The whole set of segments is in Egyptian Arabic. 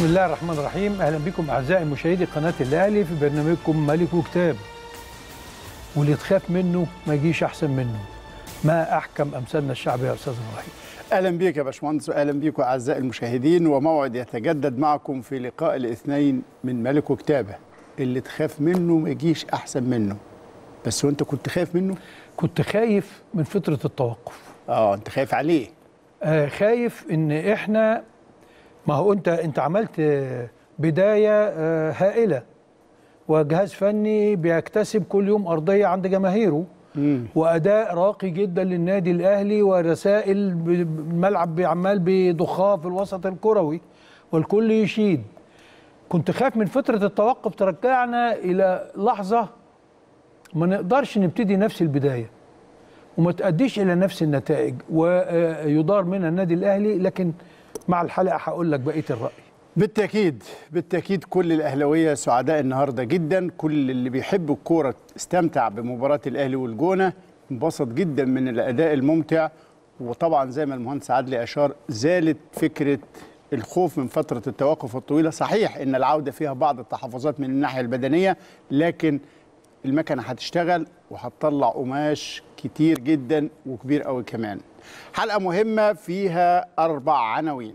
بسم الله الرحمن الرحيم اهلا بكم اعزائي مشاهدي قناه الاهلي في برنامجكم ملك وكتاب واللي تخاف منه ما يجيش احسن منه ما احكم امثالنا الشعب يا استاذ ابراهيم اهلا بيك يا باشمهندس واهلا بيكم اعزائي المشاهدين وموعد يتجدد معكم في لقاء الاثنين من ملك وكتابه اللي تخاف منه ما يجيش احسن منه بس وانت كنت خايف منه كنت خايف من فتره التوقف اه انت خايف عليه آه خايف ان احنا ما هو انت انت عملت آه، بدايه آه هائله وجهاز فني بيكتسب كل يوم ارضيه عند جماهيره واداء راقي جدا للنادي الاهلي ورسائل ب- الملعب عمال بضخها في الوسط الكروي والكل يشيد كنت خايف من فتره التوقف ترجعنا الى لحظه ما نقدرش نبتدي نفس البدايه وما تأديش الى نفس النتائج ويدار منها النادي الاهلي لكن مع الحلقه هقول لك بقيه الراي بالتاكيد بالتاكيد كل الاهلاويه سعداء النهارده جدا كل اللي بيحب الكوره استمتع بمباراه الاهلي والجونه انبسط جدا من الاداء الممتع وطبعا زي ما المهندس عادلي اشار زالت فكره الخوف من فتره التوقف الطويله صحيح ان العوده فيها بعض التحفظات من الناحيه البدنيه لكن المكنه هتشتغل وهتطلع قماش كتير جدا وكبير قوي كمان حلقه مهمه فيها اربع عناوين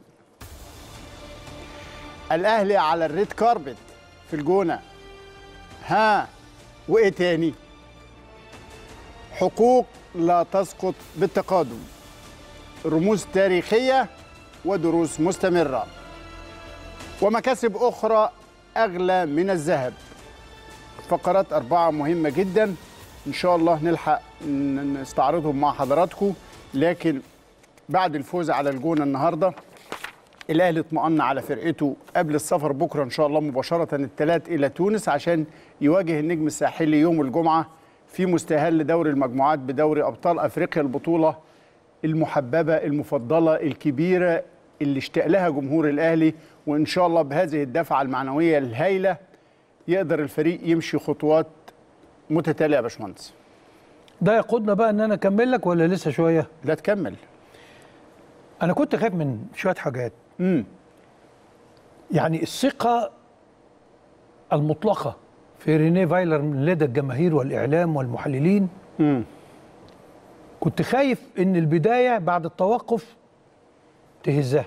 الاهلي على الريد كاربت في الجونه ها وايه تاني حقوق لا تسقط بالتقادم رموز تاريخيه ودروس مستمره ومكاسب اخرى اغلى من الذهب فقرات اربعه مهمه جدا ان شاء الله نلحق ن- نستعرضهم مع حضراتكم لكن بعد الفوز على الجونه النهارده الاهلي اطمأن على فرقته قبل السفر بكره ان شاء الله مباشره الثلاث الى تونس عشان يواجه النجم الساحلي يوم الجمعه في مستهل دوري المجموعات بدوري ابطال افريقيا البطوله المحببه المفضله الكبيره اللي اشتاق لها جمهور الاهلي وان شاء الله بهذه الدفعه المعنويه الهائله يقدر الفريق يمشي خطوات متتاليه يا باشمهندس ده يقودنا بقى ان انا اكمل لك ولا لسه شويه لا تكمل انا كنت خايف من شويه حاجات امم يعني الثقه المطلقه في رينيه فايلر من لدى الجماهير والاعلام والمحللين امم كنت خايف ان البدايه بعد التوقف تهزها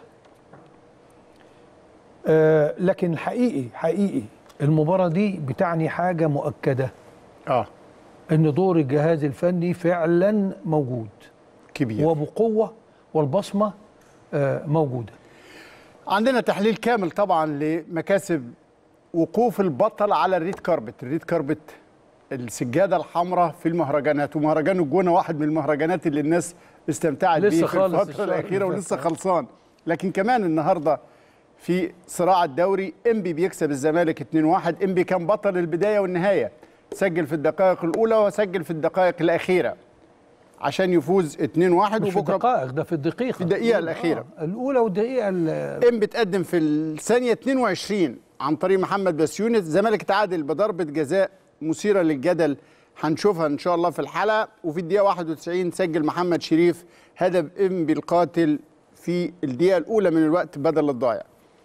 آه لكن الحقيقي حقيقي المباراه دي بتعني حاجه مؤكده اه ان دور الجهاز الفني فعلا موجود كبير وبقوه والبصمه آه موجوده عندنا تحليل كامل طبعا لمكاسب وقوف البطل على الريد كاربت الريد كاربت السجاده الحمراء في المهرجانات ومهرجان الجونه واحد من المهرجانات اللي الناس استمتعت لسه بيه في خالص الفتره الشهر الاخيره اللي ولسه فات. خلصان لكن كمان النهارده في صراع الدوري انبي بيكسب الزمالك 2-1 انبي كان بطل البدايه والنهايه سجل في الدقائق الاولى وسجل في الدقائق الاخيره عشان يفوز 2-1 مش في وبكره الدقائق ده في الدقيقه في الدقيقة الأخيرة. آه الاولى والدقيقه ال- ام بتقدم في الثانيه 22 عن طريق محمد بسيونس الزمالك تعادل بضربه جزاء مثيره للجدل هنشوفها ان شاء الله في الحلقه وفي الدقيقه 91 سجل محمد شريف هدف ام بالقاتل في الدقيقه الاولى من الوقت بدل الضايع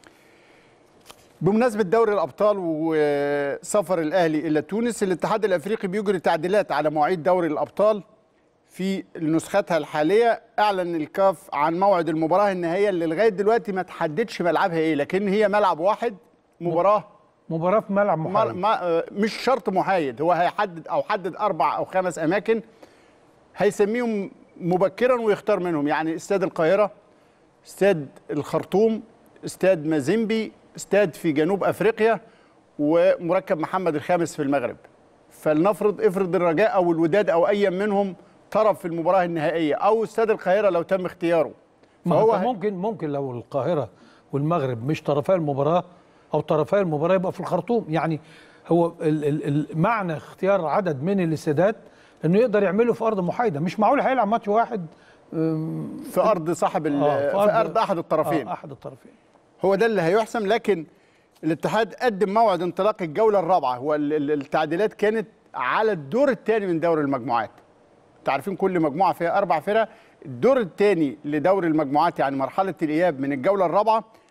بمناسبة دوري الأبطال وسفر الأهلي إلى تونس الاتحاد الأفريقي بيجري تعديلات على مواعيد دوري الأبطال في نسختها الحاليه اعلن الكاف عن موعد المباراه النهائيه اللي لغايه دلوقتي ما تحددش ملعبها ايه لكن هي ملعب واحد مباراه مباراه في ملعب ما محايد ما آه، مش شرط محايد هو هيحدد او حدد اربع او خمس اماكن هيسميهم مبكرا ويختار منهم يعني استاد القاهره استاد الخرطوم استاد مازيمبي استاد في جنوب افريقيا ومركب محمد الخامس في المغرب فلنفرض افرض الرجاء او الوداد او اي منهم طرف في المباراه النهائيه او استاد القاهره لو تم اختياره ما هو فهو ممكن ممكن لو القاهره والمغرب مش طرفي المباراه او طرفي المباراه يبقى في الخرطوم يعني هو ال- ال- ال- معنى اختيار عدد من الاستادات انه يقدر يعمله في ارض محايده مش معقول هيلعب ماتش واحد أم، في ارض صاحب ال- آه، في ارض احد الطرفين آه احد الطرفين هو ده اللي هيحسم لكن الاتحاد قدم موعد انطلاق الجوله الرابعه هو ال- ال- التعديلات كانت على الدور الثاني من دوري المجموعات انتوا عارفين كل مجموعه فيها اربع فرق الدور الثاني لدوري المجموعات يعني مرحله الاياب من الجوله الرابعه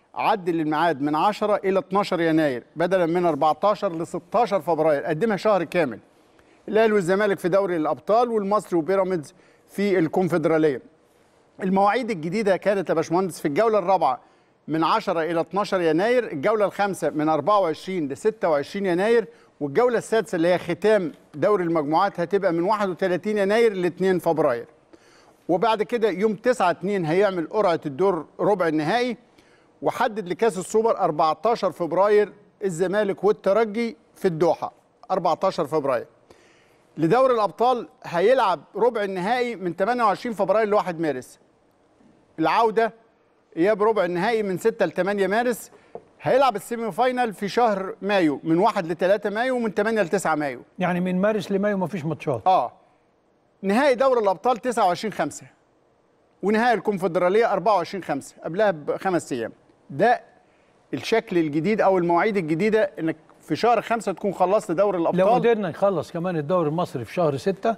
عدل الميعاد من 10 الى 12 يناير بدلا من 14 ل 16 فبراير قدمها شهر كامل الاهلي والزمالك في دوري الابطال والمصري وبيراميدز في الكونفدراليه المواعيد الجديده كانت يا باشمهندس في الجوله الرابعه من 10 الى 12 يناير الجوله الخامسه من 24 ل 26 يناير والجوله السادسه اللي هي ختام دوري المجموعات هتبقى من 31 يناير ل 2 فبراير وبعد كده يوم 9 2 هيعمل قرعه الدور ربع النهائي وحدد لكاس السوبر 14 فبراير الزمالك والترجي في الدوحه 14 فبراير لدوري الابطال هيلعب ربع النهائي من 28 فبراير ل 1 مارس العوده اياب ربع النهائي من 6 ل 8 مارس هيلعب السيمي فاينال في شهر مايو من 1 ل 3 مايو ومن 8 ل 9 مايو يعني من مارس لمايو ما فيش ماتشات اه نهائي دوري الابطال 29 5 ونهائي الكونفدراليه 24 5 قبلها بخمس ايام ده الشكل الجديد او المواعيد الجديده انك في شهر خمسة تكون خلصت دوري لو الابطال قدرنا نخلص كمان الدوري المصري في شهر ستة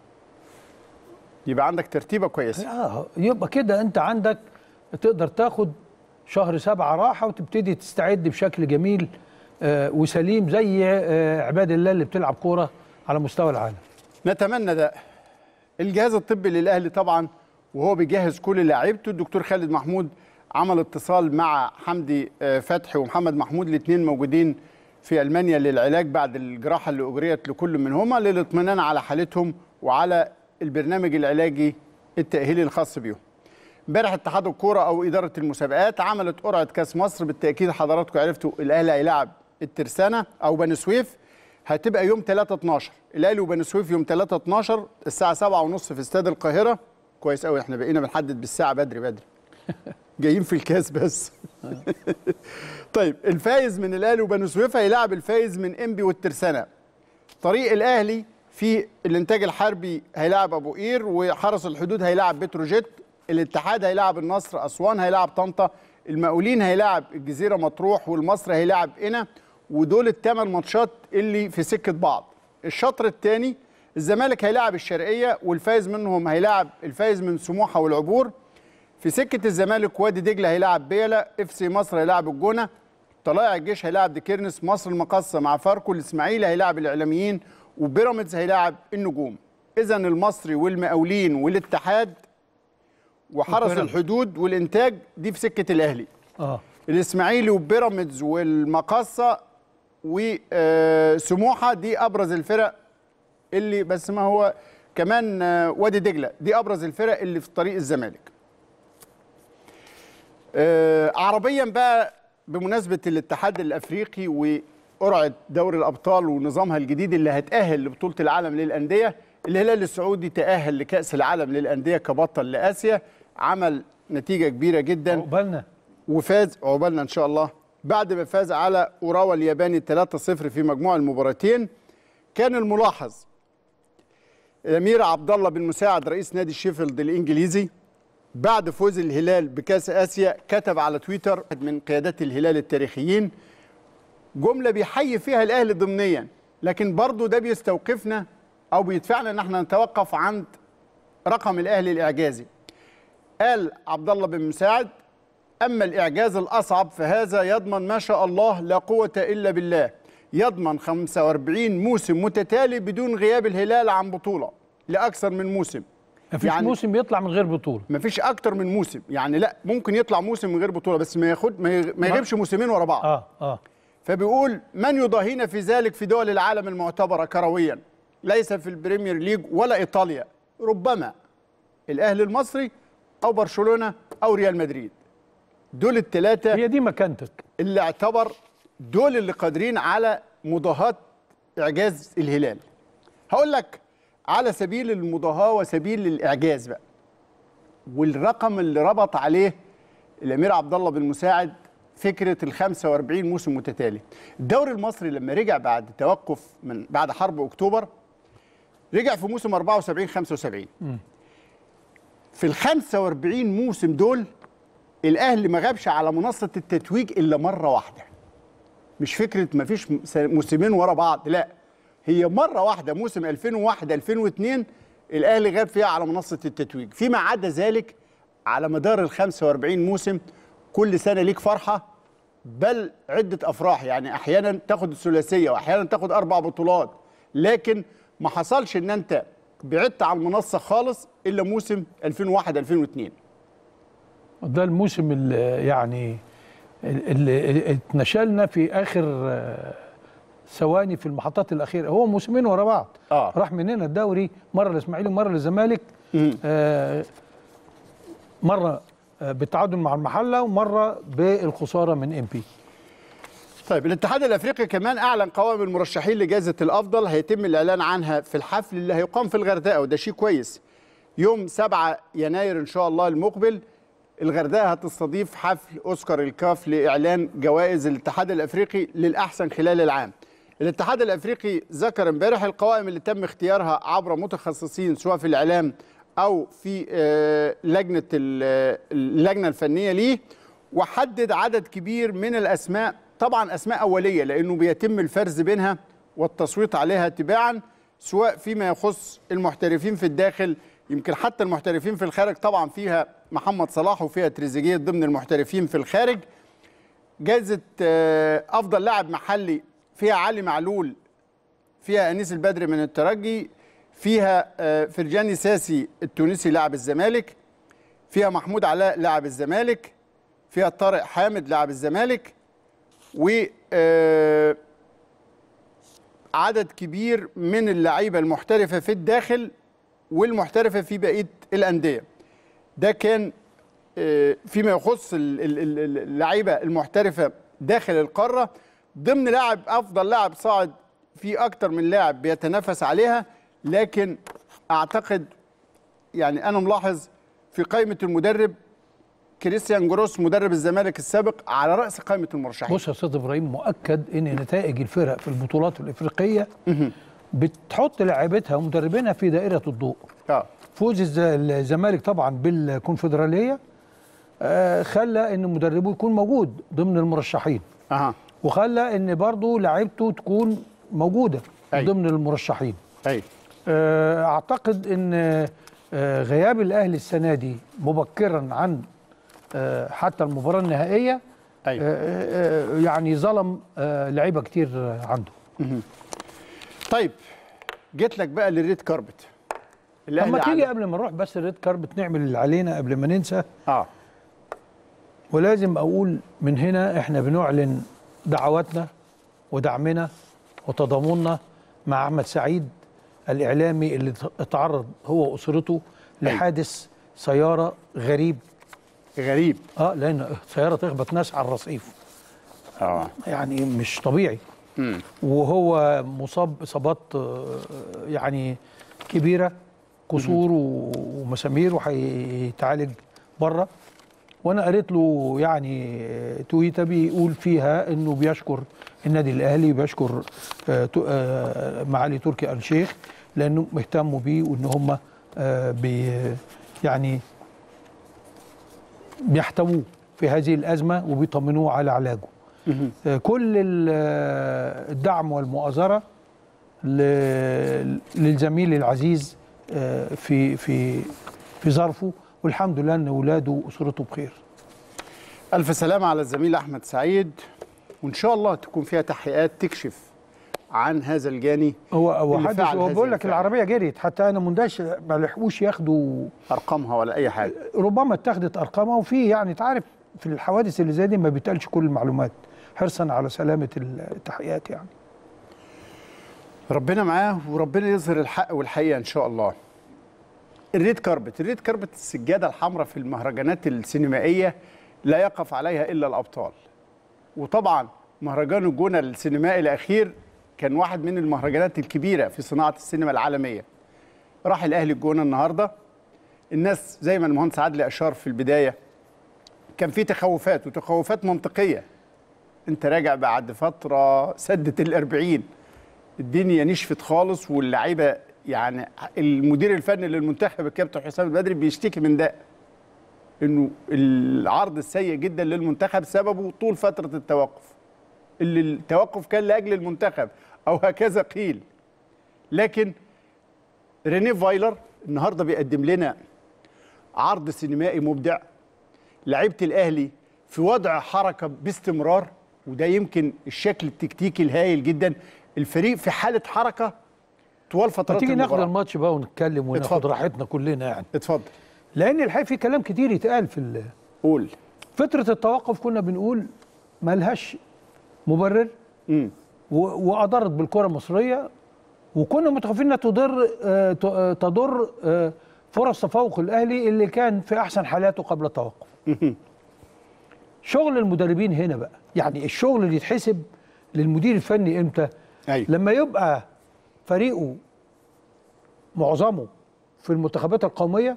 يبقى عندك ترتيبه كويسه آه يبقى كده انت عندك تقدر تاخد شهر سبعة راحة وتبتدي تستعد بشكل جميل آه وسليم زي آه عباد الله اللي بتلعب كورة على مستوى العالم نتمنى ده الجهاز الطبي للاهلي طبعا وهو بيجهز كل لاعيبته الدكتور خالد محمود عمل اتصال مع حمدي آه، فتحي ومحمد محمود الاثنين موجودين في المانيا للعلاج بعد الجراحه اللي اجريت لكل منهما للاطمئنان على حالتهم وعلى البرنامج العلاجي التاهيلي الخاص بيهم. امبارح اتحاد الكوره او اداره المسابقات عملت قرعه كاس مصر بالتاكيد حضراتكم عرفتوا الاهلي هيلاعب الترسانه او بني سويف هتبقى يوم 3 12 الاهلي وبني سويف يوم 3 12 الساعه 7 ونص في استاد القاهره كويس قوي احنا بقينا بنحدد بالساعه بدري بدري جايين في الكاس بس طيب الفايز من الاهلي وبني سويف هيلاعب الفايز من انبي والترسانه طريق الاهلي في الانتاج الحربي هيلاعب ابو قير وحرس الحدود هيلاعب بتروجيت الاتحاد هيلاعب النصر اسوان هيلاعب طنطا المقاولين هيلاعب الجزيره مطروح والمصري هيلاعب قنا ودول الثمان ماتشات اللي في سكه بعض الشطر الثاني الزمالك هيلاعب الشرقيه والفايز منهم هيلاعب الفايز من سموحه والعبور في سكه الزمالك وادي دجله هيلاعب بيلا اف سي مصر هيلاعب الجونه طلائع الجيش هيلاعب ديكيرنس مصر المقصه مع فاركو الاسماعيلي هيلاعب الاعلاميين وبيراميدز هيلاعب النجوم اذا المصري والمقاولين والاتحاد وحرس وبيراميدز. الحدود والانتاج دي في سكه الاهلي اه الاسماعيلي وبيراميدز والمقصه وسموحه دي ابرز الفرق اللي بس ما هو كمان آه، وادي دجله دي ابرز الفرق اللي في طريق الزمالك آه، عربيا بقى بمناسبه الاتحاد الافريقي وقرعه دوري الابطال ونظامها الجديد اللي هتاهل لبطوله العالم للانديه الهلال السعودي تاهل لكاس العالم للانديه كبطل لاسيا عمل نتيجه كبيره جدا عقبالنا وفاز عقبالنا ان شاء الله بعد ما فاز على اوراوا الياباني 3-0 في مجموع المباراتين كان الملاحظ امير عبد الله بن مساعد رئيس نادي شيفيلد الانجليزي بعد فوز الهلال بكاس اسيا كتب على تويتر واحد من قيادات الهلال التاريخيين جمله بيحيي فيها الاهلي ضمنيا لكن برضه ده بيستوقفنا او بيدفعنا ان احنا نتوقف عند رقم الاهلي الاعجازي قال عبد الله بن مساعد أما الإعجاز الأصعب فهذا يضمن ما شاء الله لا قوة إلا بالله يضمن 45 موسم متتالي بدون غياب الهلال عن بطولة لأكثر من موسم مفيش يعني- موسم يطلع من غير بطولة مفيش أكتر من موسم يعني لا ممكن يطلع موسم من غير بطولة بس ما ياخد ما يغ- ما يغيبش موسمين ورا بعض اه اه فبيقول من يضاهينا في ذلك في دول العالم المعتبرة كرويا ليس في البريمير ليج ولا إيطاليا ربما الأهلي المصري أو برشلونة أو ريال مدريد دول الثلاثة هي دي مكانتك اللي اعتبر دول اللي قادرين على مضاهاة إعجاز الهلال هقول لك على سبيل المضاهاة وسبيل الإعجاز بقى والرقم اللي ربط عليه الأمير عبد الله بن مساعد فكرة ال 45 موسم متتالي الدوري المصري لما رجع بعد توقف من بعد حرب أكتوبر رجع في موسم 74 75 في ال 45 موسم دول الاهلي ما غابش على منصه التتويج الا مره واحده مش فكره ما فيش موسمين ورا بعض لا هي مره واحده موسم 2001 2002 الاهلي غاب فيها على منصه التتويج فيما عدا ذلك على مدار ال 45 موسم كل سنه ليك فرحه بل عده افراح يعني احيانا تاخد الثلاثيه واحيانا تاخد اربع بطولات لكن ما حصلش ان انت بعدت عن المنصه خالص الا موسم 2001 2002 ده الموسم اللي يعني اللي اتنشلنا في اخر آه، ثواني في المحطات الاخيره هو موسمين ورا بعض آه. راح مننا الدوري مره للاسماعيلي ومره للزمالك آه مره آه، بالتعادل مع المحله ومره بالخساره من ام بي طيب الاتحاد الافريقي كمان اعلن قوائم المرشحين لجائزه الافضل هيتم الاعلان عنها في الحفل اللي هيقام في الغردقه وده شيء كويس يوم 7 يناير ان شاء الله المقبل الغردقه هتستضيف حفل اوسكار الكاف لاعلان جوائز الاتحاد الافريقي للاحسن خلال العام الاتحاد الافريقي ذكر امبارح القوائم اللي تم اختيارها عبر متخصصين سواء في الاعلام او في آه، لجنه ال- اللجنه الفنيه ليه وحدد عدد كبير من الاسماء طبعا اسماء اوليه لانه بيتم الفرز بينها والتصويت عليها تباعا سواء فيما يخص المحترفين في الداخل يمكن حتى المحترفين في الخارج طبعا فيها محمد صلاح وفيها تريزيجيه ضمن المحترفين في الخارج جائزه آه، افضل لاعب محلي فيها علي معلول فيها انيس البدري من الترجي فيها آه، فرجاني ساسي التونسي لاعب الزمالك فيها محمود علاء لاعب الزمالك فيها طارق حامد لاعب الزمالك و آه، عدد كبير من اللعيبه المحترفه في الداخل والمحترفه في بقيه الانديه ده كان آه، فيما يخص ال- ال- ال- اللعيبه المحترفه داخل القاره ضمن لاعب افضل لاعب صاعد في اكتر من لاعب بيتنافس عليها لكن اعتقد يعني انا ملاحظ في قائمه المدرب كريستيان جروس مدرب الزمالك السابق على راس قائمه المرشحين بص يا استاذ ابراهيم مؤكد ان نتائج الفرق في البطولات الافريقيه بتحط لاعبتها ومدربينها في دائره الضوء اه فوز الز- الزمالك طبعا بالكونفدراليه آه، خلى ان مدربه يكون موجود ضمن المرشحين اها وخلى ان برضه لعيبته تكون موجوده أي. ضمن المرشحين اي آه، اعتقد ان آه، غياب الاهلي السنه دي مبكرا عن آه، حتى المباراه النهائيه ايوه آه، آه، يعني ظلم آه، لعيبه كتير آه، عنده طيب جيت لك بقى للريد كاربت طب ما الأهلي تيجي على- قبل ما نروح بس الريد كاربت نعمل اللي علينا قبل ما ننسى اه ولازم اقول من هنا احنا بنعلن دعواتنا ودعمنا وتضامننا مع احمد سعيد الاعلامي اللي اتعرض هو واسرته لحادث سياره غريب غريب اه لان سياره تخبط ناس على الرصيف اه يعني مش طبيعي وهو مصاب اصابات آه، يعني كبيره كسور و- ومسامير وهيتعالج بره وانا قريت له يعني آه، تويته بيقول فيها انه بيشكر النادي الاهلي وبيشكر آه، تو- آه، معالي تركي آل الشيخ لانه اهتموا بيه وان هم آه، بي يعني بيحتووه في هذه الازمه وبيطمنوه على علاجه آه، كل ال- آه، الدعم والمؤازره ل- للزميل العزيز آه، في في في ظرفه والحمد لله ان اولاده واسرته بخير الف سلامه على الزميل احمد سعيد وان شاء الله تكون فيها تحقيقات تكشف عن هذا الجاني هو هو اللي حدث فعل هو هذه بيقول لك الفعل. العربيه جريت حتى انا مندهش ما لحقوش ياخدوا ارقامها ولا اي حاجه ربما اتخذت ارقامها وفي يعني انت عارف في الحوادث اللي زي دي ما بيتقالش كل المعلومات حرصا على سلامه التحقيقات يعني ربنا معاه وربنا يظهر الحق والحقيقه ان شاء الله الريد كاربت الريد كاربت السجاده الحمراء في المهرجانات السينمائيه لا يقف عليها الا الابطال وطبعا مهرجان الجونه السينمائي الاخير كان واحد من المهرجانات الكبيره في صناعه السينما العالميه راح الاهلي الجونه النهارده الناس زي ما المهندس عادل اشار في البدايه كان في تخوفات وتخوفات منطقيه انت راجع بعد فتره سدت الأربعين الدنيا نشفت خالص واللعيبه يعني المدير الفني للمنتخب الكابتن حسام البدري بيشتكي من ده انه العرض السيء جدا للمنتخب سببه طول فتره التوقف اللي التوقف كان لاجل المنتخب او هكذا قيل لكن رينيه فايلر النهارده بيقدم لنا عرض سينمائي مبدع لعيبه الاهلي في وضع حركه باستمرار وده يمكن الشكل التكتيكي الهائل جدا الفريق في حاله حركه طوال ما فترات تيجي ناخد المباراه الماتش بقى ونتكلم وناخد اتفضل. راحتنا كلنا يعني اتفضل لان الحقيقه في كلام كتير يتقال في ال- قول فتره التوقف كنا بنقول ملهاش مبرر امم و- واضرت بالكره المصريه وكنا متخوفين انها تضر آه، ت- آه، تضر آه، فرص تفوق الاهلي اللي كان في احسن حالاته قبل التوقف شغل المدربين هنا بقى يعني الشغل اللي يتحسب للمدير الفني امتى ايوه لما يبقى فريقه معظمه في المنتخبات القوميه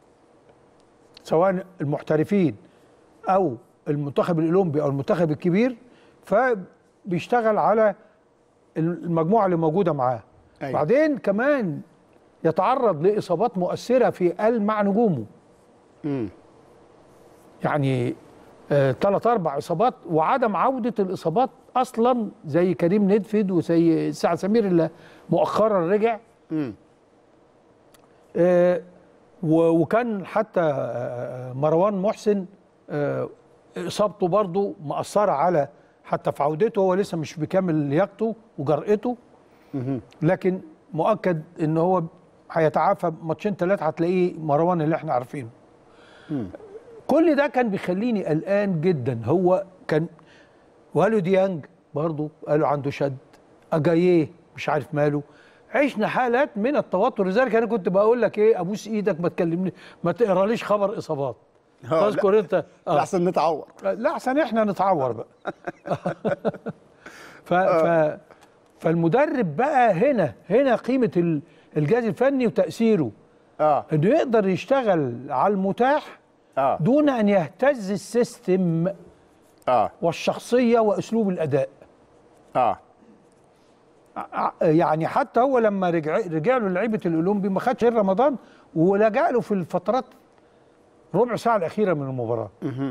سواء المحترفين او المنتخب الاولمبي او المنتخب الكبير فبيشتغل على المجموعه اللي موجوده معاه أيوة. بعدين كمان يتعرض لاصابات مؤثره في قلب مع نجومه امم يعني ثلاث اربع اصابات وعدم عوده الاصابات اصلا زي كريم ندفد وزي سعد سمير اللي مؤخرا رجع امم آه، و- وكان حتى آه، مروان محسن آه، اصابته برضه مأثره على حتى في عودته هو لسه مش بكامل لياقته وجرأته لكن مؤكد ان هو هيتعافى ماتشين ثلاثه هتلاقيه مروان اللي احنا عارفينه كل ده كان بيخليني قلقان جدا هو كان والو ديانج برضه قالوا عنده شد اجاييه مش عارف ماله عشنا حالات من التوتر لذلك انا كنت بقول لك ايه ابوس ايدك ما تكلمني ما تقراليش خبر اصابات آه، تذكر انت آه. لحسن نتعور لا احسن احنا نتعور بقى ف ف فالمدرب بقى هنا هنا قيمه ال- الجهاز الفني وتاثيره اه انه يقدر يشتغل على المتاح اه دون ان يهتز السيستم اه والشخصيه واسلوب الاداء اه ع- يعني حتى هو لما رجع رجع له لعيبه الاولمبي ما خدش غير رمضان ولجأ له في الفترات ربع ساعه الاخيره من المباراه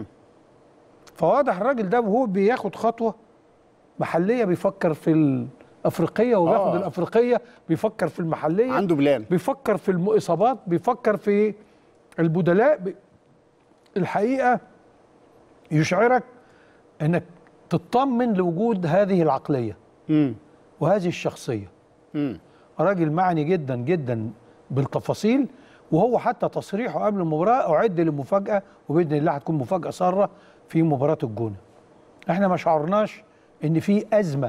فواضح الراجل ده وهو بياخد خطوه محليه بيفكر في الافريقيه وبياخد آه. الافريقيه بيفكر في المحليه عنده بلان بيفكر في الاصابات بيفكر في البدلاء بي- الحقيقه يشعرك انك تطمن لوجود هذه العقليه امم وهذه الشخصيه امم راجل معني جدا جدا بالتفاصيل وهو حتى تصريحه قبل المباراه اعد لمفاجاه وباذن الله هتكون مفاجاه ساره في مباراه الجونه. احنا ما شعرناش ان في ازمه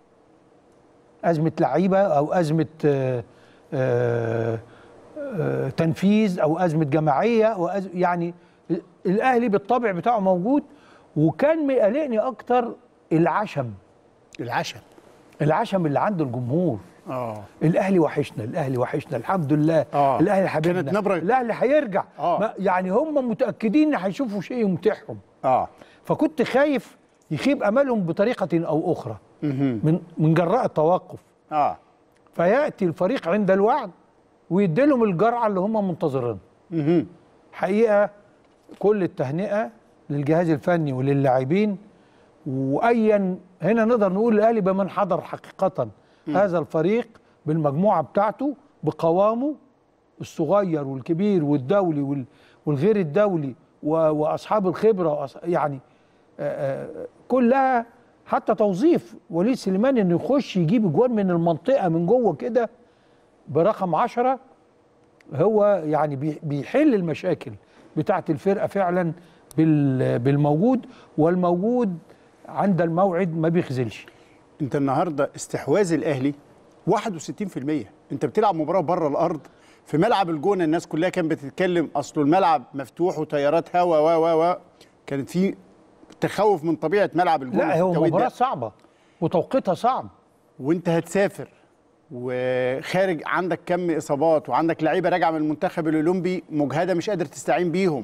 ازمه لعيبه او ازمه آه، آه، آه، تنفيذ او ازمه جماعيه أو أز... يعني الاهلي بالطبع بتاعه موجود وكان مقلقني اكتر العشم العشم العشم اللي عند الجمهور اه الاهلي وحشنا الاهلي وحشنا الحمد لله آه. الاهلي حبيبنا كانت نبرة- الاهلي هيرجع آه. ما- يعني هم متاكدين ان هيشوفوا شيء يمتعهم اه فكنت خايف يخيب املهم بطريقه او اخرى مهم. من من جراء التوقف اه فياتي الفريق عند الوعد ويدي لهم الجرعه اللي هم منتظرينها مهم. حقيقه كل التهنئه للجهاز الفني وللاعبين وايا هنا نقدر نقول الاهلي بمن حضر حقيقه هذا الفريق بالمجموعه بتاعته بقوامه الصغير والكبير والدولي وال- والغير الدولي و- واصحاب الخبره وأص- يعني آه، آه، كلها حتى توظيف وليد سليمان انه يخش يجيب اجوان من المنطقه من جوه كده برقم عشرة هو يعني بي- بيحل المشاكل بتاعت الفرقه فعلا بال- بالموجود والموجود عند الموعد ما بيخذلش انت النهارده استحواذ الاهلي 61% انت بتلعب مباراه بره الارض في ملعب الجونه الناس كلها كانت بتتكلم اصله الملعب مفتوح وتيارات هوا و و و كانت في تخوف من طبيعه ملعب الجونه لا في هو التوقيت ده. مباراه صعبه وتوقيتها صعب وانت هتسافر وخارج عندك كم اصابات وعندك لعيبه راجعه من المنتخب الاولمبي مجهده مش قادر تستعين بيهم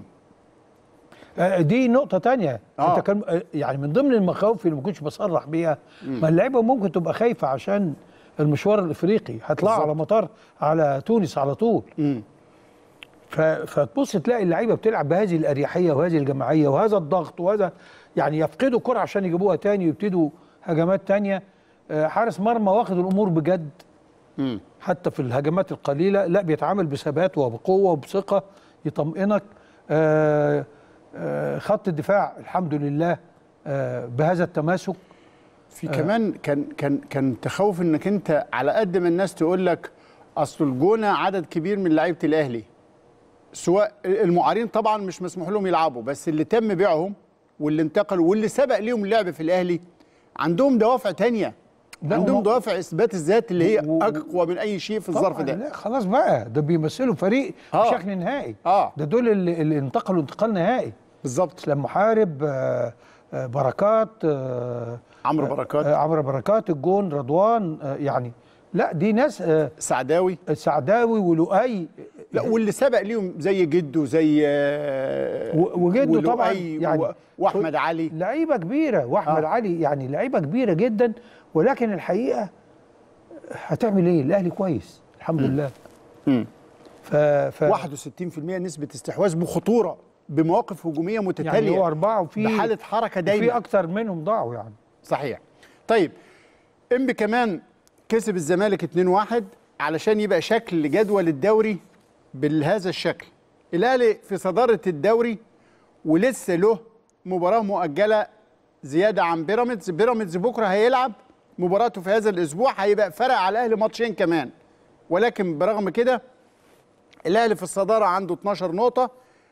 آه، دي نقطة تانية آه. انت كان آه، يعني من ضمن المخاوف اللي ما كنتش بصرح بيها ما اللعيبة ممكن تبقى خايفة عشان المشوار الافريقي هيطلعوا على مطار على تونس على طول مم. ف- فتبص تلاقي اللعيبة بتلعب بهذه الأريحية وهذه الجماعية وهذا الضغط وهذا يعني يفقدوا كرة عشان يجيبوها تاني ويبتدوا هجمات تانية آه، حارس مرمى واخد الأمور بجد مم. حتى في الهجمات القليله لا بيتعامل بثبات وبقوه وبثقه يطمئنك آه آه، خط الدفاع الحمد لله آه، بهذا التماسك في كمان كان كان كان تخوف انك انت على قد ما الناس تقول لك اصل الجونه عدد كبير من لعيبه الاهلي سواء المعارين طبعا مش مسموح لهم يلعبوا بس اللي تم بيعهم واللي انتقلوا واللي سبق ليهم اللعب في الاهلي عندهم دوافع تانية لا، عندهم وما- دوافع اثبات الذات اللي هي و- و- اقوى من اي شيء في الظرف طبعاً ده لا خلاص بقى ده بيمثلوا فريق آه. بشكل نهائي اه ده دول اللي, اللي انتقلوا انتقال نهائي بالظبط اسلام محارب آه، آه، بركات آه، عمرو بركات آه، عمرو بركات الجون رضوان آه، يعني لا دي ناس آه، سعداوي السعداوي ولؤي لا واللي سبق ليهم زي جده زي آه، و- وجده طبعاً ولؤي يعني و- واحمد علي لعيبه كبيره واحمد آه. علي يعني لعيبه كبيره جدا ولكن الحقيقه هتعمل ايه الاهلي كويس الحمد لله مم. ف, ف 61% نسبة استحواذ بخطورة بمواقف هجومية متتالية يعني هو اربعه وفي بحالة حركة في دايمة اكتر منهم ضاعوا يعني صحيح طيب انبي كمان كسب الزمالك 2-1 علشان يبقى شكل جدول الدوري بهذا الشكل الاهلي في صدارة الدوري ولسه له مباراة مؤجلة زيادة عن بيراميدز بيراميدز بكرة هيلعب مباراته في هذا الأسبوع هيبقى فرق على الأهلي ماتشين كمان ولكن برغم كده الاهلي في الصداره عنده 12 نقطه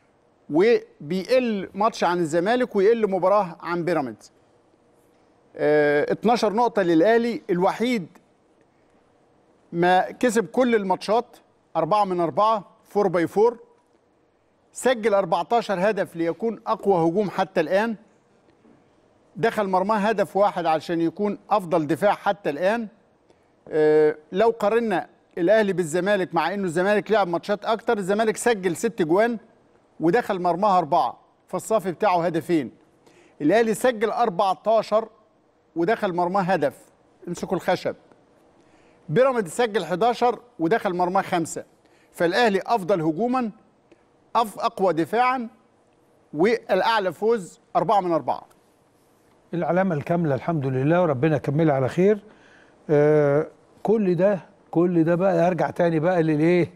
وبيقل ماتش عن الزمالك ويقل مباراه عن بيراميدز آه 12 نقطه للاهلي الوحيد ما كسب كل الماتشات أربعة من أربعة 4 باي 4 سجل 14 هدف ليكون أقوى هجوم حتى الآن دخل مرماه هدف واحد علشان يكون أفضل دفاع حتى الآن آه، لو قارنا الاهلي بالزمالك مع انه الزمالك لعب ماتشات اكتر الزمالك سجل ست جوان ودخل مرماها اربعه فالصافي بتاعه هدفين الاهلي سجل 14 ودخل مرماه هدف امسكوا الخشب بيراميدز سجل 11 ودخل مرماه خمسه فالاهلي افضل هجوما أف اقوى دفاعا والاعلى فوز أربعة من أربعة العلامه الكامله الحمد لله وربنا يكملها على خير آه كل ده كل ده بقى ارجع تاني بقى للايه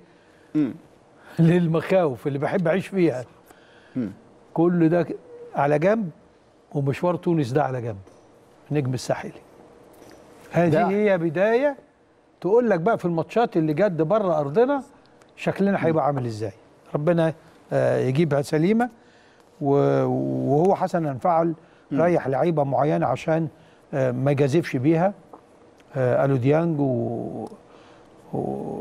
للمخاوف اللي بحب اعيش فيها كل ده ك- على جنب ومشوار تونس ده على جنب نجم الساحلي هذه ده- هي بدايه تقول لك بقى في الماتشات اللي جد بره ارضنا شكلنا هيبقى عامل ازاي ربنا آه، يجيبها سليمه و- وهو حسنا فعل ريح لعيبه معينه عشان آه، ما جازفش بيها آه، الو ديانج و و-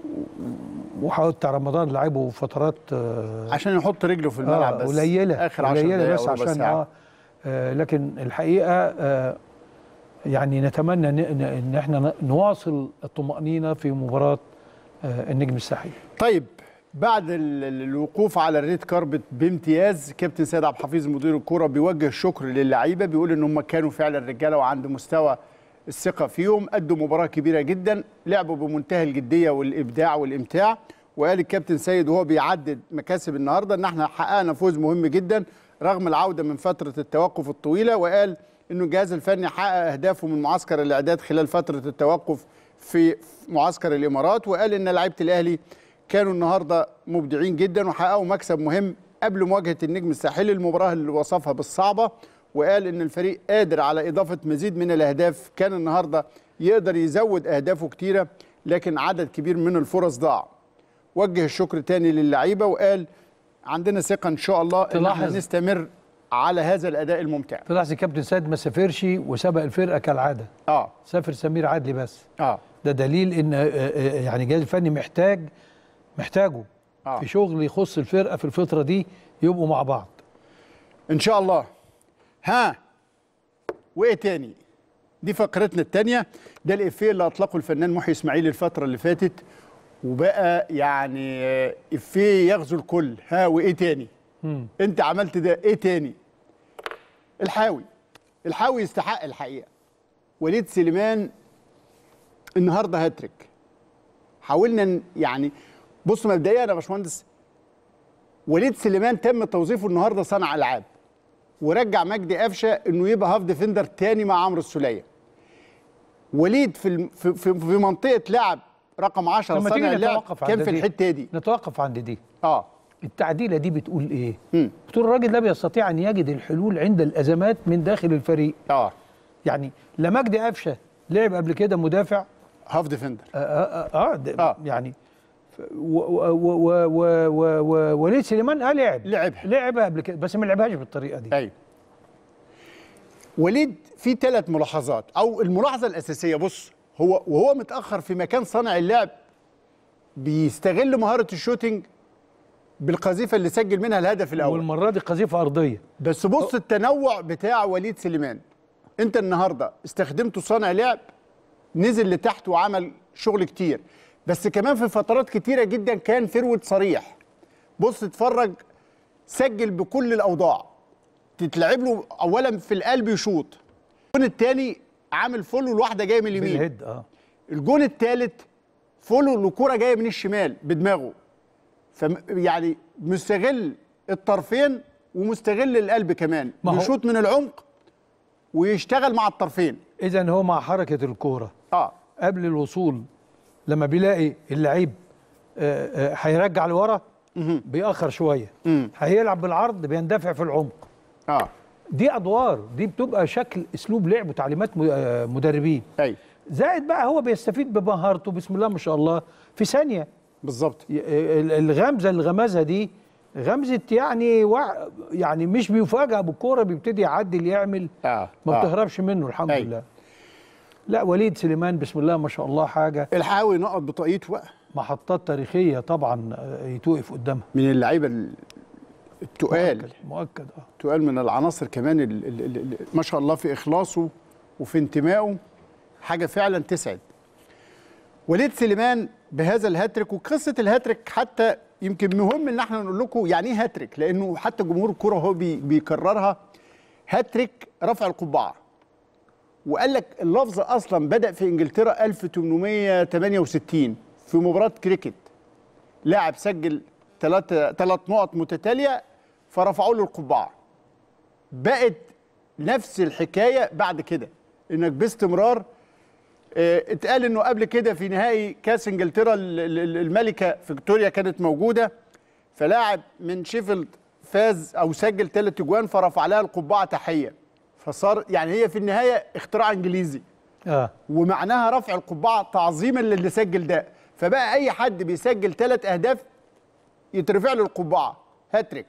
وحاولت رمضان لعبه فترات آه، عشان يحط رجله في الملعب آه بس قليله اخر 10 قليله دقايق بس أو ربع عشان ساعة. آه آه، لكن الحقيقه آه يعني نتمنى ان إن- ان احنا ن- نواصل الطمانينه في مباراه آه النجم الساحلي طيب بعد ال- ال- الوقوف على الريد كاربت بامتياز كابتن سيد عبد الحفيظ مدير الكوره بيوجه الشكر للعيبه بيقول ان هم كانوا فعلا رجاله وعند مستوى الثقه فيهم ادوا مباراه كبيره جدا لعبوا بمنتهى الجديه والابداع والامتاع وقال الكابتن سيد وهو بيعدد مكاسب النهارده ان احنا حققنا فوز مهم جدا رغم العوده من فتره التوقف الطويله وقال انه الجهاز الفني حقق اهدافه من معسكر الاعداد خلال فتره التوقف في معسكر الامارات وقال ان لعيبه الاهلي كانوا النهارده مبدعين جدا وحققوا مكسب مهم قبل مواجهه النجم الساحلي المباراه اللي وصفها بالصعبه وقال ان الفريق قادر على اضافه مزيد من الاهداف كان النهارده يقدر يزود اهدافه كتيره لكن عدد كبير من الفرص ضاع وجه الشكر تاني للعيبه وقال عندنا ثقه ان شاء الله ان احنا تلاحظ- نستمر على هذا الاداء الممتع تلاحظ الكابتن سيد ما سافرش وسبق الفرقه كالعاده اه سافر سمير عدلي بس اه ده دليل ان آه، آه، يعني الجهاز الفني محتاج محتاجه آه. في شغل يخص الفرقه في الفتره دي يبقوا مع بعض ان شاء الله ها وايه تاني دي فقرتنا التانية ده الإفيه اللي أطلقه الفنان محي إسماعيل الفترة اللي فاتت وبقى يعني آه، إفيه يغزو الكل ها وإيه تاني مم. أنت عملت ده إيه تاني الحاوي الحاوي يستحق الحقيقة وليد سليمان النهارده هاتريك حاولنا ن- يعني بص مبدئيا يا باشمهندس وليد سليمان تم توظيفه النهارده صانع العاب ورجع مجدي قفشه انه يبقى هاف ديفندر تاني مع عمرو السوليه وليد في الم- في في, في منطقه لعب رقم 10 لما تيجي صانع اللعب نتوقف كان عند في دي. الحته دي نتوقف عند دي اه التعديله دي بتقول ايه مم. بتقول الراجل ده بيستطيع ان يجد الحلول عند الازمات من داخل الفريق اه يعني لا مجدي قفشه لعب قبل كده مدافع هاف ديفندر اه, آه, آه, ده آه. يعني ف- و- و- و- و- و- و- وليد سليمان اه لعب لعبها. لعبها قبل كده بس ما لعبهاش بالطريقه دي ايوه وليد في ثلاث ملاحظات او الملاحظه الاساسيه بص هو وهو متاخر في مكان صانع اللعب بيستغل مهاره الشوتينج بالقذيفه اللي سجل منها الهدف الاول والمره دي قذيفه ارضيه بس بص التنوع بتاع وليد سليمان انت النهارده استخدمته صانع لعب نزل لتحت وعمل شغل كتير بس كمان في فترات كتيره جدا كان فرود صريح بص اتفرج سجل بكل الاوضاع تتلعب له اولا في القلب يشوط الجون الثاني عامل فولو لواحده جايه من اليمين بالهيد اه الجون الثالث فولو لكوره جايه من الشمال بدماغه فم يعني مستغل الطرفين ومستغل القلب كمان ما هو- بيشوط من العمق ويشتغل مع الطرفين اذا هو مع حركه الكوره اه قبل الوصول لما بيلاقي اللعيب آه، آه، هيرجع لورا بيأخر شويه مم. هيلعب بالعرض بيندفع في العمق اه دي ادوار دي بتبقى شكل اسلوب لعب وتعليمات م- آه، مدربين ايوه زائد بقى هو بيستفيد بمهارته بسم الله ما شاء الله في ثانيه بالظبط ي- ال- الغمزه اللي غمزها دي غمزه يعني وع يعني مش بيفاجئ بالكوره بيبتدي يعدل يعمل اه ما آه. بتهربش منه الحمد أيوة. لله لا وليد سليمان بسم الله ما شاء الله حاجه الحاوي نقط بطاقيته بقى محطات تاريخيه طبعا آه، يتوقف قدامها من اللعيبه ال- التقال مؤكد مؤكد اه تقال من العناصر كمان ال ال ال ال ما شاء الله في اخلاصه وفي انتمائه حاجه فعلا تسعد وليد سليمان بهذا الهاتريك وقصه الهاتريك حتى يمكن مهم ان احنا نقول لكم يعني ايه هاتريك لانه حتى جمهور الكره هو بي بيكررها هاتريك رفع القبعه وقال لك اللفظ اصلا بدا في انجلترا 1868 في مباراه كريكت لاعب سجل ثلاثة ثلاث نقط متتالية فرفعوا له القبعة بقت نفس الحكاية بعد كده انك باستمرار اه اتقال انه قبل كده في نهائي كاس انجلترا ال- ال- ال- الملكة فيكتوريا كانت موجودة فلاعب من شيفيلد فاز او سجل ثلاث اجوان فرفع لها القبعة تحية فصار يعني هي في النهاية اختراع انجليزي اه ومعناها رفع القبعه تعظيما للي سجل ده فبقى اي حد بيسجل ثلاث اهداف يترفع له القبعه هاتريك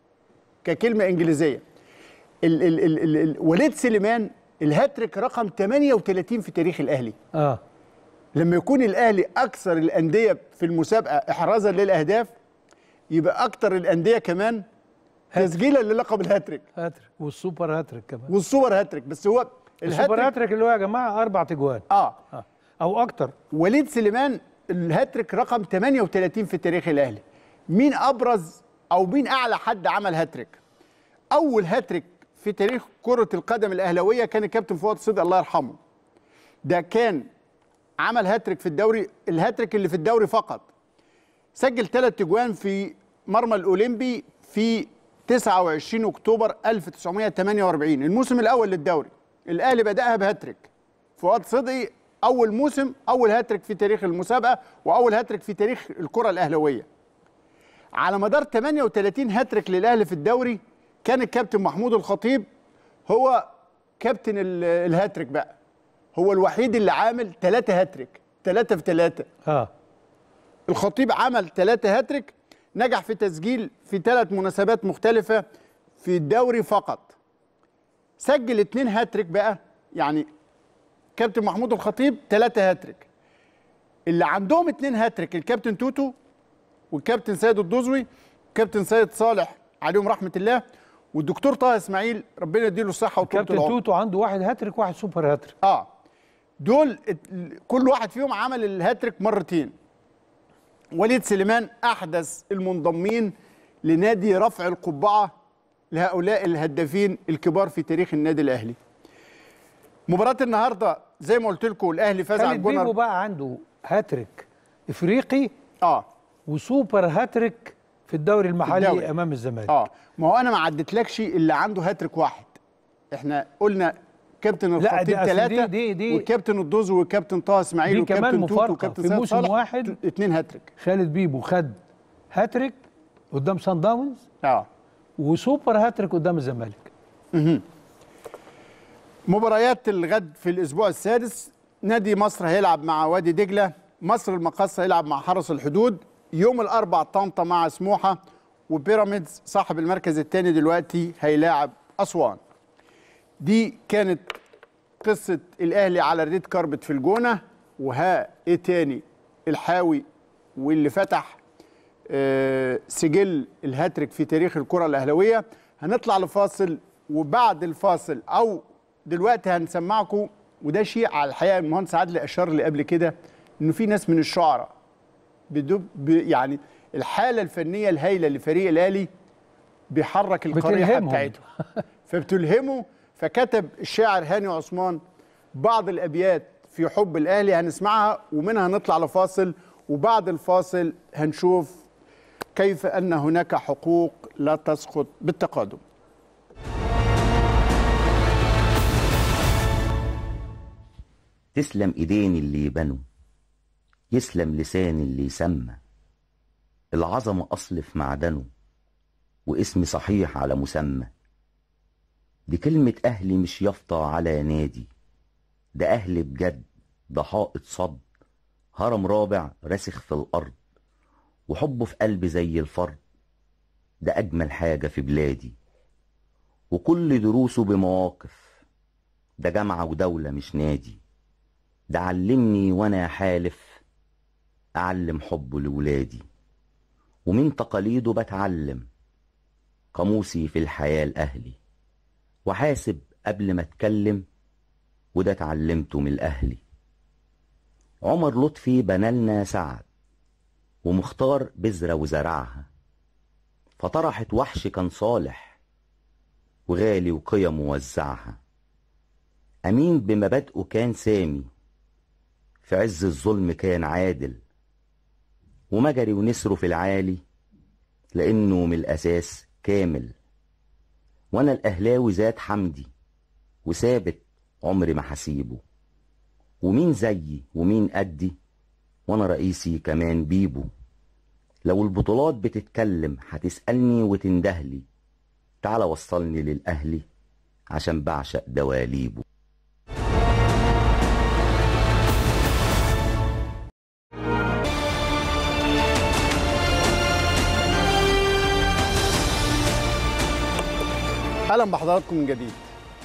ككلمه انجليزيه ال ال ال ال ال وليد سليمان الهاتريك رقم 38 في تاريخ الاهلي اه لما يكون الاهلي اكثر الانديه في المسابقه احرازا للاهداف يبقى اكثر الانديه كمان تسجيلا للقب الهاتريك هاتريك والسوبر هاتريك كمان والسوبر هاتريك بس هو السوبر الهاتريك هاتريك اللي هو يا جماعه اربع تجوان اه آه. او اكتر وليد سليمان الهاتريك رقم 38 في تاريخ الاهلي مين ابرز او مين اعلى حد عمل هاتريك اول هاتريك في تاريخ كره القدم الاهلاويه كان الكابتن فؤاد صدقي الله يرحمه ده كان عمل هاتريك في الدوري الهاتريك اللي في الدوري فقط سجل ثلاث اجوان في مرمى الاولمبي في 29 اكتوبر 1948 الموسم الاول للدوري الاهلي بداها بهاتريك فؤاد صدقي اول موسم اول هاتريك في تاريخ المسابقه واول هاتريك في تاريخ الكره الاهلاويه على مدار 38 هاتريك للاهلي في الدوري كان الكابتن محمود الخطيب هو كابتن ال- الهاتريك بقى هو الوحيد اللي عامل ثلاثة هاتريك ثلاثة في ثلاثة اه الخطيب عمل ثلاثة هاتريك نجح في تسجيل في ثلاث مناسبات مختلفة في الدوري فقط سجل اتنين هاتريك بقى يعني كابتن محمود الخطيب ثلاثة هاتريك اللي عندهم اتنين هاتريك الكابتن توتو والكابتن سيد الدوزوي والكابتن سيد صالح عليهم رحمة الله والدكتور طه اسماعيل ربنا يديله الصحة وطولة كابتن العمر توتو عنده واحد هاتريك واحد سوبر هاتريك اه دول ات- كل واحد فيهم عمل الهاتريك مرتين وليد سليمان احدث المنضمين لنادي رفع القبعه لهؤلاء الهدافين الكبار في تاريخ النادي الاهلي مباراه النهارده زي ما قلت لكم الاهلي فاز على خالد بيبو الجونه بقى عنده هاتريك افريقي اه وسوبر هاتريك في الدوري المحلي الدوري. امام الزمالك اه ما هو انا ما عدتلكش اللي عنده هاتريك واحد احنا قلنا كابتن لا، الخطيب دي أصل دي- ثلاثة دي- دي- والكابتن الدوز والكابتن طه اسماعيل دي كمان والكابتن توتو مفارقة. والكابتن في سيد موسم صالح واحد اتنين هاتريك خالد بيبو خد هاتريك قدام سان داونز اه وسوبر هاتريك قدام الزمالك مباريات الغد في الاسبوع السادس نادي مصر هيلعب مع وادي دجله مصر المقاصه هيلعب مع حرس الحدود يوم الاربع طنطا مع سموحه وبيراميدز صاحب المركز الثاني دلوقتي هيلاعب اسوان دي كانت قصه الاهلي على الريد كاربت في الجونه وها ايه تاني الحاوي واللي فتح آه، سجل الهاتريك في تاريخ الكره الاهلاويه هنطلع لفاصل وبعد الفاصل او دلوقتي هنسمعكم وده شيء على الحقيقه المهندس عادل اشار لي قبل كده انه في ناس من الشعراء بدب ب- يعني الحاله الفنيه الهائله لفريق الاهلي بيحرك القريحه بتلهمهم. بتاعته فبتلهمه فكتب الشاعر هاني عثمان بعض الابيات في حب الاهلي هنسمعها ومنها نطلع لفاصل وبعد الفاصل هنشوف كيف ان هناك حقوق لا تسقط بالتقادم تسلم ايدين اللي بنوا يسلم لسان اللي يسمى العظمة أصل في معدنه واسم صحيح على مسمى دي كلمة أهلي مش يافطة على نادي ده أهل بجد ده حائط صد هرم رابع راسخ في الأرض وحبه في قلبي زي الفرد ده أجمل حاجة في بلادي وكل دروسه بمواقف ده جامعة ودولة مش نادي ده علمني وانا حالف اعلم حبه لولادي ومن تقاليده بتعلم قاموسي في الحياة الاهلي وحاسب قبل ما اتكلم وده اتعلمته من الاهلي عمر لطفي بنالنا سعد ومختار بذرة وزرعها فطرحت وحش كان صالح وغالي وقيم وزعها أمين بمبادئه كان سامي في عز الظلم كان عادل ومجري ونسره في العالي لأنه من الأساس كامل وأنا الأهلاوي ذات حمدي وثابت عمري ما حسيبه ومين زيي ومين قدي وأنا رئيسي كمان بيبو لو البطولات بتتكلم هتسألني وتندهلي تعال وصلني للأهلي عشان بعشق دواليبه اهلا بحضراتكم من جديد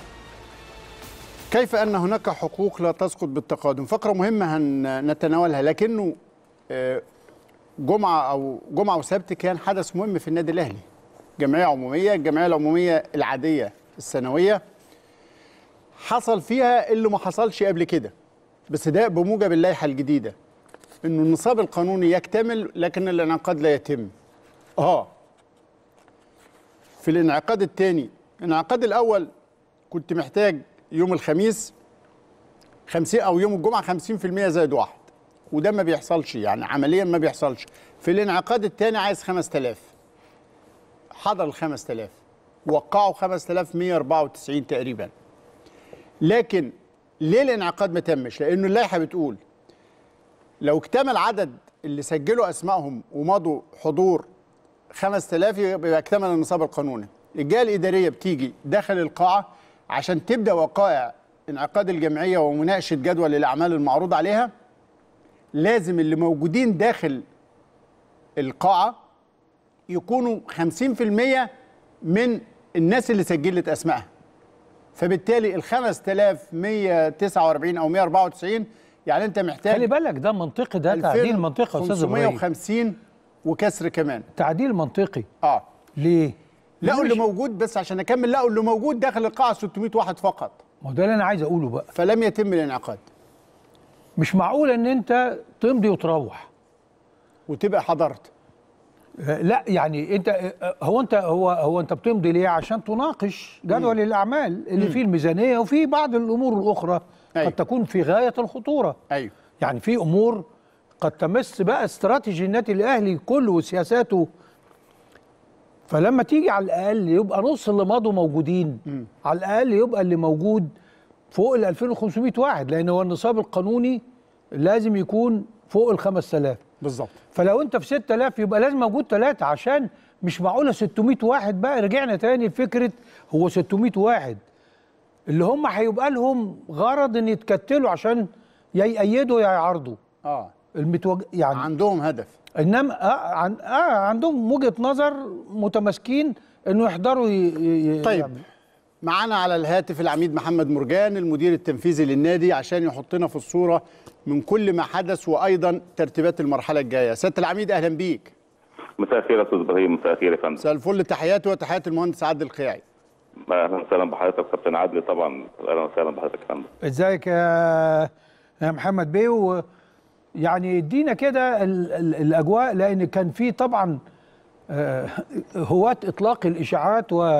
كيف ان هناك حقوق لا تسقط بالتقادم فقره مهمه هنتناولها لكنه آه، جمعه او جمعه وسبت كان حدث مهم في النادي الاهلي جمعيه عموميه الجمعيه العموميه العاديه السنويه حصل فيها اللي ما حصلش قبل كده بس ده بموجب اللائحه الجديده انه النصاب القانوني يكتمل لكن الانعقاد لا يتم اه في الانعقاد الثاني الانعقاد الاول كنت محتاج يوم الخميس 50 او يوم الجمعه 50% زائد واحد وده ما بيحصلش يعني عمليا ما بيحصلش في الانعقاد الثاني عايز 5000 حضر ال 5000 وقعوا 5194 تقريبا لكن ليه الانعقاد ما تمش؟ لانه اللائحه بتقول لو اكتمل عدد اللي سجلوا اسمائهم ومضوا حضور 5000 يبقى اكتمل النصاب القانوني الجهه الاداريه بتيجي داخل القاعه عشان تبدا وقائع انعقاد الجمعيه ومناقشه جدول الاعمال المعروض عليها لازم اللي موجودين داخل القاعه يكونوا 50% من الناس اللي سجلت اسمائها فبالتالي ال 5149 او 194 يعني انت محتاج خلي بالك ده منطقي ده تعديل منطقي يا استاذ ابراهيم 550 وكسر كمان تعديل منطقي اه ليه؟ لقوا اللي مش- موجود بس عشان اكمل لقوا اللي موجود داخل القاعه 600 واحد فقط ما هو ده اللي انا عايز اقوله بقى فلم يتم الانعقاد مش معقول ان انت تمضي وتروح وتبقى حضرت آه، لا يعني انت آه، هو انت هو هو انت بتمضي ليه عشان تناقش جدول الاعمال اللي فيه الميزانيه وفي بعض الامور الاخرى أيوة. قد تكون في غايه الخطوره ايوه يعني في امور قد تمس بقى استراتيجي النادي الاهلي كله وسياساته فلما تيجي على الاقل يبقى نص اللي مضوا موجودين على الاقل يبقى اللي موجود فوق ال 2500 واحد لان هو النصاب القانوني لازم يكون فوق ال 5000 بالظبط فلو انت في 6000 يبقى لازم موجود ثلاثه عشان مش معقوله 600 واحد بقى رجعنا تاني لفكره هو 600 واحد اللي هم هيبقى لهم غرض ان يتكتلوا عشان يا يأيدوا يا يعارضوا اه المتوج... يعني عندهم هدف انما آه عن... آه عندهم وجهه نظر متماسكين انه يحضروا ي... ي... طيب يعملوا. معانا على الهاتف العميد محمد مرجان المدير التنفيذي للنادي عشان يحطنا في الصورة من كل ما حدث وأيضا ترتيبات المرحلة الجاية سيادة العميد أهلا بيك مساء الخير يا استاذ ابراهيم مساء الخير يا فندم مساء الفل تحياتي وتحيات المهندس عادل الخياعي اهلا وسهلا بحضرتك كابتن عادل طبعا اهلا وسهلا بحضرتك يا فندم ازيك يا يا محمد بيه و... يعني ادينا كده ال... ال... الاجواء لان كان في طبعا آه، هواة اطلاق الاشاعات و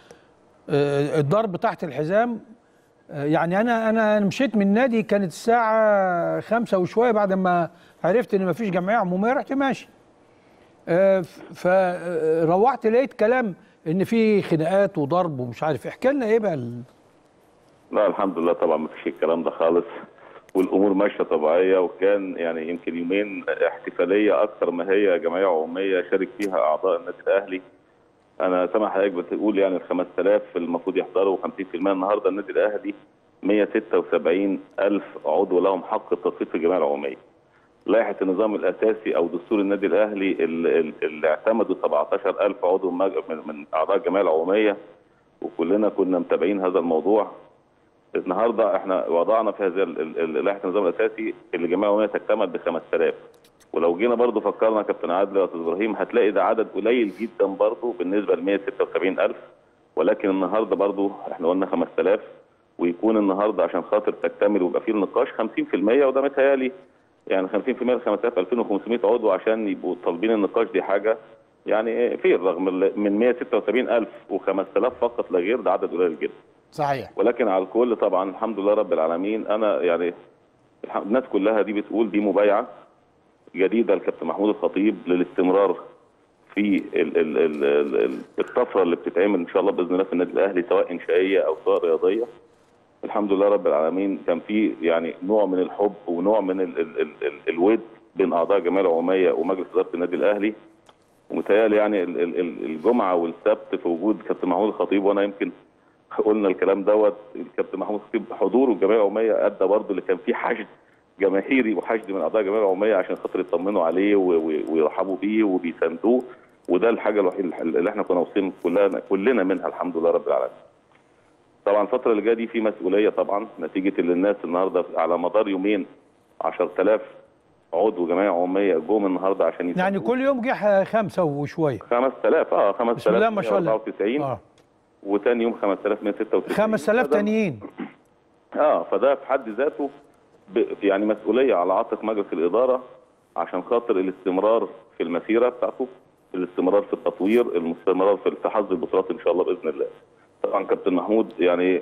آه، الضرب تحت الحزام آه، يعني انا انا مشيت من النادي كانت الساعه خمسة وشويه بعد ما عرفت ان مفيش جمعيه عموميه رحت ماشي آه، ف- فروحت لقيت كلام ان في خناقات وضرب ومش عارف احكي لنا ايه بقى ال- لا الحمد لله طبعا ما فيش الكلام ده خالص والامور ماشيه طبيعيه وكان يعني يمكن يومين احتفاليه اكثر ما هي جمعيه عموميه شارك فيها اعضاء النادي الاهلي انا سامع حضرتك بتقول يعني ال 5000 المفروض يحضروا 50% النهارده النادي الاهلي 176 الف عضو لهم حق التصويت في الجمعيه العموميه لائحه النظام الاساسي او دستور النادي الاهلي اللي, اللي اعتمدوا 17000 عضو مج- من, من اعضاء الجمعيه العموميه وكلنا كنا متابعين هذا الموضوع النهارده احنا وضعنا في هذا ال- ال- ال- لائحه النظام الاساسي اللي الجمعيه العموميه تكتمل ب 5000 ولو جينا برضه فكرنا كابتن عادل واستاذ ابراهيم هتلاقي ده عدد قليل جدا برضه بالنسبه ل 176000 ولكن النهارده برضه احنا قلنا 5000 ويكون النهارده عشان خاطر تكتمل ويبقى فيه النقاش 50% وده متهيألي يعني 50% ل 5000 2500 عضو عشان يبقوا طالبين النقاش دي حاجه يعني فير رغم ال- من 176000 و5000 فقط لا غير ده عدد قليل جدا صحيح ولكن على الكل طبعا الحمد لله رب العالمين انا يعني الح- الناس كلها دي بتقول دي مبايعه جديده لكابتن محمود الخطيب للاستمرار في ال ال ال ال ال الطفره اللي بتتعمل ان شاء الله باذن الله في النادي الاهلي سواء انشائيه او سواء رياضيه الحمد لله رب العالمين كان في يعني نوع من الحب ونوع من ال ال ال ال الود بين اعضاء الجمعيه العموميه ومجلس اداره النادي الاهلي ومتهيألي يعني ال- ال- ال- الجمعه والسبت في وجود كابتن محمود الخطيب وانا يمكن قلنا الكلام دوت الكابتن محمود الخطيب حضوره الجمعيه العموميه ادى برضه اللي كان فيه حشد جماهيري وحشد من اعضاء الجمعيه العموميه عشان خاطر يطمنوا عليه و- و- ويرحبوا بيه وبيساندوه وده الحاجه الوحيده اللي احنا كنا واصلين كلنا كلنا منها الحمد لله رب العالمين. طبعا الفتره اللي جايه دي في مسؤوليه طبعا نتيجه اللي الناس النهارده على مدار يومين 10000 عضو جمعيه عموميه جم النهارده عشان يعني يساندوه. كل يوم جه خمسة وشويه 5000 اه 5000 بسم الله ما شاء الله 94 اه وتاني يوم 5196 5000 فده- تانيين اه فده في حد ذاته ب- يعني مسؤوليه على عاتق مجلس الاداره عشان خاطر الاستمرار في المسيره بتاعته الاستمرار في التطوير الاستمرار في في حظ البطولات ان شاء الله باذن الله طبعا كابتن محمود يعني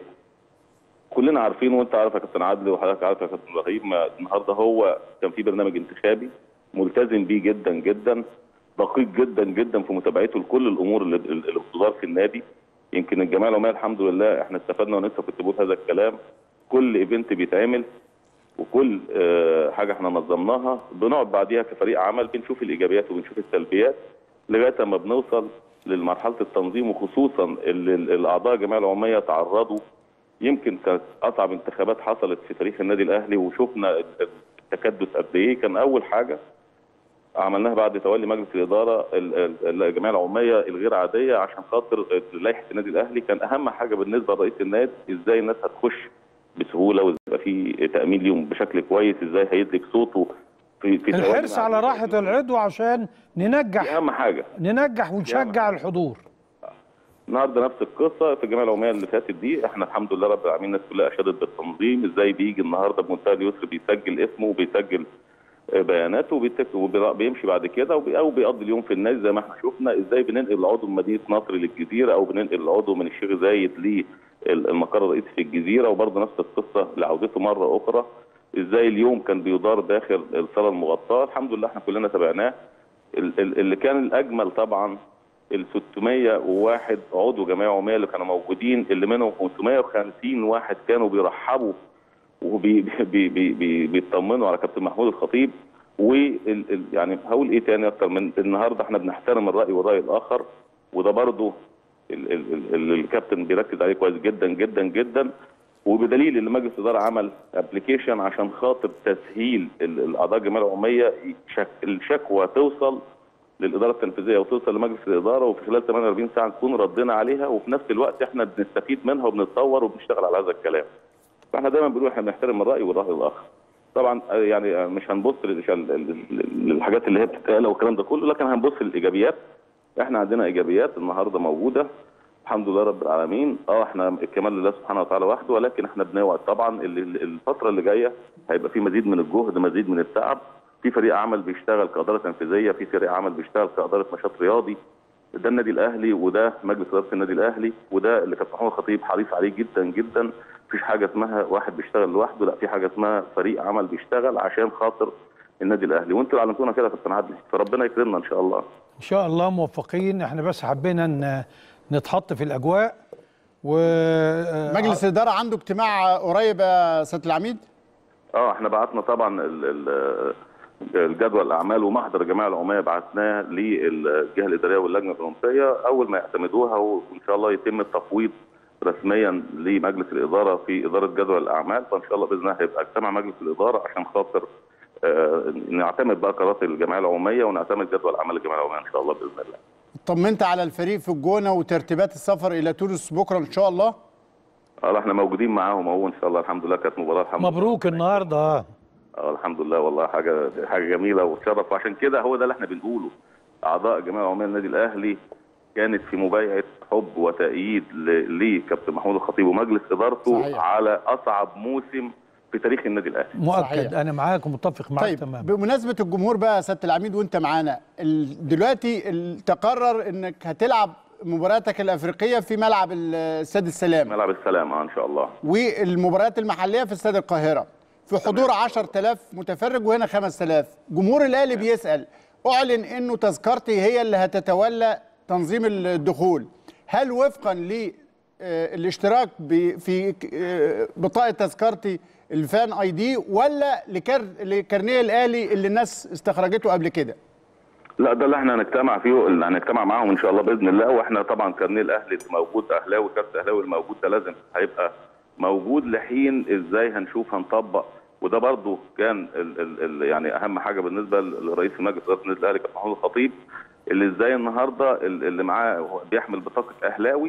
كلنا عارفين وانت عارف يا كابتن عادل وحضرتك عارف يا كابتن ابراهيم ما النهارده هو كان في برنامج انتخابي ملتزم بيه جدا جدا دقيق جدا جدا في متابعته لكل الامور اللي اللي بتدار في النادي يمكن الجمعيه العموميه الحمد لله احنا استفدنا وانا لسه كنت بقول هذا الكلام كل ايفنت بيتعمل وكل آه، حاجه احنا نظمناها بنقعد بعديها كفريق عمل بنشوف الايجابيات وبنشوف السلبيات لغايه ما بنوصل لمرحله التنظيم وخصوصا اللي ال- الاعضاء الجمعيه العموميه تعرضوا يمكن كانت اصعب انتخابات حصلت في تاريخ النادي الاهلي وشفنا التكدس قد ايه كان اول حاجه عملناها بعد تولي مجلس الاداره ال- ال- الجمعيه العموميه الغير عاديه عشان خاطر لائحه النادي الاهلي كان اهم حاجه بالنسبه لرئيس النادي ازاي الناس هتخش بسهوله وازاي يبقى في تامين ليهم بشكل كويس ازاي هيدرك صوته في في تولي الحرص على مع- راحه العضو عشان دي ننجح اهم حاجه ننجح ونشجع الحضور النهارده نفس القصه في الجمعيه العموميه اللي فاتت دي احنا الحمد لله رب العالمين الناس كلها اشادت بالتنظيم ازاي بيجي النهارده بمنتهى اليسر بيسجل اسمه وبيسجل آه، بياناته وبيتك- وبيمشي بعد كده وبي- او بيقضي اليوم في النادي زي ما احنا شفنا ازاي بننقل العضو من مدينه نصر للجزيره او بننقل العضو من الشيخ زايد للمقر الرئيسي في الجزيره وبرضه نفس القصه لعودته مره اخرى ازاي اليوم كان بيدار داخل الصاله المغطاه الحمد لله احنا كلنا تابعناه ال- ال- اللي كان الاجمل طبعا ال 601 عضو جمعيه عموميه اللي كانوا موجودين اللي منهم 550 واحد كانوا بيرحبوا وبيطمنوا على كابتن محمود الخطيب وال ال- يعني هقول ايه تاني اكتر من النهارده احنا بنحترم الراي والراي الاخر وده برضه ال- ال- ال- ال- الكابتن بيركز عليه كويس جدا جدا جدا وبدليل ان مجلس الاداره عمل ابلكيشن عشان خاطر تسهيل ال- الاعضاء الجمعيه العموميه شك الشكوى توصل للاداره التنفيذيه وتوصل لمجلس الاداره وفي خلال 48 ساعه نكون ردينا عليها وفي نفس الوقت احنا بنستفيد منها وبنتطور وبنشتغل على هذا الكلام. فاحنا دايما بنقول احنا بنحترم الراي والراي الاخر. طبعا آه، يعني آه، مش هنبص للش- لل- لل- للحاجات اللي هي بتتقال والكلام ده كله لكن هنبص للايجابيات. احنا عندنا ايجابيات النهارده موجوده الحمد لله رب العالمين اه احنا الكمال لله سبحانه وتعالى وحده ولكن احنا بنوعد طبعا اللي- اللي- الفتره اللي جايه هيبقى في مزيد من الجهد مزيد من التعب في فريق عمل بيشتغل كاداره تنفيذيه في فريق عمل بيشتغل كاداره نشاط رياضي ده النادي الاهلي وده مجلس اداره النادي الاهلي وده اللي كابتن محمود الخطيب حريص عليه جدا جدا مفيش حاجه اسمها واحد بيشتغل لوحده لا في حاجه اسمها فريق عمل بيشتغل عشان خاطر النادي الاهلي وانتوا اللي علمتونا كده يا كابتن عدلي فربنا يكرمنا ان شاء الله ان شاء الله موفقين احنا بس حبينا ان نتحط في الاجواء و مجلس الاداره عنده اجتماع قريب يا سياده العميد اه احنا بعتنا طبعا ال- ال- الجدول الاعمال ومحضر الجمعيه العموميه بعتناه للجهه الاداريه واللجنه الاولمبيه اول ما يعتمدوها وان شاء الله يتم التفويض رسميا لمجلس الاداره في اداره جدول الاعمال فان شاء الله باذن الله هيبقى اجتماع مجلس الاداره عشان خاطر آه، نعتمد بقى قرارات الجمعيه العموميه ونعتمد جدول اعمال الجمعيه العموميه ان شاء الله باذن الله. طمنت على الفريق في الجونه وترتيبات السفر الى تونس بكره ان شاء الله اه احنا موجودين معاهم اهو ان شاء الله الحمد لله كانت مباراه الحمد لله مبروك النهارده اه اه الحمد لله والله حاجه حاجه جميله وتشرف وعشان كده هو ده اللي احنا بنقوله اعضاء الجمعيه العموميه للنادي الاهلي كانت في مبايعه حب وتأييد ل- لكابتن محمود الخطيب ومجلس ادارته صحيح. على اصعب موسم في تاريخ النادي الاهلي مؤكد صحيح. انا معاك ومتفق معاك طيب تماما بمناسبه الجمهور بقى يا سياده العميد وانت معانا ال- دلوقتي ال- تقرر انك هتلعب مباراتك الافريقيه في ملعب ال- استاد السلام ملعب السلام اه ان شاء الله والمباريات المحليه في استاد القاهره في حضور 10000 متفرج وهنا 5000 جمهور الاهلي بيسال اعلن انه تذكرتي هي اللي هتتولى تنظيم الدخول هل وفقا للاشتراك في آه، بطاقه تذكرتي الفان اي دي ولا لكر لكارنيه الاهلي اللي الناس استخرجته قبل كده لا ده اللي احنا هنجتمع فيه اللي هنجتمع معاهم ان شاء الله باذن الله واحنا طبعا كارنيه الاهلي اللي موجود اهلاوي كارت اهلاوي الموجود ده لازم هيبقى موجود لحين ازاي هنشوف هنطبق وده برضو كان ال ال ال يعني اهم حاجه بالنسبه لرئيس مجلس اداره النادي الاهلي كابتن محمود الخطيب اللي ازاي النهارده ال- اللي معاه هو بيحمل بطاقه اهلاوي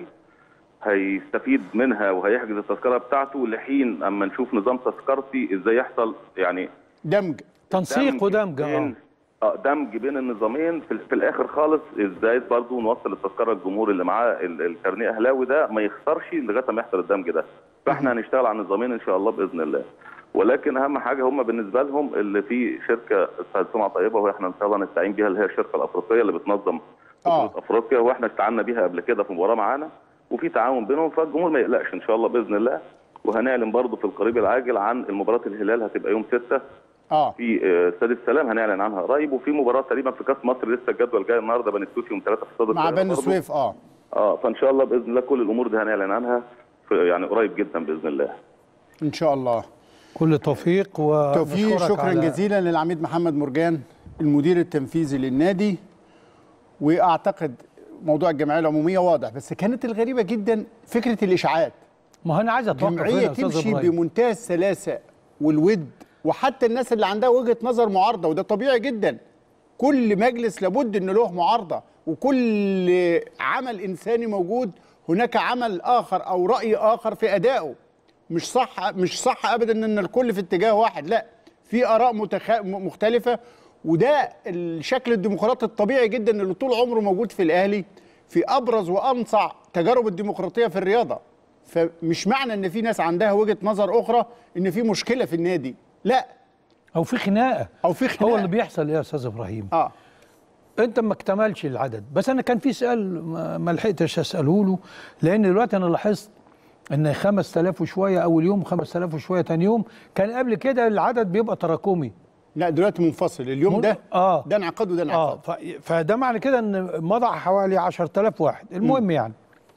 هيستفيد منها وهيحجز التذكره بتاعته لحين اما نشوف نظام تذكرتي ازاي يحصل يعني دمج تنسيق ودمج اه بين اه دمج بين النظامين في, في الاخر خالص ازاي برضه نوصل التذكره للجمهور اللي معاه ال- الكارنيه اهلاوي ده ما يخسرش لغايه ما يحصل الدمج ده فاحنا هنشتغل على النظامين ان شاء الله باذن الله ولكن اهم حاجه هم بالنسبه لهم اللي في شركه اسمها سمعه طيبه واحنا ان شاء الله نستعين بيها اللي هي الشركه الافريقيه اللي بتنظم آه. بطوله افريقيا واحنا استعنا بيها قبل كده في مباراه معانا وفي تعاون بينهم فالجمهور ما يقلقش ان شاء الله باذن الله وهنعلن برضه في القريب العاجل عن المباراه الهلال هتبقى يوم 6 اه في آه، استاد السلام هنعلن عنها قريب وفي مباراه تقريبا في كاس مصر لسه الجدول جاي النهارده بني سويف يوم 3 في استاد مع القاهرة بني برضه. سويف اه اه فان شاء الله باذن الله كل الامور دي هنعلن عنها في يعني قريب جدا باذن الله ان شاء الله كل توفيق و توفيق شكرا جزيلا للعميد محمد مرجان المدير التنفيذي للنادي واعتقد موضوع الجمعيه العموميه واضح بس كانت الغريبه جدا فكره الاشاعات ما هو انا عايز اتوقف هنا جمعيه يا أستاذ تمشي إبراهيم. بمنتهى السلاسه والود وحتى الناس اللي عندها وجهه نظر معارضه وده طبيعي جدا كل مجلس لابد ان له معارضه وكل عمل انساني موجود هناك عمل اخر او راي اخر في ادائه مش صح مش صح ابدا ان الكل في اتجاه واحد لا في اراء متخ... م- مختلفه وده الشكل الديمقراطي الطبيعي جدا اللي طول عمره موجود في الاهلي في ابرز وانصع تجارب الديمقراطيه في الرياضه فمش معنى ان في ناس عندها وجهه نظر اخرى ان في مشكله في النادي لا او في خناقه او في خناقه هو اللي بيحصل يا استاذ ابراهيم اه انت ما اكتملش العدد بس انا كان في سؤال ما ما لحقتش اساله له لان دلوقتي انا لاحظت ان 5000 وشويه اول يوم 5000 وشويه تاني يوم كان قبل كده العدد بيبقى تراكمي لا دلوقتي منفصل اليوم مر- ده آه. ده انعقاد وده انعقاد اه ف- فده معنى كده ان مضى حوالي 10000 واحد المهم يعني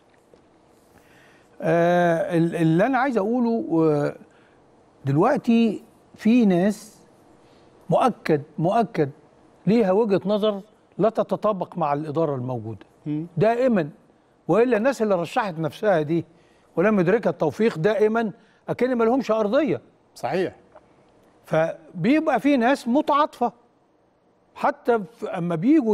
آه ال- اللي انا عايز اقوله آه، دلوقتي في ناس مؤكد مؤكد ليها وجهه نظر لا تتطابق مع الاداره الموجوده دائما والا الناس اللي رشحت نفسها دي ولم يدركها التوفيق دائما اكن ما لهمش ارضيه صحيح فبيبقى في ناس متعاطفه حتى ف- اما بيجوا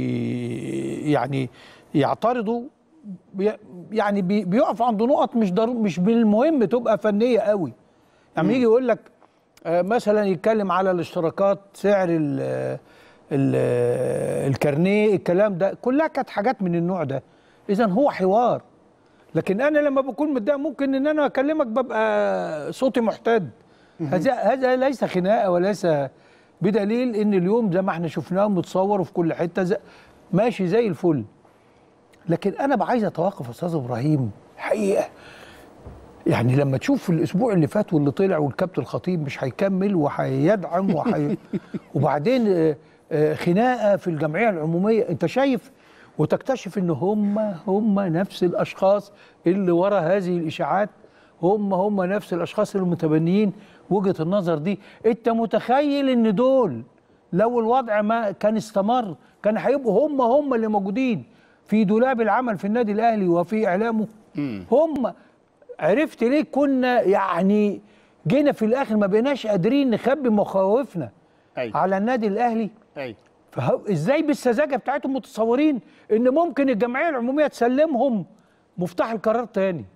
ي- يعني يعترضوا بي- يعني بي- بيقف عند نقط مش ضرو مش بالمهم تبقى فنيه قوي يعني يجي يقول لك آه، مثلا يتكلم على الاشتراكات سعر ال ال الكارنيه الكلام ده كلها كانت حاجات من النوع ده اذا هو حوار لكن انا لما بكون متضايق ممكن ان انا اكلمك ببقى صوتي محتد هذا هذا ليس خناقه وليس بدليل ان اليوم زي ما احنا شفناه متصور في كل حته زي ماشي زي الفل لكن انا بقى عايز اتوقف يا استاذ ابراهيم حقيقه يعني لما تشوف الاسبوع اللي فات واللي طلع والكابتن الخطيب مش هيكمل وهيدعم وحي... وبعدين آه، آه، خناقه في الجمعيه العموميه انت شايف وتكتشف ان هم هم نفس الاشخاص اللي ورا هذه الاشاعات هم هم نفس الاشخاص المتبنيين وجهه النظر دي انت متخيل ان دول لو الوضع ما كان استمر كان هيبقوا هم هم اللي موجودين في دولاب العمل في النادي الاهلي وفي اعلامه هم عرفت ليه كنا يعني جينا في الاخر ما بقيناش قادرين نخبي مخاوفنا أيوة. على النادي الاهلي ايوه فهو ازاي بالسذاجه بتاعتهم متصورين ان ممكن الجمعيه العموميه تسلمهم مفتاح القرار تاني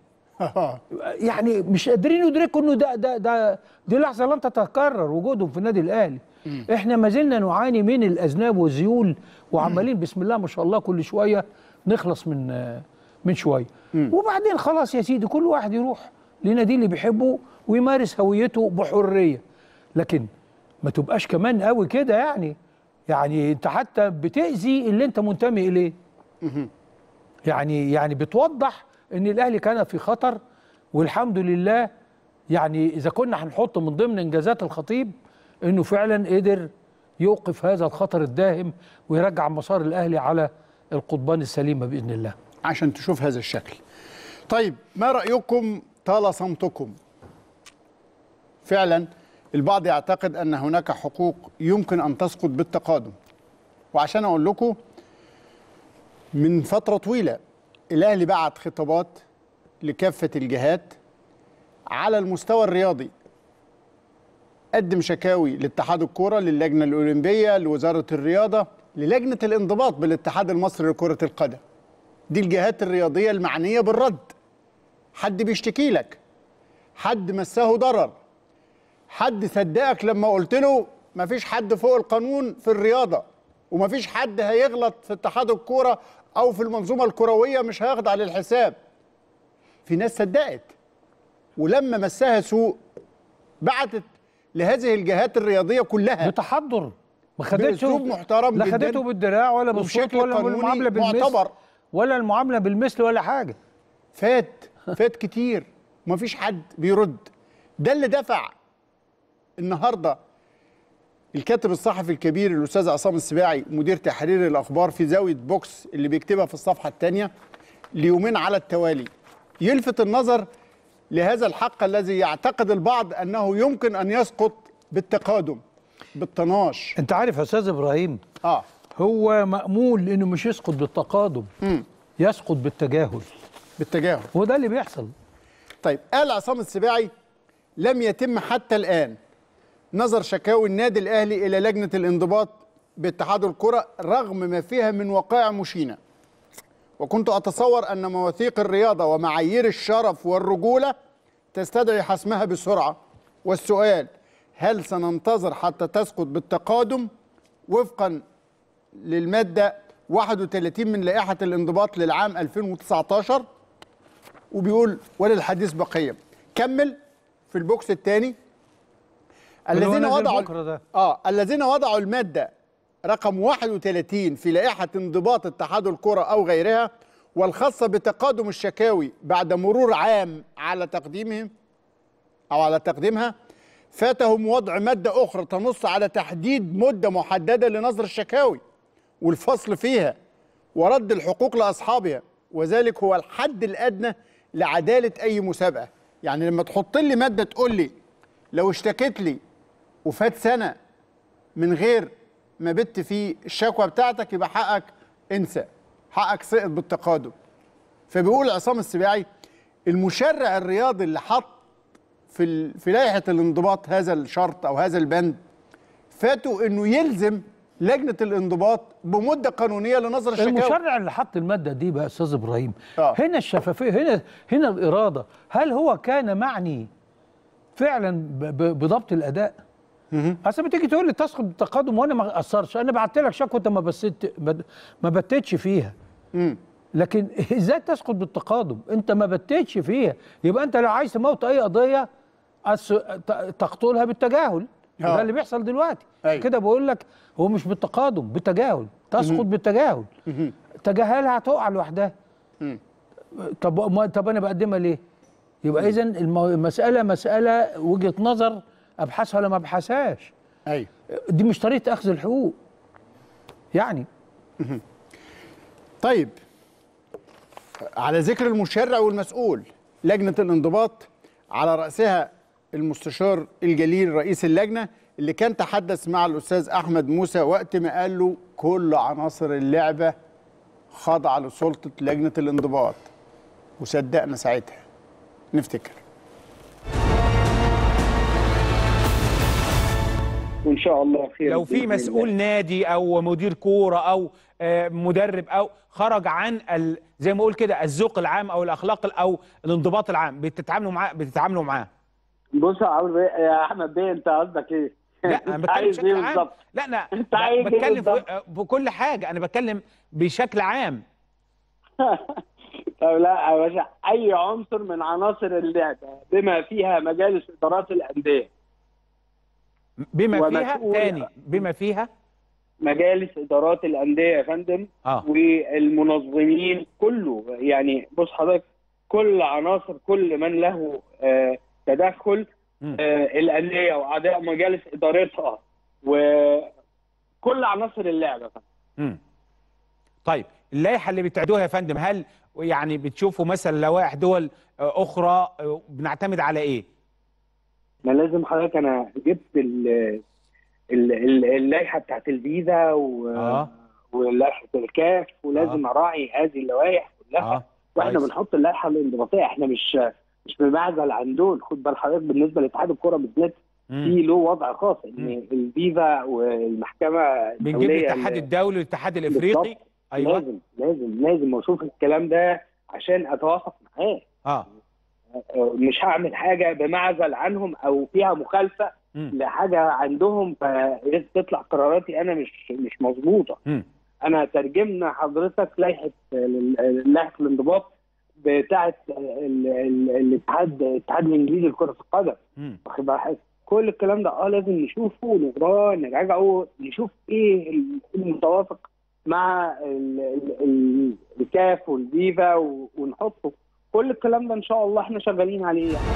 يعني مش قادرين يدركوا انه ده ده ده دي لحظه لن تتكرر وجودهم في النادي الاهلي احنا ما زلنا نعاني من الاذناب والذيول وعمالين بسم الله ما شاء الله كل شويه نخلص من آه، من شويه وبعدين خلاص يا سيدي كل واحد يروح لنادي اللي بيحبه ويمارس هويته بحريه لكن ما تبقاش كمان قوي كده يعني يعني انت حتى بتاذي اللي انت منتمي اليه يعني يعني بتوضح ان الاهلي كان في خطر والحمد لله يعني اذا كنا هنحط من ضمن انجازات الخطيب انه فعلا قدر يوقف هذا الخطر الداهم ويرجع مسار الاهلي على القضبان السليمه باذن الله عشان تشوف هذا الشكل طيب ما رأيكم طال صمتكم فعلا البعض يعتقد أن هناك حقوق يمكن أن تسقط بالتقادم وعشان أقول لكم من فترة طويلة الأهلي بعت خطابات لكافة الجهات على المستوى الرياضي قدم شكاوي لاتحاد الكرة للجنة الأولمبية لوزارة الرياضة للجنة الانضباط بالاتحاد المصري لكرة القدم دي الجهات الرياضية المعنية بالرد حد بيشتكي لك حد مسه ضرر حد صدقك لما قلت له مفيش حد فوق القانون في الرياضة ومفيش حد هيغلط في اتحاد الكورة أو في المنظومة الكروية مش هيخضع للحساب في ناس صدقت ولما مسها سوء بعتت لهذه الجهات الرياضية كلها بتحضر ما خدتش بأسلوب محترم لا جداً خدته بالدراع ولا بالصوت وبشكل ولا قانوني بالمعامله بالمثل معتبر. ولا المعامله بالمثل ولا حاجه فات فات كتير ومفيش حد بيرد ده اللي دفع النهارده الكاتب الصحفي الكبير الاستاذ عصام السباعي مدير تحرير الاخبار في زاويه بوكس اللي بيكتبها في الصفحه الثانيه ليومين على التوالي يلفت النظر لهذا الحق الذي يعتقد البعض انه يمكن ان يسقط بالتقادم بالطناش انت عارف يا استاذ ابراهيم اه هو مأمول انه مش يسقط بالتقادم يسقط بالتجاهل بالتجاهل وده اللي بيحصل طيب قال عصام السباعي لم يتم حتى الآن نظر شكاوي النادي الأهلي إلى لجنة الانضباط باتحاد الكرة رغم ما فيها من وقائع مشينة وكنت أتصور أن مواثيق الرياضة ومعايير الشرف والرجولة تستدعي حسمها بسرعة والسؤال هل سننتظر حتى تسقط بالتقادم وفقا للمادة 31 من لائحة الانضباط للعام 2019 وبيقول وللحديث بقيه كمل في البوكس الثاني اللي هو الذين نازل وضعوا بكرة ده. اه الذين وضعوا الماده رقم 31 في لائحه انضباط اتحاد الكره او غيرها والخاصه بتقادم الشكاوي بعد مرور عام على تقديمهم او على تقديمها فاتهم وضع ماده اخرى تنص على تحديد مده محدده لنظر الشكاوي والفصل فيها ورد الحقوق لاصحابها وذلك هو الحد الادنى لعداله اي مسابقه يعني لما تحط لي ماده تقول لي لو اشتكيت لي وفات سنه من غير ما بت فيه الشكوى بتاعتك يبقى حقك انسى حقك سقط بالتقادم فبيقول عصام السباعي المشرع الرياضي اللي حط في ال... في لائحه الانضباط هذا الشرط او هذا البند فاتوا انه يلزم لجنه الانضباط بمده قانونيه لنظر الشكاوى المشرع اللي حط الماده دي بقى استاذ ابراهيم آه. هنا الشفافيه هنا هنا الاراده هل هو كان معني فعلا ب- ب- بضبط الاداء اصل بتيجي تقول لي تسقط بالتقادم وانا ما اثرش انا بعت لك شكوى انت ما بسيت ما بتتش فيها مم. لكن ازاي تسقط بالتقادم انت ما بتتش فيها يبقى انت لو عايز تموت اي قضيه أس- ت- تقتلها بالتجاهل آه. ده اللي بيحصل دلوقتي أيوة. كده بقول لك هو مش بالتقادم بالتجاهل تسقط بالتجاهل تجاهلها هتقع لوحدها مم. طب ما طب انا بقدمها ليه يبقى اذا المساله مساله وجهه نظر ابحثها ولا ما ابحثهاش ايوه دي مش طريقه اخذ الحقوق يعني طيب على ذكر المشرع والمسؤول لجنة الانضباط على رأسها المستشار الجليل رئيس اللجنة اللي كان تحدث مع الأستاذ أحمد موسى وقت ما قال له كل عناصر اللعبة خاضعة لسلطة لجنة الانضباط وصدقنا ساعتها نفتكر وان شاء الله خير لو في بإذن مسؤول الله. نادي او مدير كوره او آه، مدرب او خرج عن ال... زي ما اقول كده الذوق العام او الاخلاق ال- او الانضباط العام بتتعاملوا معاه بتتعاملوا معاه بص يا عمرو بيه- يا احمد بيه انت قصدك ايه؟ لا انا أنت بتكلم عايز ايه بشكل عام بالظبط؟ لا انا أنت عايز إيه بتكلم في... بالظبط؟ آه، بكل حاجه انا بتكلم بشكل عام طب لا يا باشا اي عنصر من عناصر اللعبه بما فيها مجالس ادارات الانديه بما فيها ومسؤول- تاني بما فيها مجالس ادارات الانديه يا فندم اه والمنظمين كله يعني بص حضرتك كل عناصر كل من له آه، تدخل مم. آه، الانديه واعضاء مجالس ادارتها وكل عناصر اللعبه يا فندم. مم. طيب اللائحه اللي بتعدوها يا فندم هل يعني بتشوفوا مثلا لوائح دول آه، اخرى آه، بنعتمد على ايه؟ ما لازم حضرتك انا جبت ال- ال- ال- اللائحه بتاعت الفيزا و... آه. ولائحه الكاف ولازم اراعي هذه اللوائح كلها اه واحنا كويس. بنحط اللائحه الانضباطيه احنا مش مش بنعزل عن دول خد بال حضرتك بالنسبه لاتحاد الكره بالذات مم. في له وضع خاص ان مم. الفيفا والمحكمه بنجيب الدوليه الاتحاد اللي- الدولي والاتحاد الافريقي بالظبط. ايوه لازم لازم لازم اشوف الكلام ده عشان اتوافق معاه اه مش هعمل حاجه بمعزل عنهم او فيها مخالفه مم. لحاجه عندهم فتطلع قراراتي انا مش مش مظبوطه مم. انا ترجمنا حضرتك لائحه لائحه الانضباط بتاعه ال- ال- الاتحاد الاتحاد الانجليزي لكره القدم مم. واخد بال حضرتك؟ كل الكلام ده اه لازم نشوفه ونقراه نراجعه نشوف ايه ال- المتوافق مع ال- ال- ال- الكاف والفيفا و- ونحطه كل الكلام ده ان شاء الله احنا شغالين عليه يعني.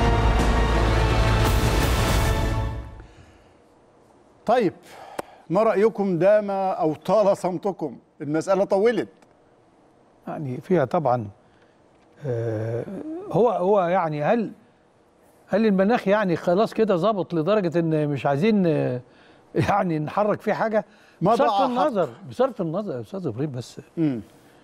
طيب ما رأيكم دام أو طال صمتكم المسألة طولت يعني فيها طبعا آه، هو هو يعني هل هل المناخ يعني خلاص كده ظبط لدرجه ان مش عايزين آه، يعني نحرك فيه حاجه ما بصرف ضاع حق. النظر بصرف النظر يا استاذ ابراهيم بس مم.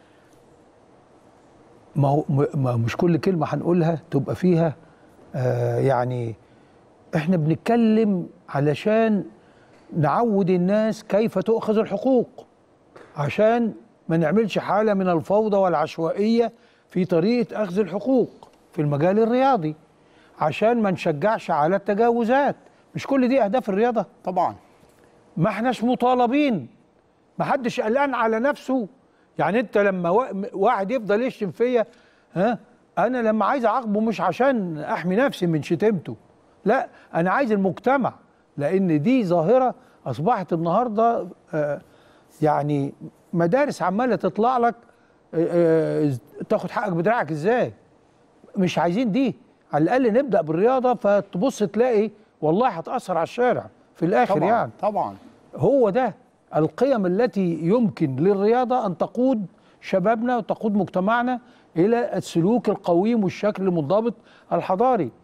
ما هو م- ما مش كل كلمه هنقولها تبقى فيها آه يعني احنا بنتكلم علشان نعود الناس كيف تؤخذ الحقوق عشان ما نعملش حاله من الفوضى والعشوائيه في طريقه اخذ الحقوق في المجال الرياضي عشان ما نشجعش على التجاوزات مش كل دي اهداف الرياضه طبعا ما احناش مطالبين ما حدش قلقان على نفسه يعني انت لما وا- واحد يفضل يشتم فيا ها انا لما عايز اعاقبه مش عشان احمي نفسي من شتمته لا انا عايز المجتمع لان دي ظاهره اصبحت النهارده آه، يعني مدارس عماله تطلع لك آه، آه، تاخد حقك بدراعك ازاي مش عايزين دي على الاقل نبدا بالرياضه فتبص تلاقي والله هتاثر على الشارع في الاخر طبعا يعني طبعا هو ده القيم التي يمكن للرياضة أن تقود شبابنا وتقود مجتمعنا إلى السلوك القويم والشكل المنضبط الحضاري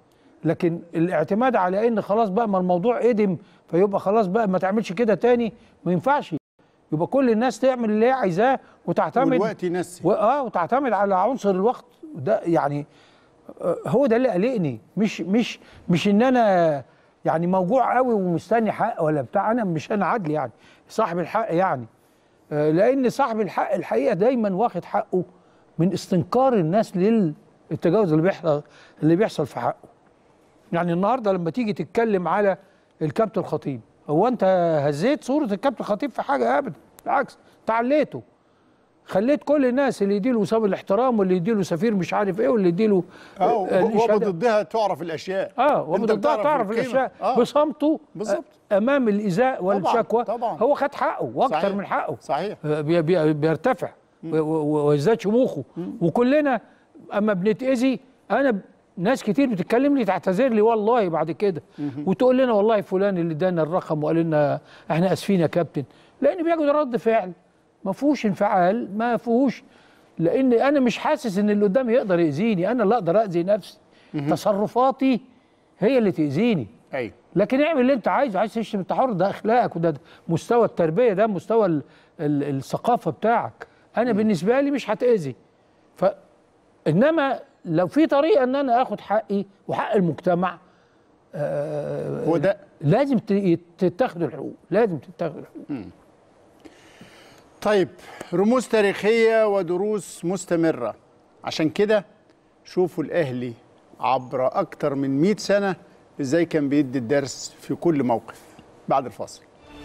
لكن الاعتماد على ان خلاص بقى ما الموضوع قدم فيبقى خلاص بقى ما تعملش كده تاني ما ينفعش يبقى كل الناس تعمل اللي هي عايزاه وتعتمد والوقت ينسي و- اه وتعتمد على عنصر الوقت ده يعني آه، هو ده اللي قلقني مش مش مش ان انا يعني موجوع قوي ومستني حق ولا بتاع انا مش انا عدل يعني صاحب الحق يعني آه، لان صاحب الحق الحقيقه دايما واخد حقه من استنكار الناس للتجاوز اللي بيحصل اللي بيحصل في حقه يعني النهارده لما تيجي تتكلم على الكابتن الخطيب هو انت هزيت صوره الكابتن الخطيب في حاجه ابدا بالعكس تعليته خليت كل الناس اللي يديله وسام الاحترام واللي يديله سفير مش عارف ايه واللي يديله اه آه، ليه شهادة. وبضدها تعرف الاشياء اه أنت وبضدها بتعرف تعرف القيمة. الاشياء آه. بصمته بالظبط. آه، امام الايذاء والشكوى طبعاً. هو خد حقه واكتر صحيح. من حقه صحيح آه، بي بي بيرتفع و- و- ويزداد شموخه وكلنا اما بنتاذي انا ب- ناس كتير بتتكلم لي تعتذر لي والله بعد كده وتقول لنا والله فلان اللي ادانا الرقم وقال لنا احنا اسفين يا كابتن لان بياخد رد فعل ما فيهوش انفعال ما فيهوش لان انا مش حاسس ان اللي قدامي يقدر ياذيني انا اللي اقدر اذي نفسي تصرفاتي هي اللي تاذيني ايوه لكن اعمل اللي انت عايزه عايز تشتم انت حر ده اخلاقك وده مستوى التربيه ده مستوى ال ال الثقافه بتاعك انا بالنسبه لي مش هتاذي ف انما لو في طريقه ان انا اخد حقي وحق المجتمع آه هو ده لازم ت- تتاخد الحقوق لازم تتاخد الحقوق طيب رموز تاريخية ودروس مستمرة عشان كده شوفوا الأهلي عبر أكتر من 100 سنة إزاي كان بيدي الدرس في كل موقف بعد الفاصل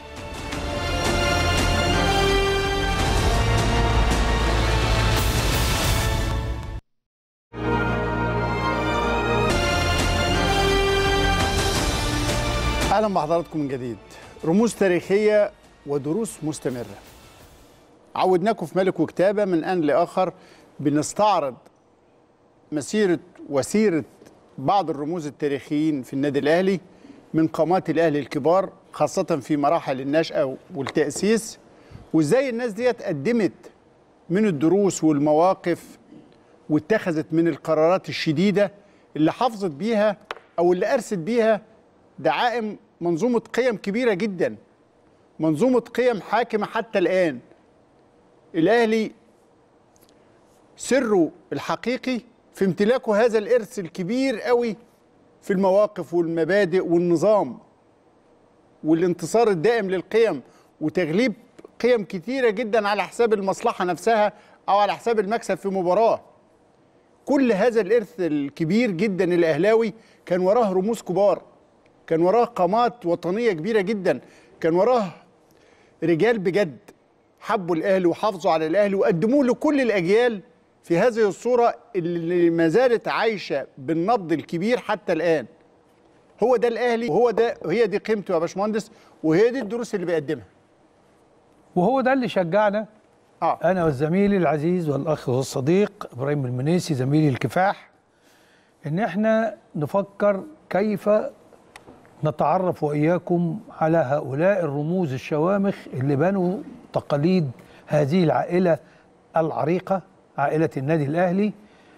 أهلا بحضراتكم من جديد رموز تاريخية ودروس مستمرة عودناكم في ملك وكتابة من آن لآخر بنستعرض مسيرة وسيرة بعض الرموز التاريخيين في النادي الأهلي من قامات الأهلي الكبار خاصة في مراحل النشأة والتأسيس وإزاي الناس دي قدمت من الدروس والمواقف واتخذت من القرارات الشديدة اللي حافظت بيها أو اللي أرست بيها دعائم منظومة قيم كبيرة جدا منظومة قيم حاكمة حتى الآن الأهلي سره الحقيقي في امتلاكه هذا الإرث الكبير قوي في المواقف والمبادئ والنظام والانتصار الدائم للقيم وتغليب قيم كتيرة جدا على حساب المصلحة نفسها أو على حساب المكسب في مباراة كل هذا الإرث الكبير جدا الأهلاوي كان وراه رموز كبار كان وراه قامات وطنية كبيرة جدا كان وراه رجال بجد حبوا الاهلي وحافظوا على الاهلي وقدموه لكل الاجيال في هذه الصوره اللي ما زالت عايشه بالنبض الكبير حتى الان هو ده الاهلي وهو ده هي دي قيمته يا باشمهندس وهي دي الدروس اللي بيقدمها وهو ده اللي شجعنا اه انا والزميل العزيز والاخ والصديق ابراهيم المنيسي زميلي الكفاح ان احنا نفكر كيف نتعرف واياكم على هؤلاء الرموز الشوامخ اللي بنوا تقاليد هذه العائله العريقه عائله النادي الاهلي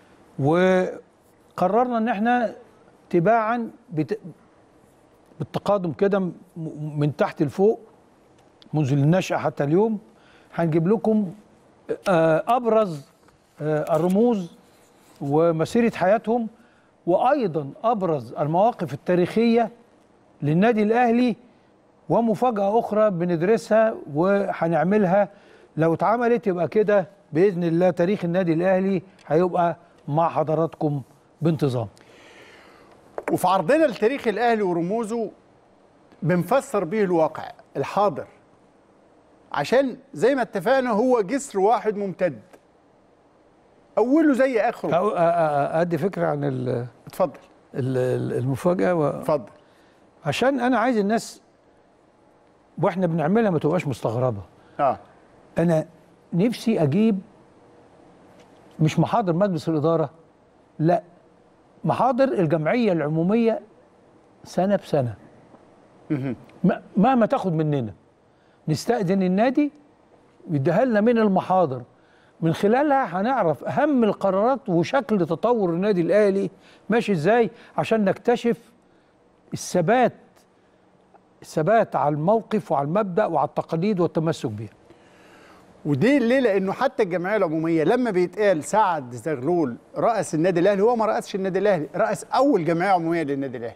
وقررنا ان احنا تباعا بت... بالتقادم كده م- من تحت لفوق منذ النشأة حتى اليوم هنجيب لكم آه، أبرز آه، الرموز ومسيرة حياتهم وأيضا أبرز المواقف التاريخية للنادي الأهلي ومفاجأة أخرى بندرسها وهنعملها لو اتعملت يبقى كده بإذن الله تاريخ النادي الأهلي هيبقى مع حضراتكم بانتظام وفي عرضنا لتاريخ الاهلي ورموزه بنفسر به الواقع الحاضر عشان زي ما اتفقنا هو جسر واحد ممتد اوله زي اخره أو- أ- أ- أدي فكرة عن ال- اتفضل ال- ال- المفاجأة و... اتفضل عشان انا عايز الناس واحنا بنعملها ما تبقاش مستغربه اه انا نفسي اجيب مش محاضر مجلس الاداره لا محاضر الجمعيه العموميه سنه بسنه ما- مهما تاخد مننا نستأذن النادي يديها لنا من المحاضر من خلالها هنعرف اهم القرارات وشكل تطور النادي الاهلي ماشي ازاي عشان نكتشف الثبات الثبات على الموقف وعلى المبدا وعلى التقاليد والتمسك بيها ودي ليه لانه حتى الجمعيه العموميه لما بيتقال سعد زغلول راس النادي الاهلي هو ما راسش النادي الاهلي راس اول جمعيه عموميه للنادي الاهلي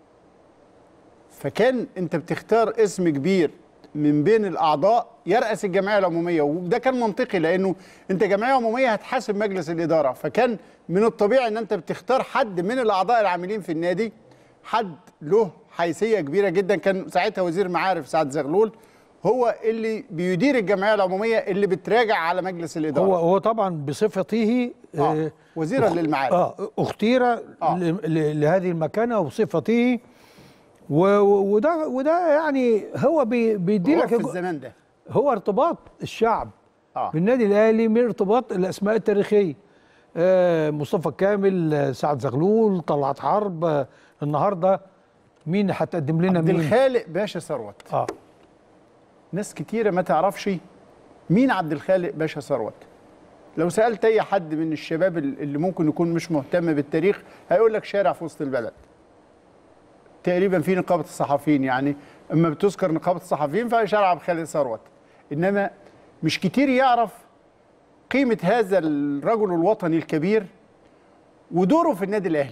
فكان انت بتختار اسم كبير من بين الاعضاء يراس الجمعيه العموميه وده كان منطقي لانه انت جمعيه عموميه هتحاسب مجلس الاداره فكان من الطبيعي ان انت بتختار حد من الاعضاء العاملين في النادي حد له حيثيه كبيره جدا كان ساعتها وزير معارف سعد زغلول هو اللي بيدير الجمعيه العموميه اللي بتراجع على مجلس الاداره هو هو طبعا بصفته آه. وزيرا للمعارف اه اختير آه. ل- ل- لهذه المكانه وصفته و- و- وده وده يعني هو بي- بيدي هو لك في الزمان ده هو ارتباط الشعب اه بالنادي الاهلي من ارتباط الاسماء التاريخيه آه مصطفى كامل آه، سعد زغلول طلعت حرب آه النهارده مين هتقدم لنا عبد مين الخالق باشا ثروت اه ناس كتيرة ما تعرفش مين عبد الخالق باشا ثروت لو سألت أي حد من الشباب اللي ممكن يكون مش مهتم بالتاريخ هيقول لك شارع في وسط البلد تقريبا في نقابة الصحفيين يعني اما بتذكر نقابة الصحفيين فهي شارع عبد الخالق ثروت إنما مش كتير يعرف قيمة هذا الرجل الوطني الكبير ودوره في النادي الأهلي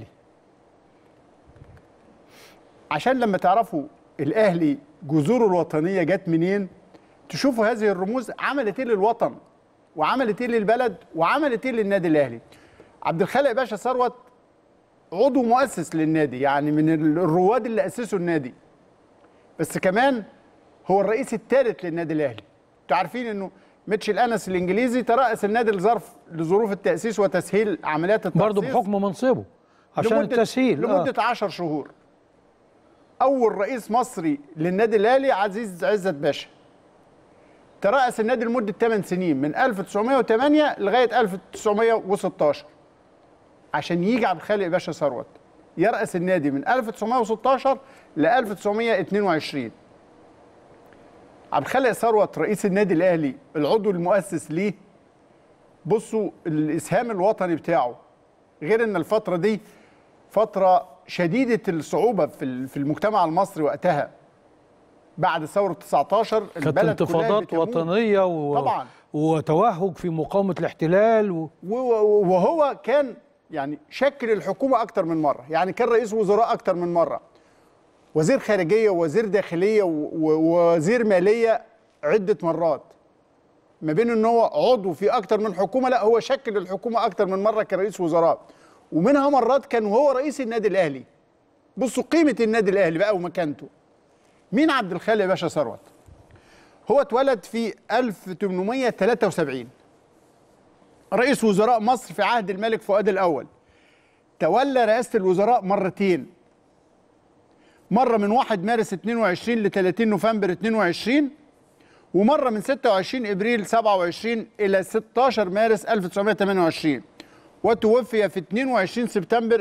عشان لما تعرفوا الاهلي جذوره الوطنيه جت منين تشوفوا هذه الرموز عملت ايه للوطن وعملت ايه للبلد وعملت ايه للنادي الاهلي عبد الخالق باشا ثروت عضو مؤسس للنادي يعني من الرواد اللي اسسوا النادي بس كمان هو الرئيس الثالث للنادي الاهلي انتوا عارفين انه ميتشل انس الانجليزي ترأس النادي لظرف لظروف التاسيس وتسهيل عمليات التخصيص برضه بحكم منصبه عشان لمدة- التسهيل آه. لمده 10 شهور اول رئيس مصري للنادي الاهلي عزيز عزت باشا ترأس النادي لمده 8 سنين من 1908 لغايه 1916 عشان يجي عبد الخالق باشا ثروت يرأس النادي من 1916 ل 1922 عبد الخالق ثروت رئيس النادي الاهلي العضو المؤسس ليه بصوا الاسهام الوطني بتاعه غير ان الفتره دي فتره شديده الصعوبه في ال- في المجتمع المصري وقتها بعد ثوره 19 كانت البلد كلها انتفاضات بتموت. وطنيه و... طبعا وتوهج في مقاومه الاحتلال و... و- و- وهو كان يعني شكل الحكومه اكتر من مره يعني كان رئيس وزراء اكتر من مره وزير خارجيه ووزير داخليه و- و- ووزير ماليه عده مرات ما بين ان هو عضو في اكتر من حكومه لا هو شكل الحكومه اكتر من مره كرئيس وزراء ومنها مرات كان هو رئيس النادي الاهلي بصوا قيمه النادي الاهلي بقى ومكانته مين عبد الخالق باشا ثروت هو اتولد في 1873 رئيس وزراء مصر في عهد الملك فؤاد الأول تولى رئاسة الوزراء مرتين مرة من 1 مارس 22 ل 30 نوفمبر 22 ومرة من 26 إبريل 27 إلى 16 مارس 1928 وتوفي في 22 سبتمبر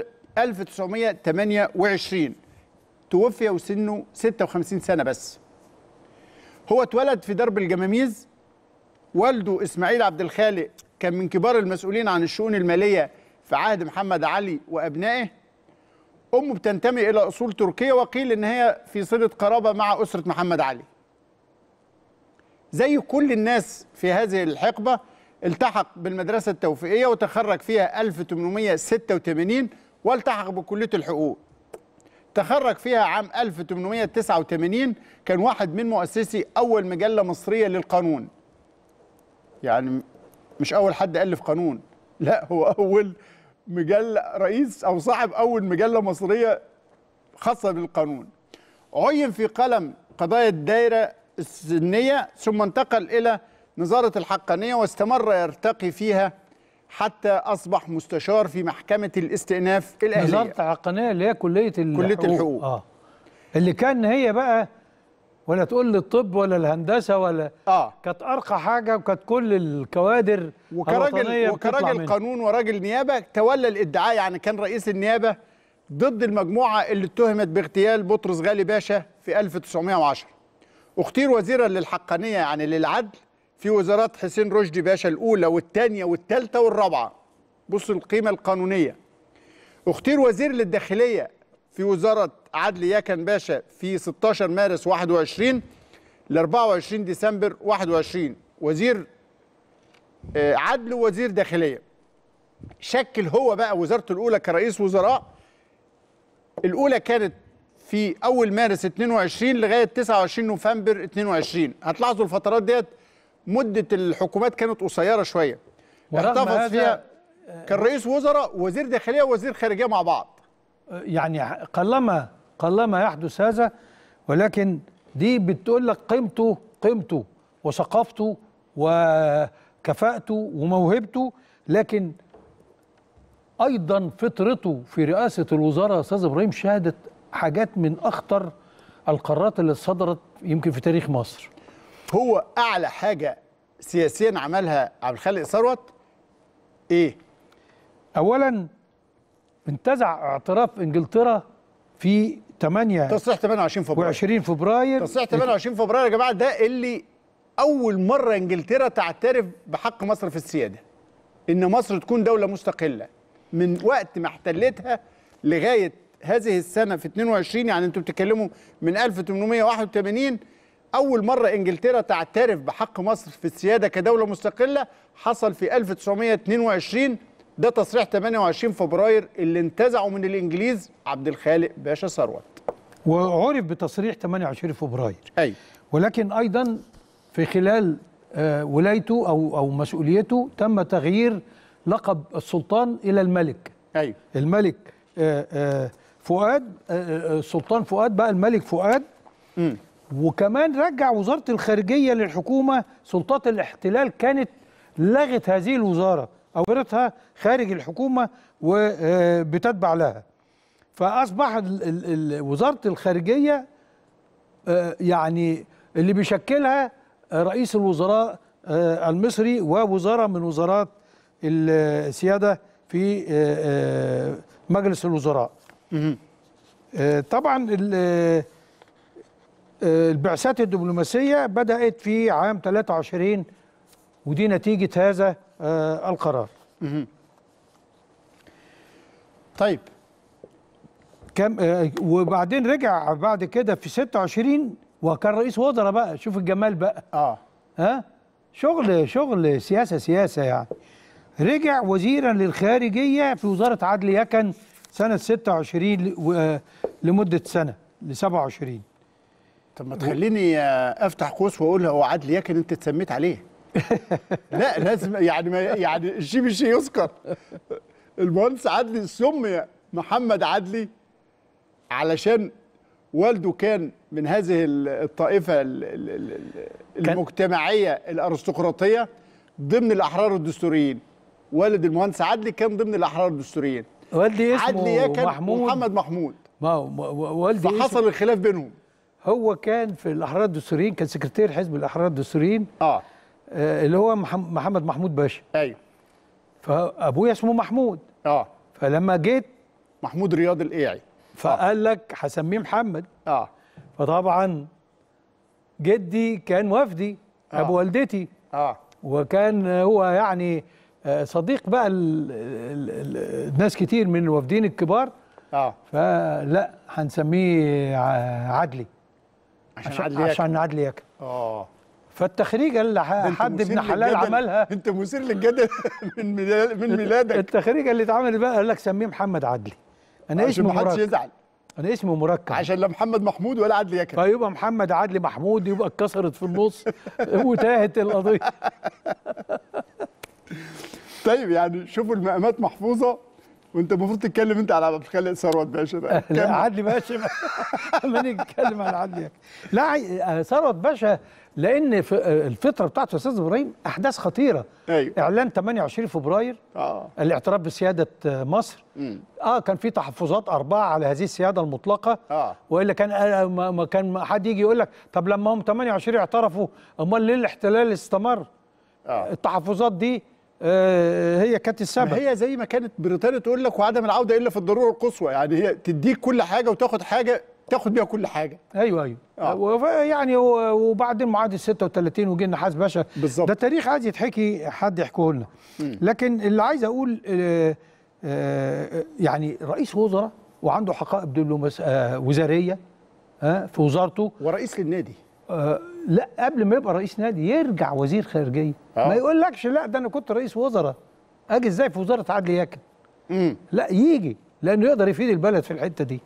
1928 توفي وسنه 56 سنة بس هو اتولد في درب الجماميز والده اسماعيل عبد الخالق كان من كبار المسؤولين عن الشؤون الماليه في عهد محمد علي وابنائه امه بتنتمي الى اصول تركيه وقيل ان هي في صله قرابه مع اسره محمد علي زي كل الناس في هذه الحقبه التحق بالمدرسه التوفيقيه وتخرج فيها 1886 والتحق بكليه الحقوق تخرج فيها عام 1889 كان واحد من مؤسسي اول مجله مصريه للقانون يعني مش اول حد الف قانون لا هو اول مجله رئيس او صاحب اول مجله مصريه خاصه بالقانون عين في قلم قضايا الدائره السنيه ثم انتقل الى نظاره الحقانيه واستمر يرتقي فيها حتى اصبح مستشار في محكمه الاستئناف الاهليه وزاره العقانيه اللي هي كليه الحقوق كلية الحقوق. اه اللي كان هي بقى ولا تقول لي الطب ولا الهندسه ولا اه كانت ارقى حاجه وكانت كل الكوادر وكراجل الوطنية بتطلع وكراجل منها. قانون وراجل نيابه تولى الادعاء يعني كان رئيس النيابه ضد المجموعه اللي اتهمت باغتيال بطرس غالي باشا في 1910 اختير وزيرا للحقانيه يعني للعدل في وزارات حسين رشدي باشا الاولى والثانيه والثالثه والرابعه بص القيمه القانونيه اختير وزير للداخليه في وزاره عدل يكن باشا في 16 مارس 21 ل 24 ديسمبر 21 وزير آه، عدل ووزير داخليه شكل هو بقى وزارته الاولى كرئيس وزراء الاولى كانت في اول مارس 22 لغايه 29 نوفمبر 22 هتلاحظوا الفترات ديت مده الحكومات كانت قصيره شويه ورغم احتفظ هذا- فيها كان رئيس وزراء ووزير داخليه ووزير خارجيه مع بعض يعني قلما قلما يحدث هذا ولكن دي بتقول لك قيمته قيمته وثقافته وكفاءته وموهبته لكن ايضا فطرته في رئاسه الوزراء يا استاذ ابراهيم شهدت حاجات من اخطر القرارات اللي صدرت يمكن في تاريخ مصر هو اعلى حاجه سياسيا عملها عبد الخالق ثروت ايه اولا انتزع اعتراف انجلترا في 8 تصريح 28 فبراير و20 فبراير تصريح 28 فبراير يا جماعه ده اللي اول مره انجلترا تعترف بحق مصر في السياده ان مصر تكون دوله مستقله من وقت ما احتلتها لغايه هذه السنه في 22 يعني انتوا بتتكلموا من 1881 اول مره انجلترا تعترف بحق مصر في السياده كدوله مستقله حصل في 1922 ده تصريح 28 فبراير اللي انتزعوا من الانجليز عبد الخالق باشا ثروت وعرف بتصريح 28 فبراير ايوه ولكن ايضا في خلال آه، ولايته او او مسؤوليته تم تغيير لقب السلطان الى الملك ايوه الملك آه، آه، فؤاد آه، آه، السلطان فؤاد بقى الملك فؤاد مم. وكمان رجع وزاره الخارجيه للحكومه سلطات الاحتلال كانت لغت هذه الوزاره او ورثها خارج الحكومه وبتتبع لها فاصبح ال- ال- ال- وزاره الخارجيه آه، يعني اللي بيشكلها آه، رئيس الوزراء آه، المصري ووزاره من وزارات السياده في آه، آه، مجلس الوزراء آه، طبعا ال- آه، آه، البعثات الدبلوماسيه بدات في عام 23 ودي نتيجه هذا آه، القرار طيب كم آه، وبعدين رجع بعد كده في 26 وكان رئيس وزراء بقى شوف الجمال بقى اه ها شغل شغل سياسه سياسه يعني رجع وزيرا للخارجيه في وزاره عدل يكن سنه 26 ل- و- آه، لمده سنه ل 27 طب ما تخليني آه، افتح قوس واقول هو عدل يكن انت اتسميت عليه لا لازم يعني ما يعني الشيء بالشيء يذكر المهندس عدلي سمي محمد عدلي علشان والده كان من هذه ال- الطائفه ال- ال- ال- ال- كان- المجتمعيه الارستقراطيه ضمن الاحرار الدستوريين والد المهندس عدلي كان ضمن الاحرار الدستوريين والدي عدلي اسمه يكن محمود ومحمد محمود ما هو ما- والدي اسمه فحصل الخلاف بينهم هو كان في الاحرار الدستوريين كان سكرتير حزب الاحرار الدستوريين اه آه، اللي هو محم- محمد محمود باشا ايوه فابويا اسمه محمود اه فلما جيت محمود رياض الايعي فقال لك هسميه محمد اه فطبعا جدي كان وفدي آه. ابو والدتي اه وكان هو يعني آه، صديق بقى ال ال ال الناس كتير من الوافدين الكبار اه فلا هنسميه ع- عدلي عشان عشان عدلي يكن. عشان عدلي يكن اه فالتخريجه اللي ده ح- أنت حد مثير ابن حلال للجدل. عملها انت مثير للجدل من ميلاد- من ميلادك التخريجه اللي اتعملت بقى قال لك سميه محمد عدلي انا عشان اسمي ما حدش مركب يزعل انا اسمي مركب عشان لا محمد محمود ولا عدلي يكن فيبقى محمد عدلي محمود يبقى اتكسرت في النص وتاهت القضيه طيب يعني شوفوا المقامات محفوظه وانت المفروض تتكلم انت على عبد الخالق ثروت باشا ده لا كمل. عدلي باشا ما نيجي نتكلم عن عدلي يكن. لا عي- ثروت باشا لان في الفتره بتاعته يا استاذ ابراهيم احداث خطيره ايوه اعلان 28 فبراير اه الاعتراف بسياده مصر مم. اه كان في تحفظات اربعه على هذه السياده المطلقه اه والا كان آه، ما ما كان ما حد يجي يقول لك طب لما هم 28 اعترفوا امال ليه الاحتلال استمر؟ اه التحفظات دي آه، هي كانت ما السبب هي زي ما كانت بريطانيا تقول لك وعدم العوده الا في الضروره القصوى يعني هي تديك كل حاجه وتاخد حاجه تاخد بيها كل حاجه ايوه ايوه آه. وف- يعني هو- وبعدين معاهده 36 وجه النحاس باشا بالظبط. ده تاريخ عايز يتحكي حد يحكيه لنا لكن اللي عايز اقول آه، آه، يعني رئيس وزراء وعنده حقائب دبلوماس آه، وزاريه آه، في وزارته ورئيس للنادي آه، لا قبل ما يبقى رئيس نادي يرجع وزير خارجيه آه. ما يقولكش لا ده انا كنت رئيس وزراء اجي ازاي في وزاره عدل ياكل امم لا يجي لانه يقدر يفيد البلد في الحته دي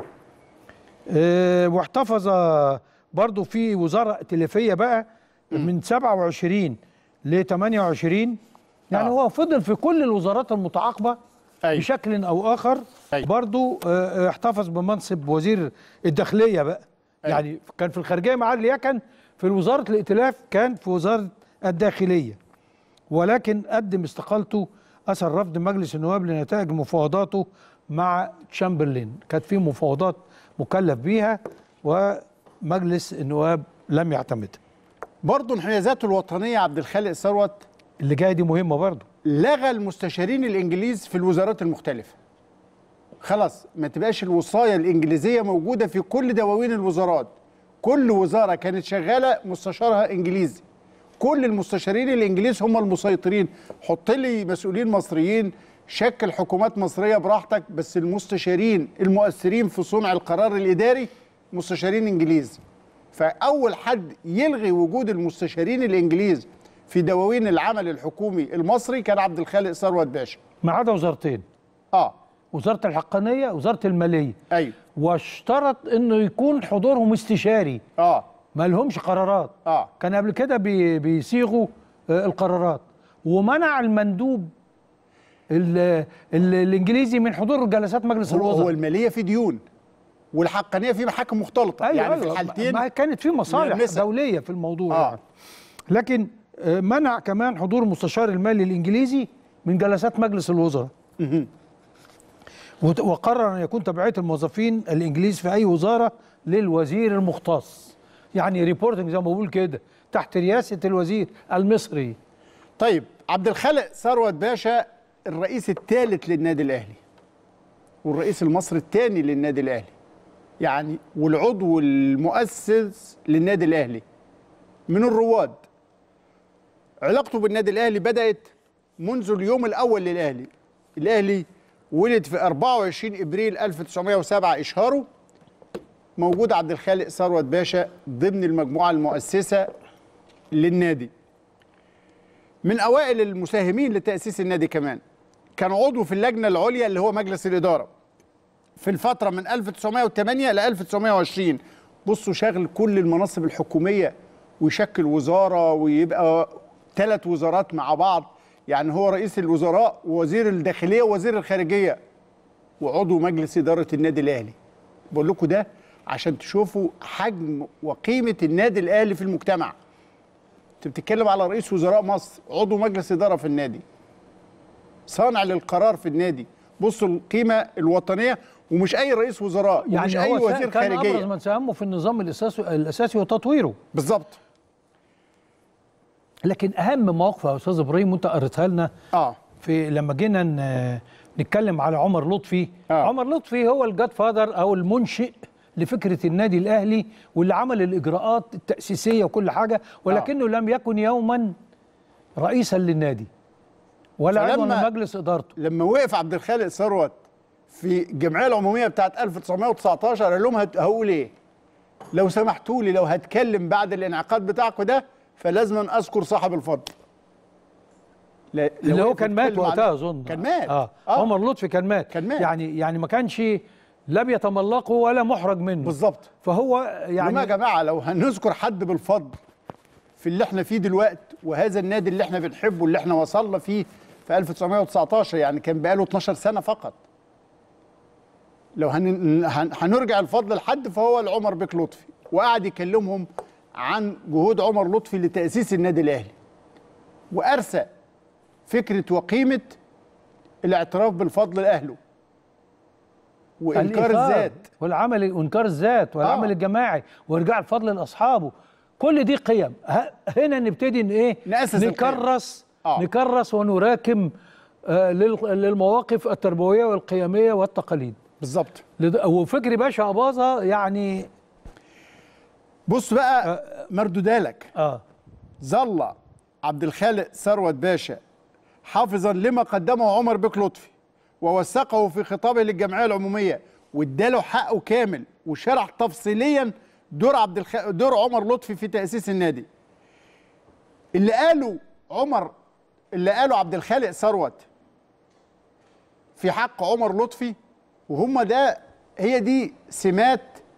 آه، واحتفظ برضو في وزاره ائتلافيه بقى من 27 ل 28 يعني آه. هو فضل في كل الوزارات المتعاقبه أيوة. بشكل او اخر أيوة. برضو آه، احتفظ بمنصب وزير الداخليه بقى أيوة. يعني كان في الخارجيه مع عادل يكن في وزاره الائتلاف كان في وزاره الداخليه ولكن قدم استقالته اثر رفض مجلس النواب لنتائج مفاوضاته مع تشامبرلين كانت في مفاوضات مكلف بيها ومجلس النواب لم يعتمدها برضه انحيازاته الوطنيه عبد الخالق ثروت اللي جايه دي مهمه برضه لغى المستشارين الانجليز في الوزارات المختلفه خلاص ما تبقاش الوصايه الانجليزيه موجوده في كل دواوين الوزارات كل وزاره كانت شغاله مستشارها انجليزي كل المستشارين الانجليز هم المسيطرين حط لي مسؤولين مصريين شكل حكومات مصريه براحتك بس المستشارين المؤثرين في صنع القرار الاداري مستشارين انجليز فاول حد يلغي وجود المستشارين الانجليز في دواوين العمل الحكومي المصري كان عبد الخالق ثروت باشا ما عدا وزارتين اه وزاره الحقانيه وزاره الماليه ايوه واشترط انه يكون حضورهم استشاري اه ما لهمش قرارات اه كان قبل كده بي بيصيغوا آه، القرارات ومنع المندوب ال- ال- الانجليزي من حضور جلسات مجلس هو, هو الوزراء الماليه في ديون والحقانيه في محاكم مختلطه أيوة يعني في أيوة. الحالتين ما كانت في مصالح ملمسة. دوليه في الموضوع آه. يعني. لكن آه، منع كمان حضور المستشار المالي الانجليزي من جلسات مجلس الوزراء وت- وقرر ان يكون تبعيه الموظفين الانجليز في اي وزاره للوزير المختص يعني ريبورتنج زي ما بقول كده تحت رئاسه الوزير المصري طيب عبد الخالق ثروت باشا الرئيس الثالث للنادي الاهلي والرئيس المصري الثاني للنادي الاهلي يعني والعضو المؤسس للنادي الاهلي من الرواد علاقته بالنادي الاهلي بدات منذ اليوم الاول للاهلي الاهلي ولد في 24 ابريل 1907 اشهاره موجود عبد الخالق ثروت باشا ضمن المجموعه المؤسسه للنادي من اوائل المساهمين لتاسيس النادي كمان كان عضو في اللجنه العليا اللي هو مجلس الاداره في الفتره من 1908 ل 1920 بصوا شغل كل المناصب الحكوميه ويشكل وزاره ويبقى ثلاث وزارات مع بعض يعني هو رئيس الوزراء ووزير الداخليه ووزير الخارجيه وعضو مجلس اداره النادي الاهلي بقول لكم ده عشان تشوفوا حجم وقيمه النادي الاهلي في المجتمع انت بتتكلم على رئيس وزراء مصر عضو مجلس اداره في النادي صانع للقرار في النادي بصوا القيمه الوطنيه ومش اي رئيس وزراء ومش اي هو وزير كان ابرز خارجيه من ساهمه في النظام الاساسي الاساسي وتطويره بالظبط لكن اهم مواقف يا استاذ ابراهيم وانت قريتها لنا اه في لما جينا ن- نتكلم على عمر لطفي آه. عمر لطفي هو الجاد فادر او المنشئ لفكره النادي الاهلي واللي عمل الاجراءات التاسيسيه وكل حاجه ولكنه لم يكن يوما رئيسا للنادي ولا عضوا فلما- من مجلس ادارته لما وقف عبد الخالق ثروت في الجمعيه العموميه بتاعت 1919 قال لهم هت- هقول ايه؟ لو سمحتوا لي لو هتكلم بعد الانعقاد بتاعكم ده فلازم أن اذكر صاحب الفضل لا- لو اللي هو وقف كان مات يتكلم عن- وقتها اظن كان مات اه, عمر لطفي كان مات كان مات. يعني يعني ما كانش لا بيتملقه ولا محرج منه بالظبط فهو يعني يا يعني جماعه لو هنذكر حد بالفضل في اللي احنا فيه دلوقتي وهذا النادي اللي احنا بنحبه اللي احنا وصلنا فيه في 1919 يعني كان بقاله 12 سنه فقط لو هن... هن... هنرجع الفضل لحد فهو لعمر بيك لطفي وقعد يكلمهم عن جهود عمر لطفي لتاسيس النادي الاهلي وارسى فكره وقيمه الاعتراف بالفضل لاهله وانكار الإيثار الذات والعمل وانكار الذات والعمل آه. الجماعي وارجاع الفضل لاصحابه كل دي قيم ه- هنا نبتدي ان ايه نأسس القيم. نكرس آه. نكرس ونراكم آه لل- للمواقف التربويه والقيميه والتقاليد بالظبط لد- وفكري باشا اباظه يعني بص بقى مردودالك اه ظل عبد الخالق ثروت باشا حافظا لما قدمه عمر بك لطفي ووثقه في خطابه للجمعيه العموميه واداله حقه كامل وشرح تفصيليا دور عبد الخ... دور عمر لطفي في تاسيس النادي اللي قاله عمر اللي قاله عبد الخالق ثروت في حق عمر لطفي وهم ده هي دي سمات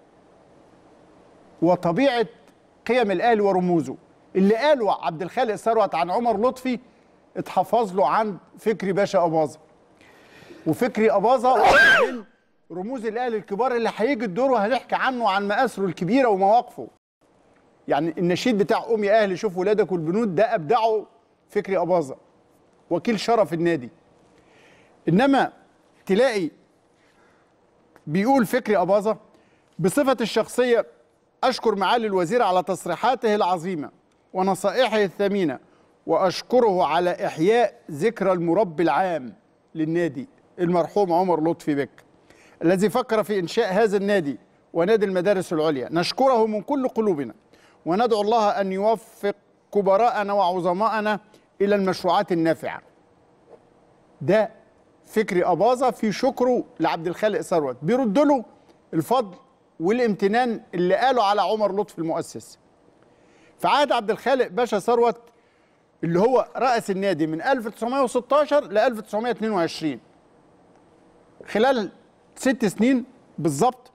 وطبيعه قيم الاهلي ورموزه اللي قاله عبد الخالق ثروت عن عمر لطفي اتحفظ له عن فكري باشا اباظه وفكري اباظه واحد من رموز الاهلي الكبار اللي هيجي الدور وهنحكي عنه عن مآثره الكبيره ومواقفه يعني النشيد بتاع قوم يا اهلي شوف ولادك والبنود ده ابدعه فكري اباظه وكيل شرف النادي انما تلاقي بيقول فكري اباظه بصفه الشخصيه اشكر معالي الوزير على تصريحاته العظيمه ونصائحه الثمينه واشكره على احياء ذكرى المربي العام للنادي المرحوم عمر لطفي بك الذي فكر في انشاء هذا النادي ونادي المدارس العليا نشكره من كل قلوبنا وندعو الله ان يوفق كبراءنا وعظماءنا الى المشروعات النافعه ده فكري أباظة في شكره لعبد الخالق ثروت بيرد له الفضل والامتنان اللي قاله على عمر لطفي المؤسس في عهد عبد الخالق باشا ثروت اللي هو رأس النادي من 1916 ل 1922 خلال ست سنين بالظبط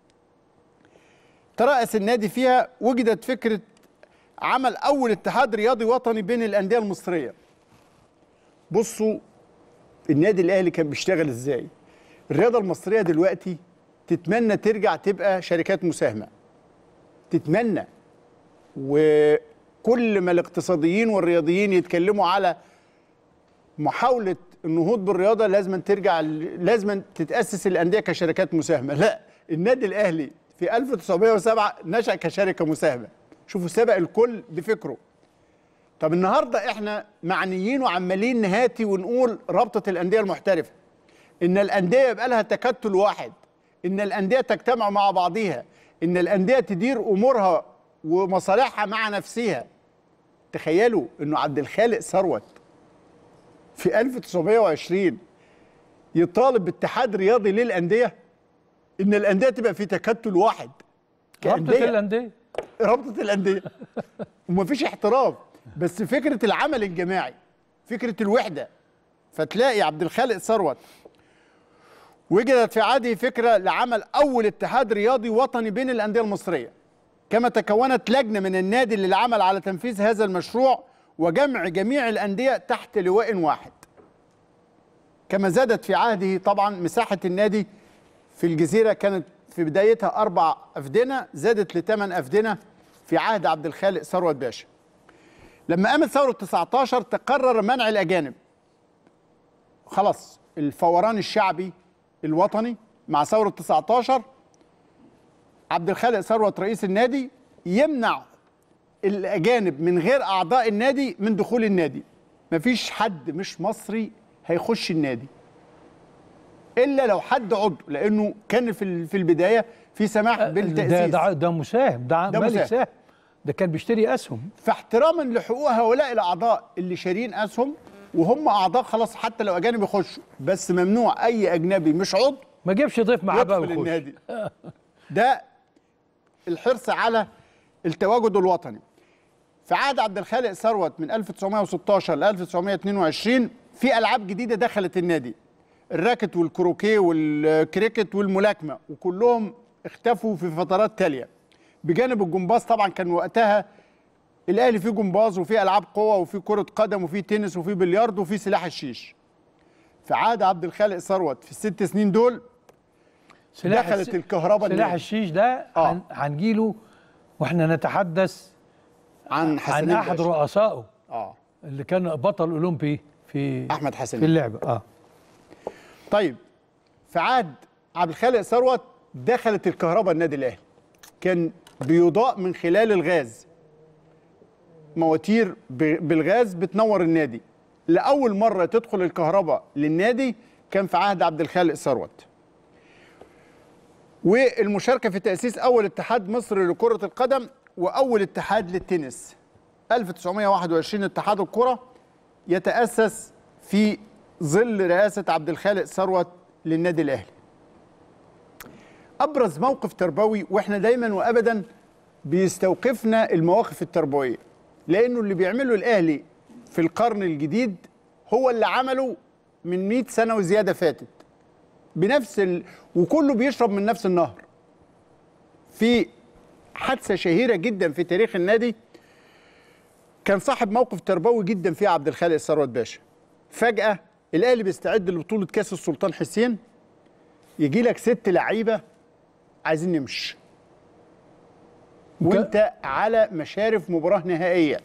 ترأس النادي فيها وجدت فكرة عمل أول اتحاد رياضي وطني بين الأندية المصرية بصوا النادي الاهلي كان بيشتغل ازاي الرياضه المصريه دلوقتي تتمنى ترجع تبقى شركات مساهمه تتمنى وكل ما الاقتصاديين والرياضيين يتكلموا على محاوله النهوض بالرياضه لازم ترجع لازم تتاسس الانديه كشركات مساهمه لا النادي الاهلي في 1907 نشا كشركه مساهمه شوفوا سبق الكل بفكره طب النهارده احنا معنيين وعمالين نهاتي ونقول رابطه الانديه المحترفه ان الانديه يبقى لها تكتل واحد ان الانديه تجتمع مع بعضيها ان الانديه تدير امورها ومصالحها مع نفسها تخيلوا انه عبد الخالق ثروت في 1920 يطالب باتحاد رياضي للانديه ان الانديه تبقى في تكتل واحد رابطه كأندية. الانديه رابطه الانديه ومفيش احتراف بس فكره العمل الجماعي فكره الوحده فتلاقي عبد الخالق ثروت وجدت في عهده فكره لعمل اول اتحاد رياضي وطني بين الانديه المصريه كما تكونت لجنه من النادي للعمل على تنفيذ هذا المشروع وجمع جميع الانديه تحت لواء واحد كما زادت في عهده طبعا مساحه النادي في الجزيره كانت في بدايتها اربع افدنه زادت لثمان افدنه في عهد عبد الخالق ثروت باشا لما قامت ثوره 19 تقرر منع الاجانب خلاص الفوران الشعبي الوطني مع ثوره 19 عبد الخالق ثروت رئيس النادي يمنع الاجانب من غير اعضاء النادي من دخول النادي مفيش حد مش مصري هيخش النادي الا لو حد عضو لانه كان في ال- في البدايه في سماح ده بالتاسيس ده ده مساهم ده, ده مالك مساهم. ساهم ده كان بيشتري اسهم فاحتراما لحقوق هؤلاء الاعضاء اللي شارين اسهم وهم اعضاء خلاص حتى لو اجانب يخشوا بس ممنوع اي اجنبي مش عضو ما جابش ضيف معاه بقى يدخل ويخش النادي ده الحرص على التواجد الوطني في عهد عبد الخالق ثروت من 1916 ل 1922 في العاب جديده دخلت النادي الراكت والكروكيه والكريكت والملاكمه وكلهم اختفوا في فترات تاليه بجانب الجمباز طبعا كان وقتها الاهلي فيه جمباز وفيه العاب قوه وفيه كره قدم وفيه تنس وفيه بلياردو وفيه سلاح الشيش في عهد عبد الخالق ثروت في الست سنين دول دخلت الس- الكهرباء سلاح النادي. الشيش ده آه. هن- هنجيله واحنا نتحدث عن حسن عن احد الباشا. رؤسائه اه اللي كان بطل اولمبي في احمد حسن في اللعبه اه طيب في عهد عبد الخالق ثروت دخلت الكهرباء النادي الاهلي كان بيضاء من خلال الغاز مواتير ب- بالغاز بتنور النادي لاول مره تدخل الكهرباء للنادي كان في عهد عبد الخالق ثروت والمشاركه في تاسيس اول اتحاد مصري لكره القدم واول اتحاد للتنس 1921 اتحاد الكره يتاسس في ظل رئاسه عبد الخالق ثروت للنادي الاهلي ابرز موقف تربوي واحنا دايما وابدا بيستوقفنا المواقف التربويه لانه اللي بيعمله الاهلي في القرن الجديد هو اللي عمله من 100 سنه وزياده فاتت بنفس ال... وكله بيشرب من نفس النهر في حادثه شهيره جدا في تاريخ النادي كان صاحب موقف تربوي جدا فيها عبد الخالق ثروت باشا فجاه الاهلي بيستعد لبطوله كاس السلطان حسين يجي لك ست لعيبه عايزين نمشي وانت على مشارف مباراه نهائيه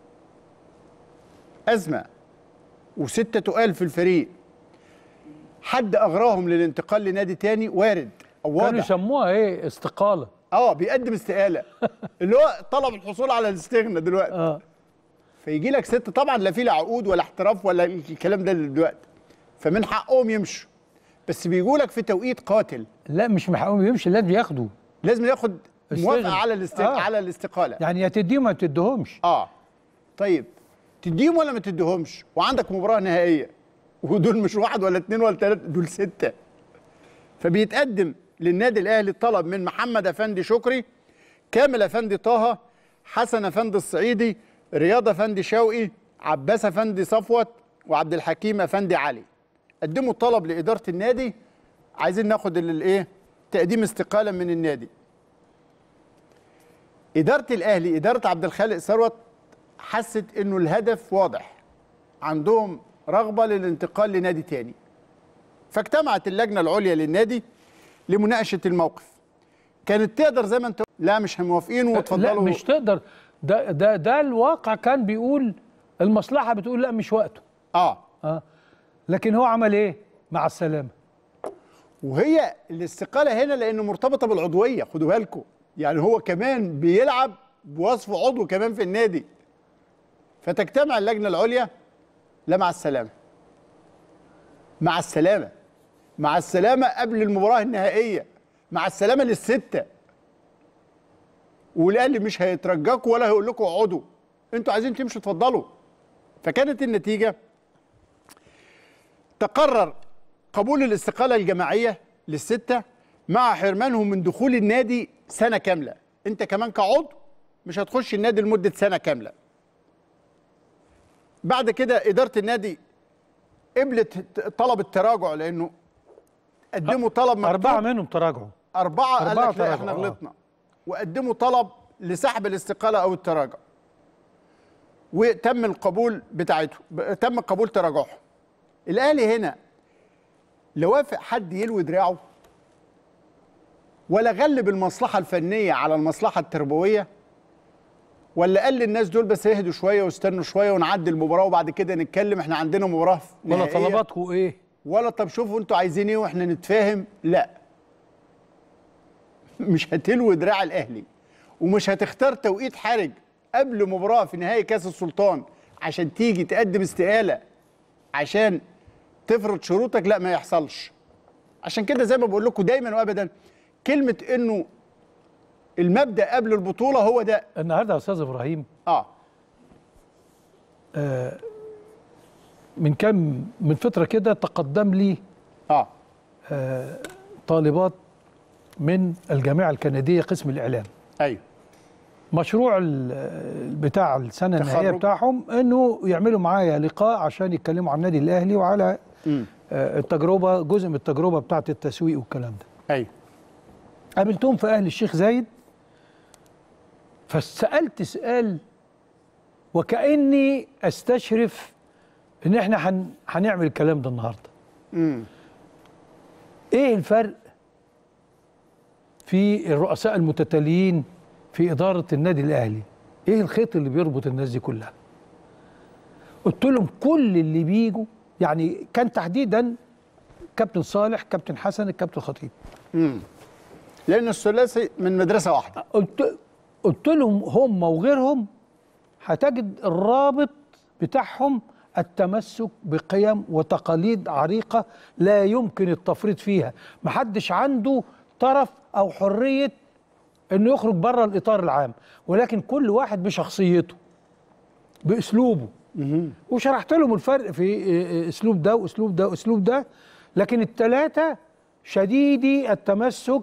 ازمه وسته تقال في الفريق حد اغراهم للانتقال لنادي تاني وارد او كانوا واضح يسموها ايه استقاله اه بيقدم استقاله اللي هو طلب الحصول على الاستغنى دلوقتي اه فيجي لك ست طبعا لا في لا عقود ولا احتراف ولا الكلام ده دلوقتي فمن حقهم يمشوا بس بيجوا لك في توقيت قاتل لا مش محقهم يمشي لازم ياخدوا لازم ياخد موافقه استغنى. على الاست... آه. على الاستقاله يعني يا تديهم ما تديهمش اه طيب تديهم ولا ما تديهمش وعندك مباراه نهائيه ودول مش واحد ولا اتنين ولا تلاته دول سته فبيتقدم للنادي الاهلي طلب من محمد افندي شكري كامل افندي طه حسن افندي الصعيدي رياض افندي شوقي عباس افندي صفوت وعبد الحكيم افندي علي قدموا الطلب لاداره النادي عايزين ناخد الايه تقديم استقاله من النادي اداره الاهلي اداره عبد الخالق ثروت حست انه الهدف واضح عندهم رغبه للانتقال لنادي تاني فاجتمعت اللجنه العليا للنادي لمناقشه الموقف كانت تقدر زي ما انت لا مش موافقين لا واتفضلوا مش تقدر ده ده ده الواقع كان بيقول المصلحه بتقول لا مش وقته اه اه لكن هو عمل ايه مع السلامه وهي الاستقاله هنا لانه مرتبطه بالعضويه خدوا بالكم يعني هو كمان بيلعب بوصف عضو كمان في النادي فتجتمع اللجنه العليا لا مع السلامه مع السلامه مع السلامه قبل المباراه النهائيه مع السلامه للسته والاهلي مش هيترجاكوا ولا هيقول لكم اقعدوا انتوا عايزين تمشوا اتفضلوا فكانت النتيجه تقرر قبول الاستقالة الجماعية للستة مع حرمانهم من دخول النادي سنة كاملة انت كمان كعضو مش هتخش النادي لمدة سنة كاملة بعد كده إدارة النادي قبلت طلب التراجع لأنه قدموا طلب مكتوب اربعه منهم تراجعوا أربعة قال أربعة لك لا تراجعوا، احنا آه. غلطنا وقدموا طلب لسحب الاستقالة أو التراجع وتم القبول بتاعته ب- تم قبول تراجعهم الأهلي هنا لا وافق حد يلوي دراعه ولا غلب المصلحة الفنية على المصلحة التربوية ولا قال للناس دول بس اهدوا شوية واستنوا شوية ونعدي المباراة وبعد كده نتكلم احنا عندنا مباراة ولا نهائية. طلباتكم ايه ولا طب شوفوا انتوا عايزين ايه واحنا نتفاهم لا مش هتلوي دراع الاهلي ومش هتختار توقيت حرج قبل مباراه في نهائي كاس السلطان عشان تيجي تقدم استقاله عشان تفرض شروطك لا ما يحصلش عشان كده زي ما بقول لكم دايما وابدا كلمه انه المبدا قبل البطوله هو ده النهارده يا استاذ ابراهيم اه من كام من فتره كده تقدم لي اه طالبات من الجامعه الكنديه قسم الاعلام ايوه مشروع ال- بتاع السنه النهائيه تخرج. بتاعهم انه يعملوا معايا لقاء عشان يتكلموا عن النادي الاهلي وعلى امم آه، التجربه جزء من التجربه بتاعه التسويق والكلام ده ايوه قابلتهم في اهل الشيخ زايد فسالت سؤال وكاني استشرف ان احنا هن هنعمل الكلام ده النهارده امم ايه الفرق في الرؤساء المتتاليين في اداره النادي الاهلي ايه الخيط اللي بيربط الناس دي كلها قلت لهم كل اللي بيجوا يعني كان تحديدا كابتن صالح كابتن حسن الكابتن خطيب امم لان الثلاثي من مدرسه واحده قلت قلت لهم هم وغيرهم هتجد الرابط بتاعهم التمسك بقيم وتقاليد عريقة لا يمكن التفريط فيها محدش عنده طرف او حريه انه يخرج بره الاطار العام ولكن كل واحد بشخصيته باسلوبه وشرحت لهم الفرق في اسلوب ده واسلوب ده واسلوب ده لكن الثلاثه شديدي التمسك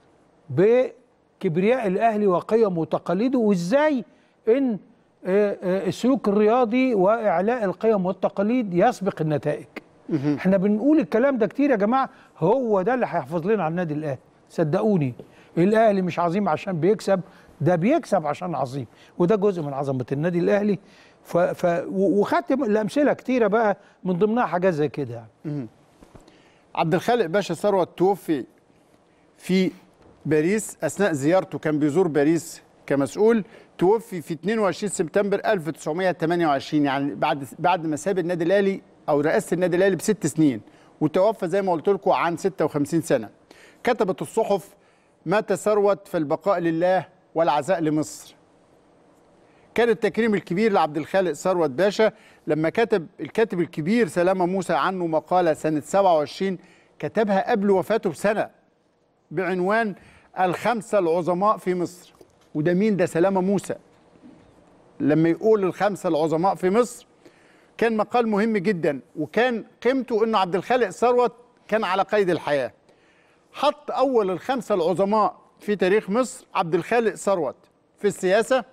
بكبرياء الاهلي وقيمه وتقاليده وازاي ان آه، آه، السلوك الرياضي واعلاء القيم والتقاليد يسبق النتائج احنا بنقول الكلام ده كتير يا جماعه هو ده اللي هيحفظ لنا على النادي الاهلي صدقوني الاهلي مش عظيم عشان بيكسب ده بيكسب عشان عظيم وده جزء من عظمه النادي الاهلي ف ف و- وخدت الامثله كتيره بقى من ضمنها حاجات زي كده يعني عبد الخالق باشا ثروت توفي في باريس اثناء زيارته كان بيزور باريس كمسؤول توفي في 22 سبتمبر 1928 يعني بعد بعد ما ساب النادي الاهلي او رئاسه النادي الاهلي بست سنين وتوفى زي ما قلت لكم عن 56 سنه كتبت الصحف مات ثروت فالبقاء لله والعزاء لمصر كان التكريم الكبير لعبد الخالق ثروت باشا لما كتب الكاتب الكبير سلامة موسى عنه مقالة سنة 27 كتبها قبل وفاته بسنة بعنوان الخمسة العظماء في مصر وده مين ده سلامة موسى لما يقول الخمسة العظماء في مصر كان مقال مهم جدا وكان قيمته انه عبد الخالق ثروت كان على قيد الحياة حط اول الخمسة العظماء في تاريخ مصر عبد الخالق ثروت في السياسة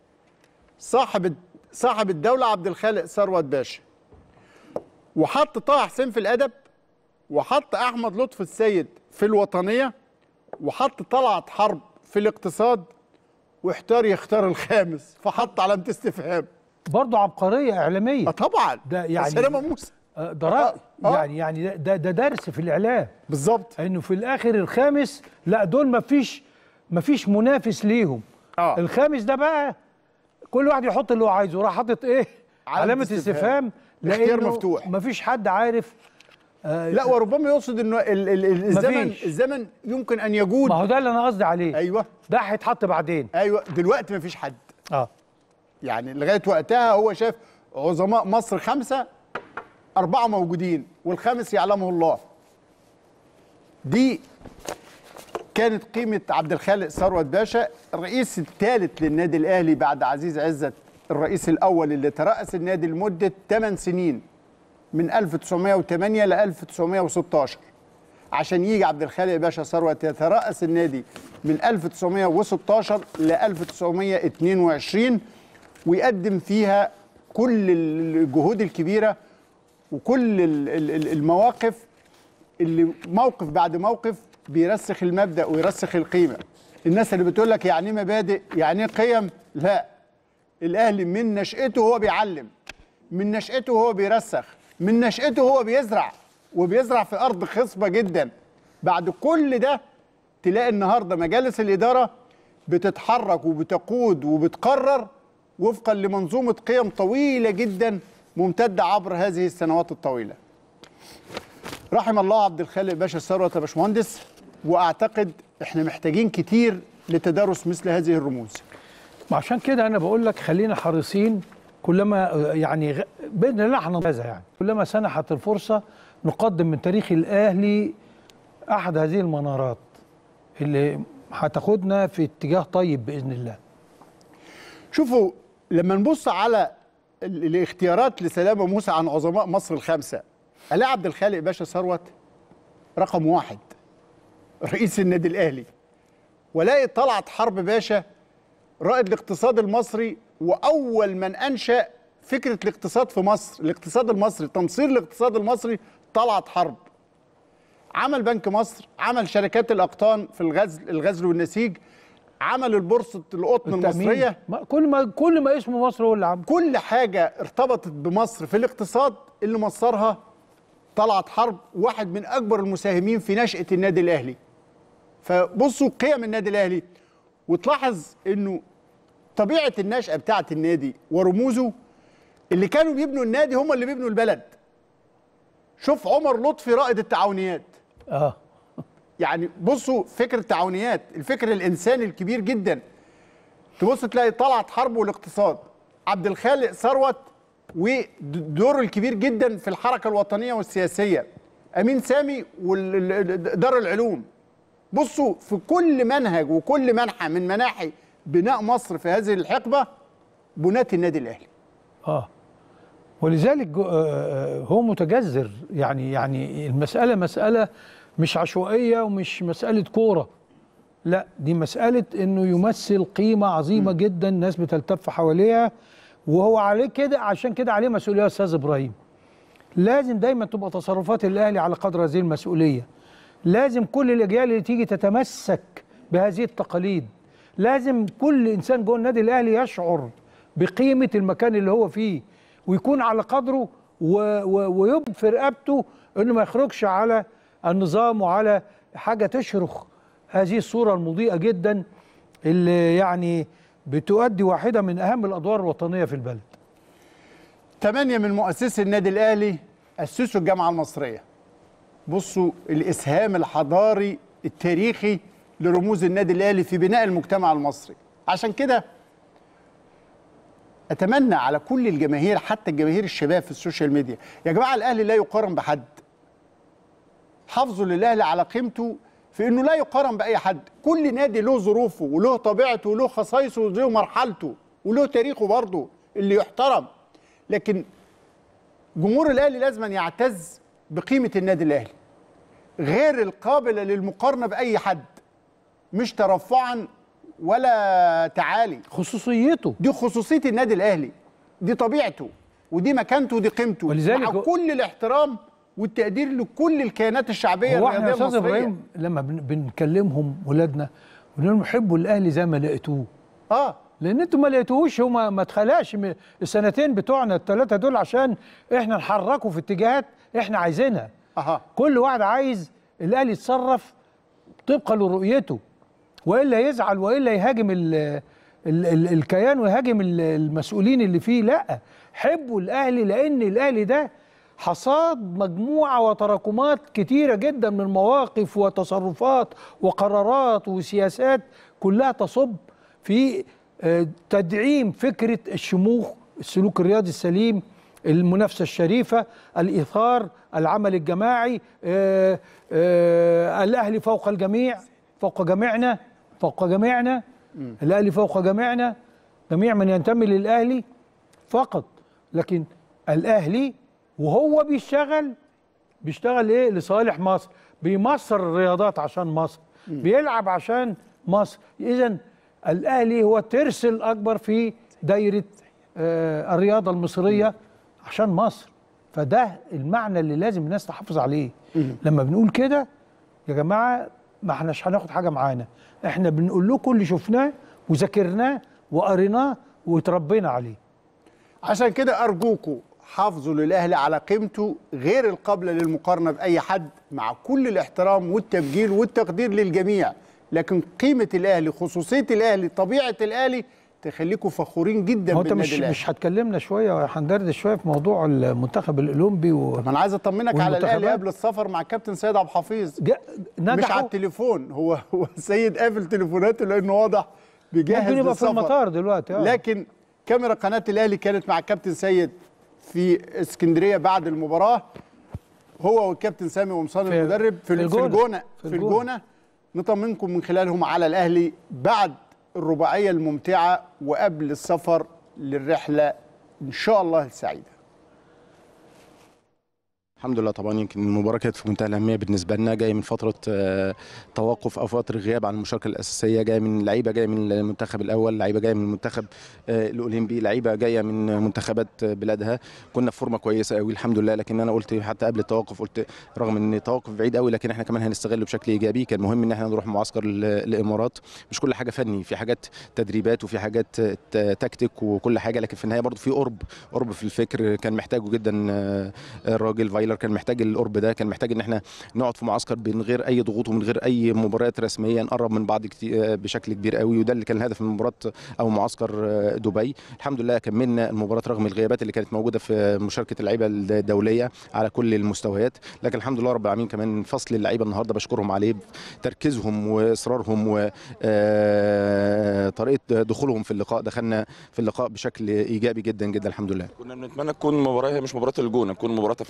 صاحب صاحب الدولة عبد الخالق ثروت باشا وحط طه حسين في الأدب وحط أحمد لطفي السيد في الوطنية وحط طلعت حرب في الاقتصاد واحتار يختار الخامس فحط علامة استفهام برضه عبقريه اعلاميه اه طبعا ده يعني- سلامة موسى آه، ده رأي آه. يعني يعني ده- ده ده درس في الاعلام بالظبط انه في الاخر الخامس لا دول ما فيش ما فيش منافس ليهم آه. الخامس ده بقى كل واحد يحط اللي هو عايزه راح حاطط ايه علامة علامه استفهام. استفهام اختيار لأنه مفتوح. ما فيش حد عارف لا وربما يقصد انه ال- ال- ال- الزمن مفيش. الزمن يمكن ان يجود ما هو ده اللي انا قصدي عليه ايوه ده هيتحط بعدين ايوه دلوقتي مفيش حد اه يعني لغايه وقتها هو شاف عظماء مصر خمسه اربعه موجودين والخامس يعلمه الله. دي كانت قيمه عبد الخالق ثروت باشا الرئيس الثالث للنادي الاهلي بعد عزيز عزت الرئيس الاول اللي ترأس النادي لمده 8 سنين من 1908 ل 1916 عشان يجي عبد الخالق باشا ثروت يترأس النادي من 1916 ل 1922 ويقدم فيها كل الجهود الكبيرة وكل ال- ال- ال- المواقف اللي موقف بعد موقف بيرسخ المبدأ ويرسخ القيمة الناس اللي بتقول لك يعني إيه مبادئ يعني إيه قيم لا الأهلي من نشأته هو بيعلم من نشأته هو بيرسخ من نشأته هو بيزرع وبيزرع في أرض خصبة جدا بعد كل ده تلاقي النهارده مجالس الإدارة بتتحرك وبتقود وبتقرر وفقا لمنظومة قيم طويلة جدا ممتدة عبر هذه السنوات الطويلة رحم الله عبد الخالق باشا ثروت يا باشمهندس واعتقد احنا محتاجين كتير لتدارس مثل هذه الرموز عشان كده انا بقول لك خلينا حريصين كلما آه، يعني غ- باذن الله هننجزها يعني كلما سنحت الفرصه نقدم من تاريخ الاهلي احد هذه المنارات اللي هتاخدنا في اتجاه طيب باذن الله شوفوا لما نبص على ال- الاختيارات لسلامة موسى عن عظماء مصر الخمسة ألاقي عبد الخالق باشا ثروت رقم واحد رئيس النادي الأهلي ولاقي طلعت حرب باشا رائد الاقتصاد المصري وأول من أنشأ فكرة الاقتصاد في مصر الاقتصاد المصري تنصير الاقتصاد المصري طلعت حرب عمل بنك مصر عمل شركات الأقطان في الغزل الغزل والنسيج عمل البورصة القطن التأمين. المصرية ما- كل ما كل ما اسم مصر هو اللي عامل كل حاجة ارتبطت بمصر في الاقتصاد اللي مصرها طلعت حرب واحد من أكبر المساهمين في نشأة النادي الأهلي فبصوا قيم النادي الأهلي وتلاحظ إنه طبيعة النشأة بتاعة النادي ورموزه اللي كانوا بيبنوا النادي هم اللي بيبنوا البلد شوف عمر لطفي رائد التعاونيات اه يعني بصوا فكر التعاونيات الفكر الانساني الكبير جدا تبص تلاقي طلعت حرب والاقتصاد عبد الخالق ثروت ودوره الكبير جدا في الحركه الوطنيه والسياسيه امين سامي ودار العلوم بصوا في كل منهج وكل منحى من مناحي بناء مصر في هذه الحقبه بناة النادي الاهلي اه ولذلك جو- آه، آه، هو متجذر يعني يعني المسألة مسألة مش عشوائية ومش مسألة كورة لا دي مسألة انه يمثل قيمة عظيمة جدا الناس بتلتف حواليها وهو عليه كده عشان كده عليه مسؤولية يا استاذ ابراهيم لازم دايما تبقى تصرفات الاهلي على قدر هذه المسؤولية لازم كل الاجيال اللي تيجي تتمسك بهذه التقاليد لازم كل انسان جوه النادي الاهلي يشعر بقيمه المكان اللي هو فيه ويكون على قدره و و ويبقى في رقبته انه ما يخرجش على النظام وعلى حاجه تشرخ هذه الصوره المضيئه جدا اللي يعني بتؤدي واحده من اهم الادوار الوطنيه في البلد ثمانية من مؤسسي النادي الأهلي أسسوا الجامعة المصرية بصوا الإسهام الحضاري التاريخي لرموز النادي الأهلي في بناء المجتمع المصري عشان كده أتمنى على كل الجماهير حتى الجماهير الشباب في السوشيال ميديا يا جماعة الأهلي لا يقارن بحد حافظوا للأهلي على قيمته في انه لا يقارن باي حد كل نادي له ظروفه وله طبيعته وله خصائصه وله مرحلته وله تاريخه برضه اللي يحترم لكن جمهور الاهلي لازم أن يعتز بقيمه النادي الاهلي غير القابله للمقارنه باي حد مش ترفعا ولا تعالي خصوصيته دي خصوصيه النادي الاهلي دي طبيعته ودي مكانته ودي قيمته ولذلك مع هو- كل الاحترام والتقدير لكل الكيانات الشعبيه هو احنا يا الرياضيه استاذ المصريه ابراهيم لما بن- بنكلمهم ولادنا بنقول لهم حبوا الاهلي زي ما لقيتوه اه لان انتوا ما لقيتوهوش هو ما ما اتخلقش من السنتين بتوعنا الثلاثه دول عشان احنا نحركه في اتجاهات احنا عايزينها اها كل واحد عايز الاهلي يتصرف طبقا لرؤيته والا يزعل والا يهاجم ال ال ال الكيان ويهاجم ال- المسؤولين اللي فيه لا حبوا الاهلي لان الاهلي ده حصاد مجموعه وتراكمات كتيره جدا من مواقف وتصرفات وقرارات وسياسات كلها تصب في آه، تدعيم فكره الشموخ السلوك الرياضي السليم المنافسه الشريفه الايثار العمل الجماعي آه، آه، الاهلي فوق الجميع فوق جميعنا فوق جميعنا الاهلي فوق جميعنا جميع من ينتمي للاهلي فقط لكن الاهلي وهو بيشتغل بيشتغل ايه لصالح مصر بيمصر الرياضات عشان مصر بيلعب عشان مصر اذا الاهلي هو الترس الاكبر في دايره آه الرياضه المصريه عشان مصر فده المعنى اللي لازم الناس تحافظ عليه لما بنقول كده يا جماعه ما احناش هناخد حاجه معانا احنا بنقول لكم اللي شفناه وذاكرناه وقريناه وتربينا عليه عشان كده ارجوكوا حافظوا للاهلي على قيمته غير القابله للمقارنه باي حد مع كل الاحترام والتبجيل والتقدير للجميع لكن قيمه الاهلي خصوصيه الاهلي طبيعه الاهلي تخليكم فخورين جدا هو انت بالنادي مش الاهلي مش هتكلمنا شويه هندردش شويه في موضوع المنتخب الاولمبي و... طب انا عايز اطمنك على الاهلي والمنتخبات؟ قبل السفر مع الكابتن سيد عبد الحفيظ جا... مش على نجحوا التليفون هو هو سيد قافل تليفوناته لانه واضح بيجهز ممكن يبقى في للسفر. المطار دلوقتي اه لكن كاميرا قناه الاهلي كانت مع الكابتن سيد في اسكندريه بعد المباراه هو والكابتن سامي ومصان في- المدرب في, في في الجونة. الجونه في في الجونة. الجونه نطمنكم من خلالهم على الاهلي بعد الرباعيه الممتعه وقبل السفر للرحله ان شاء الله السعيده الحمد لله طبعا يمكن المباراه كانت في منتهى الاهميه بالنسبه لنا جايه من فتره آه، توقف او فتره غياب عن المشاركه الاساسيه جايه من لعيبه جايه من المنتخب الاول لعيبه جايه من المنتخب آه، الاولمبي لعيبه جايه من منتخبات بلادها كنا في فورمه كويسه قوي الحمد لله لكن انا قلت حتى قبل التوقف قلت رغم ان التوقف بعيد قوي لكن احنا كمان هنستغله بشكل ايجابي كان مهم ان احنا نروح معسكر ال- الامارات مش كل حاجه فني في حاجات تدريبات وفي حاجات ت- تكتيك وكل حاجه لكن في النهايه برضو في قرب قرب في الفكر كان محتاجه جدا آه، الراجل فايلر كان محتاج القرب ده كان محتاج ان احنا نقعد في معسكر من غير اي ضغوط ومن غير اي مباريات رسميه نقرب من بعض كتير بشكل كبير قوي وده اللي كان الهدف من مباراه او معسكر آه، دبي الحمد لله كملنا المباراه رغم الغيابات اللي كانت موجوده في مشاركه اللعيبه الدوليه على كل المستويات لكن الحمد لله رب العالمين كمان فصل اللعيبه النهارده بشكرهم عليه تركيزهم واصرارهم وطريقه دخولهم في اللقاء دخلنا في اللقاء بشكل ايجابي جدا جدا الحمد لله كنا بنتمنى تكون مباراه هي مش مباراه الجونه تكون مباراه في الجدول زي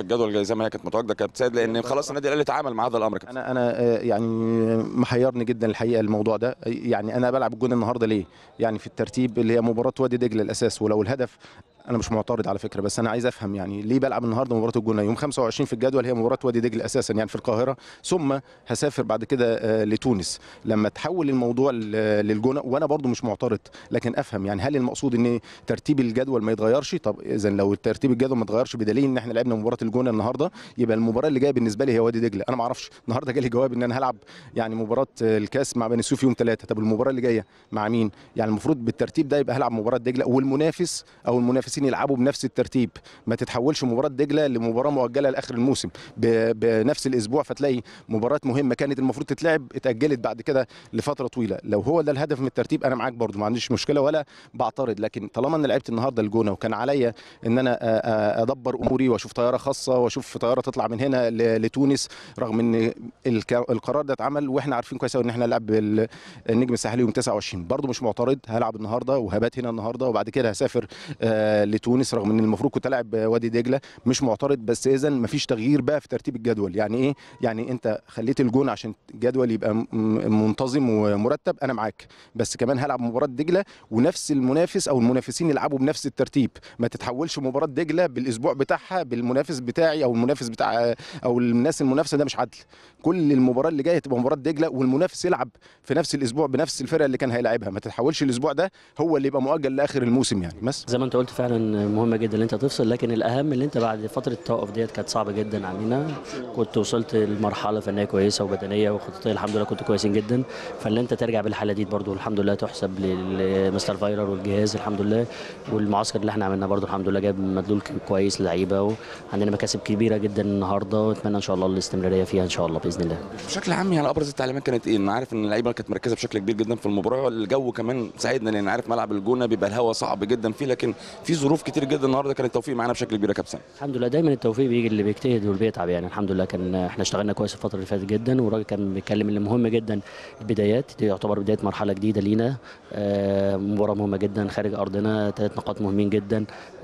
زي ما هي كانت متواجده كابتن سيد لان خلاص النادي الاهلي تعامل مع هذا الامر كابتن انا انا آه، يعني محيرني جدا الحقيقه الموضوع ده يعني انا بلعب الجون النهارده ليه يعني في الترتيب اللي هي مباراه وادي دجله الاساس ولو الهدف انا مش معترض على فكره بس انا عايز افهم يعني ليه بلعب النهارده مباراه الجونه يوم 25 في الجدول هي مباراه وادي دجله اساسا يعني في القاهره ثم هسافر بعد كده آه، لتونس لما تحول الموضوع ل- للجونه وانا برضو مش معترض لكن افهم يعني هل المقصود ان ترتيب الجدول ما يتغيرش طب اذا لو ترتيب الجدول ما اتغيرش بدليل ان احنا لعبنا مباراه الجونه النهارده يبقى المباراه اللي جايه بالنسبه لي هي وادي دجله انا ما اعرفش النهارده جالي جواب ان انا هلعب يعني مباراه الكاس مع بني سويف يوم ثلاثه طب المباراه اللي جايه مع مين يعني المفروض بالترتيب ده يبقى هلعب مباراه دجله والمنافس او المنافسين يلعبوا بنفس الترتيب ما تتحولش مباراه دجله لمباراه مؤجله لاخر الموسم ب- بنفس الاسبوع فتلاقي مباراه مهمه كانت المفروض تتلعب اتاجلت بعد كده لفتره طويله لو هو ده الهدف من الترتيب انا معاك برضو ما عنديش مشكله ولا بعترض لكن طالما انا لعبت النهارده الجونه وكان عليا ان انا آه، آه، ادبر اموري واشوف طياره خاصه واشوف طياره تطلع من هنا ل- لتونس رغم ان الك- القرار ده اتعمل واحنا عارفين كويس قوي ان احنا نلعب بال- النجم الساحلي يوم 29 برضو مش معترض هلعب النهارده وهبات هنا النهارده وبعد كده هسافر آه، لتونس رغم ان المفروض كنت العب وادي دجله مش معترض بس اذا مفيش تغيير بقى في ترتيب الجدول يعني ايه يعني انت خليت الجون عشان الجدول يبقى م- م- منتظم ومرتب انا معاك بس كمان هلعب مباراه دجله ونفس المنافس او المنافسين يلعبوا بنفس الترتيب ما تتحولش مباراه دجله بالاسبوع بتاعها بالمنافس بتاعي او المنافس بتاع او الناس المنافسه ده مش عدل كل المباراه اللي جايه تبقى مباراه دجله والمنافس يلعب في نفس الاسبوع بنفس الفرقه اللي كان هيلاعبها ما تتحولش الاسبوع ده هو اللي يبقى مؤجل لاخر الموسم يعني بس زي ما انت قلت فعلا مهمه جدا ان انت تفصل لكن الاهم ان انت بعد فتره التوقف ديت كانت صعبه جدا علينا كنت وصلت لمرحله فنيه كويسه وبدنيه وخططيه الحمد لله كنت كويسين جدا فان انت ترجع بالحاله دي برضو الحمد لله تحسب لمستر فايرر والجهاز الحمد لله والمعسكر اللي احنا عملناه برضو الحمد لله جاب مدلول كويس للعيبه وعندنا مكاسب كبيره جدا النهارده واتمنى ان شاء الله الاستمراريه فيها ان شاء الله باذن الله بشكل عام يعني ابرز التعليمات كانت ايه؟ انا عارف ان اللعيبه كانت مركزه بشكل كبير جدا في المباراه الجو كمان ساعدنا لان عارف ملعب الجونه بيبقى الهواء صعب جدا فيه لكن في ظروف كتير جدا النهارده كان التوفيق معانا بشكل كبير يا كابتن الحمد لله دايما التوفيق بيجي اللي بيجتهد واللي بيتعب يعني الحمد لله كان احنا اشتغلنا كويس الفتره اللي فاتت جدا والراجل كان بيتكلم ان مهم جدا البدايات دي يعتبر بدايه مرحله جديده لينا آه، مباراه مهمه جدا خارج ارضنا ثلاث نقاط مهمين جدا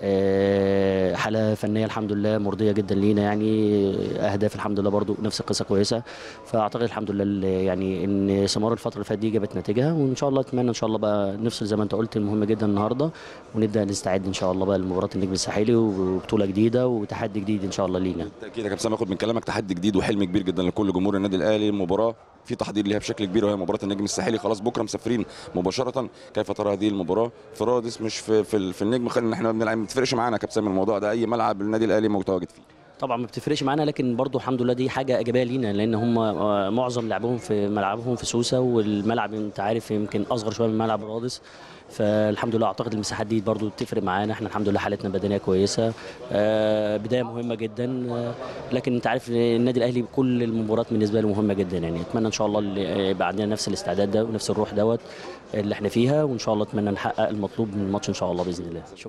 آه، حاله فنيه الحمد لله مرضيه جدا لينا يعني اهداف الحمد لله برضو نفس القصه كويسه فاعتقد الحمد لله اللي- يعني ان ثمار الفتره اللي فاتت دي جابت نتيجه وان شاء الله اتمنى ان شاء الله بقى نفصل زي ما انت قلت المهم جدا النهارده ونبدا نستعد ان شاء الله بقى لمباراه النجم الساحلي وبطوله جديده وتحدي جديد ان شاء الله لينا بالتاكيد يا كابتن باخد من كلامك تحدي جديد وحلم كبير جدا لكل جمهور النادي الاهلي المباراه في تحضير ليها بشكل كبير وهي مباراه النجم الساحلي خلاص بكره مسافرين مباشره كيف ترى هذه المباراه في رادس مش في في, في النجم خلينا احنا بنلعب ما بتفرقش معانا يا كابتن من الموضوع ده اي ملعب النادي الاهلي متواجد فيه طبعا ما بتفرقش معانا لكن برضو الحمد لله دي حاجه ايجابيه لينا لان هم آه، معظم لعبهم في ملعبهم في سوسه والملعب انت عارف يمكن اصغر شويه من ملعب رادس فالحمد لله اعتقد المساحات دي برضو بتفرق معانا احنا الحمد لله حالتنا البدنيه كويسه آه، بدايه مهمه جدا آه، لكن انت عارف النادي الاهلي كل المباريات بالنسبه له مهمه جدا يعني اتمنى ان شاء الله اللي يبقى عندنا نفس الاستعداد ده ونفس الروح دوت اللي احنا فيها وان شاء الله اتمنى نحقق المطلوب من الماتش ان شاء الله باذن الله شكرا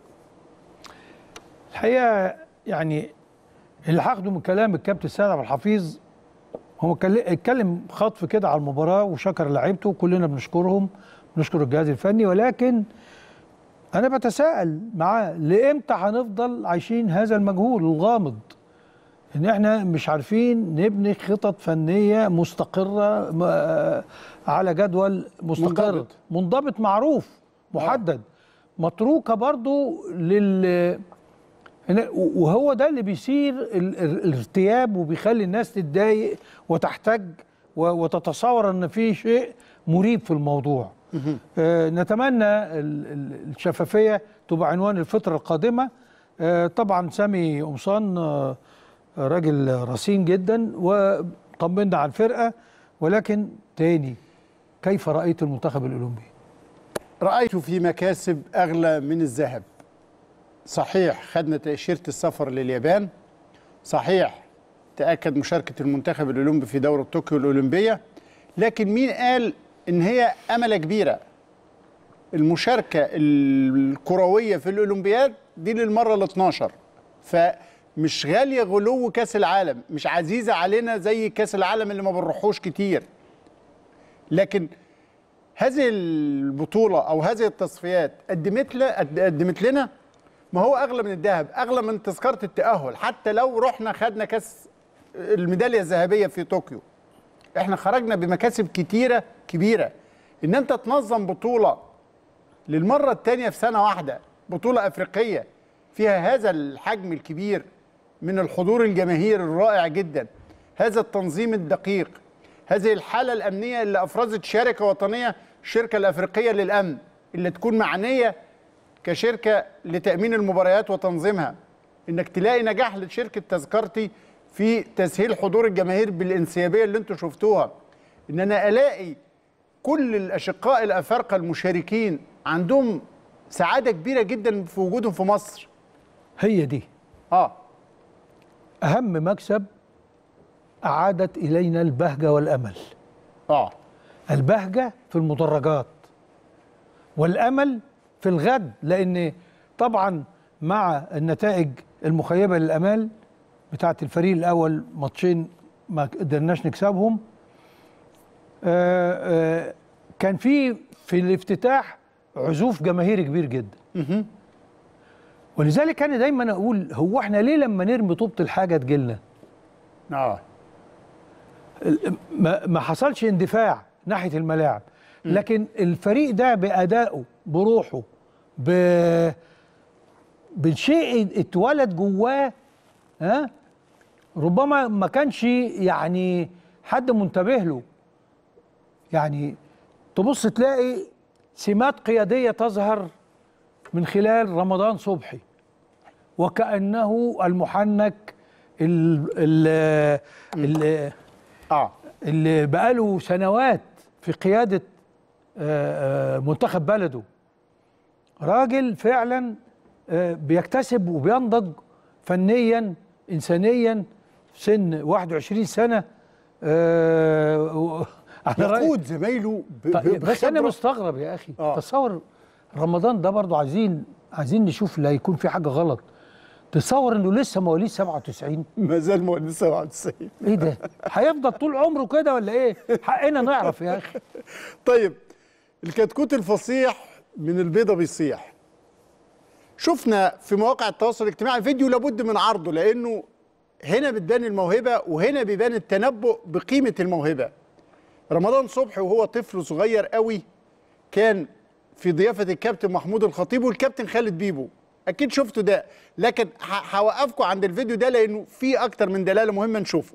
الحقيقه يعني اللي هاخده من كلام الكابتن سيد عبد الحفيظ هو كل- اتكلم خطف كده على المباراه وشكر لعيبته كلنا بنشكرهم بنشكر الجهاز الفني ولكن انا بتساءل معاه لامتى هنفضل عايشين هذا المجهول الغامض ان احنا مش عارفين نبني خطط فنيه مستقره م- آه، على جدول مستقر منضبط. منضبط معروف محدد متروكه برضو لل هنا- وهو ده اللي بيثير ال- ال- الارتياب وبيخلي الناس تتضايق وتحتج و- وتتصور ان في شيء مريب في الموضوع آه، نتمنى ال- ال- الشفافيه تبقى عنوان الفتره القادمه آه، طبعا سامي قمصان آه، راجل رصين جدا وطمنا على الفرقه ولكن تاني كيف رايت المنتخب الاولمبي؟ رأيت في مكاسب أغلى من الذهب صحيح خدنا تأشيرة السفر لليابان صحيح تأكد مشاركة المنتخب الأولمبي في دورة طوكيو الأولمبية لكن مين قال إن هي أملة كبيرة المشاركة الكروية في الأولمبياد دي للمرة ال 12 فمش غالية غلو كأس العالم مش عزيزة علينا زي كأس العالم اللي ما بنروحوش كتير لكن هذه البطولة أو هذه التصفيات قدمت ل- قد- قدمت لنا ما هو اغلى من الذهب اغلى من تذكره التاهل حتى لو رحنا خدنا كاس الميداليه الذهبيه في طوكيو احنا خرجنا بمكاسب كتيره كبيره ان انت تنظم بطوله للمره الثانيه في سنه واحده بطوله افريقيه فيها هذا الحجم الكبير من الحضور الجماهيري الرائع جدا هذا التنظيم الدقيق هذه الحاله الامنيه اللي افرزت شركه وطنيه الشركه الافريقيه للامن اللي تكون معنيه كشركه لتامين المباريات وتنظيمها انك تلاقي نجاح لشركه تذكرتي في تسهيل حضور الجماهير بالانسيابيه اللي انتم شفتوها ان انا الاقي كل الاشقاء الافارقه المشاركين عندهم سعاده كبيره جدا في وجودهم في مصر هي دي اه اهم مكسب اعادت الينا البهجه والامل اه البهجه في المدرجات والامل في الغد لان طبعا مع النتائج المخيبه للامال بتاعه الفريق الاول ماتشين ما قدرناش نكسبهم آه، آه، كان في في الافتتاح عزوف جماهيري كبير جدا ولذلك انا دايما اقول هو احنا ليه لما نرمي طوبه الحاجه تجيلنا اه ما ما حصلش اندفاع ناحيه الملاعب لكن الفريق ده بادائه بروحه ب بشيء اتولد جواه ها ربما ما كانش يعني حد منتبه له يعني تبص تلاقي سمات قياديه تظهر من خلال رمضان صبحي وكانه المحنك ال ال ال اه اللي بقاله سنوات في قيادة آه، آه، منتخب بلده راجل فعلا آه، بيكتسب وبينضج فنيا إنسانيا في سن 21 سنة آه، و- على رأي- يقود زمايله ب- ب- طيب بس انا بخبرة. مستغرب يا اخي آه. تصور رمضان ده برضو عايزين عايزين نشوف لا يكون في حاجه غلط تصور انه لسه مواليد 97 ما زال مواليد 97 ايه ده هيفضل طول عمره كده ولا ايه حقنا نعرف يا اخي طيب الكتكوت الفصيح من البيضة بيصيح شفنا في مواقع التواصل الاجتماعي فيديو لابد من عرضه لانه هنا بتبان الموهبة وهنا بيبان التنبؤ بقيمة الموهبة رمضان صبحي وهو طفل صغير قوي كان في ضيافة الكابتن محمود الخطيب والكابتن خالد بيبو اكيد شفتوا ده لكن ه- هوقفكم عند الفيديو ده لانه في اكتر من دلالة مهمة نشوفه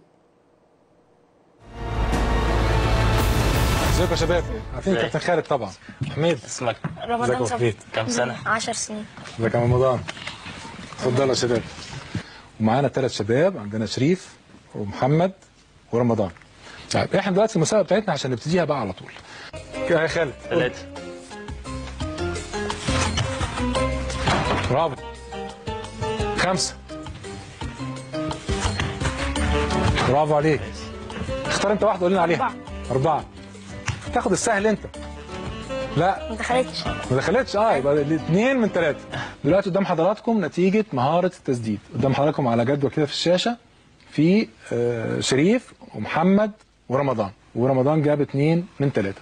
ازيكم يا شباب عارفين كابتن خالد طبعا حميد اسمك ازيك رمضان يا صبحي حميد كم سنة؟ 10 سنين ازيك يا رمضان اتفضلوا يا شباب ومعانا ثلاث شباب عندنا شريف ومحمد ورمضان طيب احنا دلوقتي المسابقه بتاعتنا عشان نبتديها بقى على طول كده يا خالد ثلاثة برافو خمسة برافو عليك اختار انت واحدة قول لنا عليها أربعة تاخد السهل انت لا ما دخلتش ما دخلتش اه يبقى الاثنين من ثلاثة دلوقتي قدام حضراتكم نتيجة مهارة التسديد قدام حضراتكم على جدول كده في الشاشة في آه، شريف ومحمد ورمضان ورمضان جاب اثنين من ثلاثة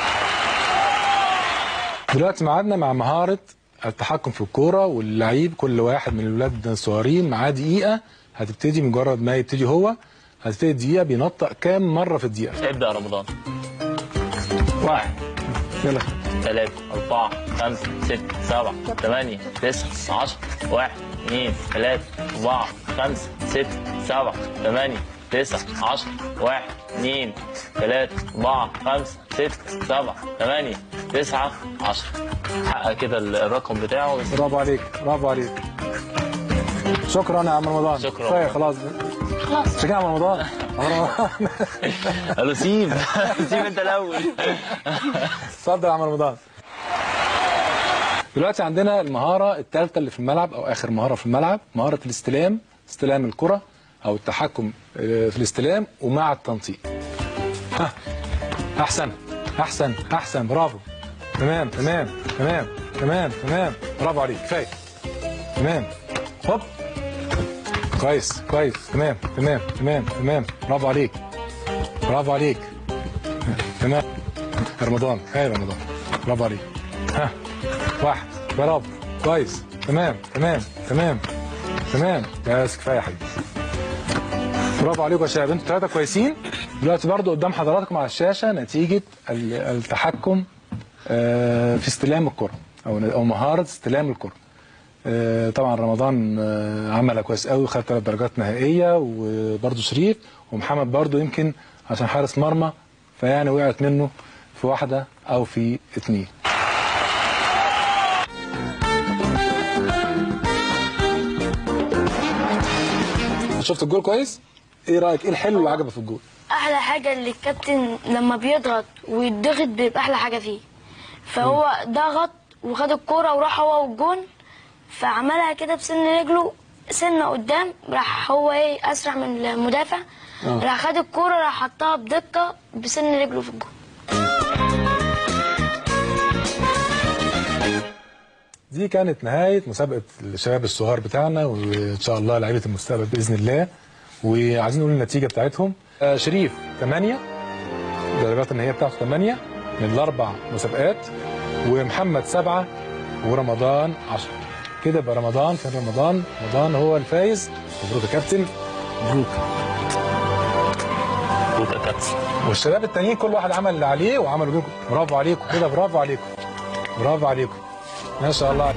دلوقتي معادنا مع مهارة التحكم في الكورة واللعيب كل واحد من الولاد الصغيرين معاه دقيقة هتبتدي مجرد ما يبتدي هو هتبتدي الدقيقة بينطق كام مرة في الدقيقة ابدأ يا رمضان واحد يلا ثلاثة أربعة خمسة ستة سبعة ثمانية تسعة عشرة واحد اثنين ثلاثة أربعة خمسة ستة سبعة ثمانية تسعة عشرة واحد اثنين ثلاثة أربعة خمسة ستة سبعة ثمانية تسعة عشرة حقق كده الرقم بتاعه برافو عليك برافو عليك شكرا يا عم رمضان شكرا. كفايه خلاص خلاص شكرا يا عم رمضان عم رمضان قال له سيب سيب انت الاول اتفضل يا عم رمضان دلوقتي عندنا المهاره الثالثه اللي في الملعب او اخر مهاره في الملعب مهاره الاستلام استلام الكره او التحكم آه، في الاستلام ومع التنطيق ها احسن احسن احسن برافو تمام تمام تمام تمام تمام برافو عليك كفايه تمام هوب كويس كويس تمام تمام تمام تمام برافو عليك برافو عليك تمام رمضان هاي رمضان برافو عليك ها واحد برافو كويس تمام تمام تمام تمام بس كفايه يا حبيبي برافو عليكم يا شباب انتوا ثلاثه كويسين دلوقتي برضو قدام حضراتكم على الشاشه نتيجه ال- التحكم آه، في استلام الكره او او مهاره استلام الكره آه، طبعا رمضان آه، عملها كويس قوي وخد ثلاث درجات نهائيه وبرضو شريف ومحمد برضو يمكن عشان حارس مرمى فيعني وقعت منه في واحده او في اتنين شفت الجول كويس؟ ايه رايك؟ ايه الحلو اللي عجبك في الجول؟ احلى حاجه اللي الكابتن لما بيضغط ويتضغط بيبقى احلى حاجه فيه فهو ضغط وخد الكوره وراح هو والجون فعملها كده بسن رجله سنه قدام راح هو ايه اسرع من المدافع آه. راح خد الكوره راح حطها بدقه بسن رجله في الجون دي كانت نهاية مسابقة الشباب الصغار بتاعنا وإن شاء الله لعيبة المستقبل بإذن الله وعايزين نقول النتيجة بتاعتهم آه، شريف 8 درجات النهائية بتاعته 8 من الأربع مسابقات ومحمد 7 ورمضان 10 كده يبقى رمضان كان رمضان رمضان هو الفايز مبروك يا كابتن مبروك مبروك يا كابتن والشباب التانيين كل واحد عمل اللي عليه وعملوا بيكم برافو عليكم كده برافو عليكم برافو عليكم ما شاء الله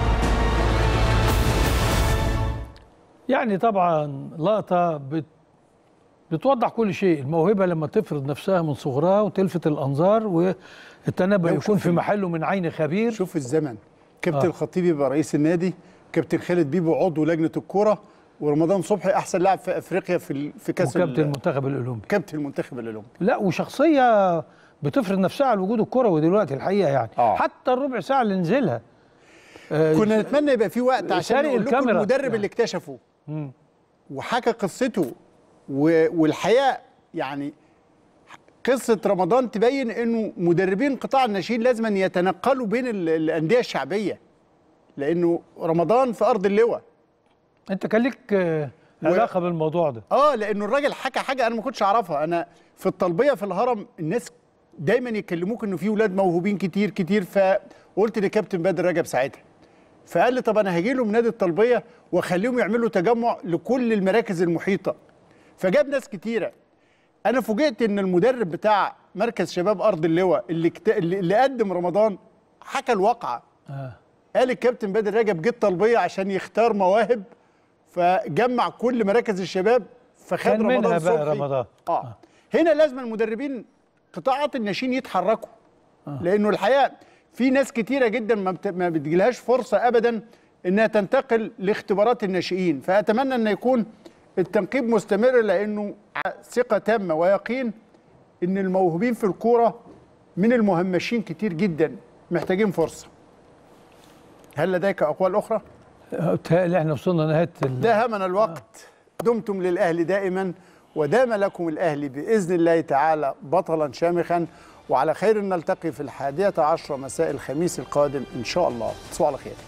يعني طبعا لقطة بت بتوضح كل شيء الموهبة لما تفرض نفسها من صغرها وتلفت الأنظار والتنبؤ لو يكون شوف في ال- محله من عين خبير شوف الزمن كابتن آه. الخطيب يبقى رئيس النادي كابتن خالد بيبو عضو لجنه الكوره ورمضان صبحي احسن لاعب في افريقيا في ال- في كاس وكابتن ال- المنتخب الأولمبي كابتن المنتخب الاولمبي لا وشخصية بتفرض نفسها على الوجود الكروي دلوقتي الحقيقة يعني آه. حتى الربع ساعة اللي نزلها آه، كنا نتمنى يبقى في وقت عشان سارق نقول لكم الكاميرا. المدرب اللي اكتشفه مم. وحكى قصته و- والحقيقه يعني قصه رمضان تبين انه مدربين قطاع الناشئين لازم أن يتنقلوا بين ال- الانديه الشعبيه لانه رمضان في ارض اللواء انت كان ليك آه، علاقة بالموضوع ده اه لانه الراجل حكى حاجه انا ما كنتش اعرفها انا في الطلبيه في الهرم الناس دايما يكلموك انه في ولاد موهوبين كتير كتير فقلت لكابتن بدر رجب ساعتها فقال لي طب انا هاجي لهم نادي الطلبيه واخليهم يعملوا تجمع لكل المراكز المحيطه فجاب ناس كتيره انا فوجئت ان المدرب بتاع مركز شباب ارض اللواء اللي, كت... اللي اللي قدم رمضان حكى الواقعه آه. قال الكابتن بدر رجب جه الطلبيه عشان يختار مواهب فجمع كل مراكز الشباب فخد كان رمضان منها بقى صبحي. رمضان. اه هنا لازم المدربين قطاعات الناشئين يتحركوا لانه الحقيقه في ناس كتيره جدا ما, بت... ما بتجيلهاش فرصه ابدا انها تنتقل لاختبارات الناشئين فاتمنى ان يكون التنقيب مستمر لانه ع- ثقه تامه ويقين ان الموهوبين في الكوره من المهمشين كتير جدا محتاجين فرصه هل لديك اقوال اخرى آه، بتهيألي احنا وصلنا نهاية ال- داهمنا الوقت دمتم للأهل دائما ودام لكم الأهل بإذن الله تعالى بطلا شامخا وعلى خير نلتقي في الحادية عشر مساء الخميس القادم إن شاء الله تصبحوا على خير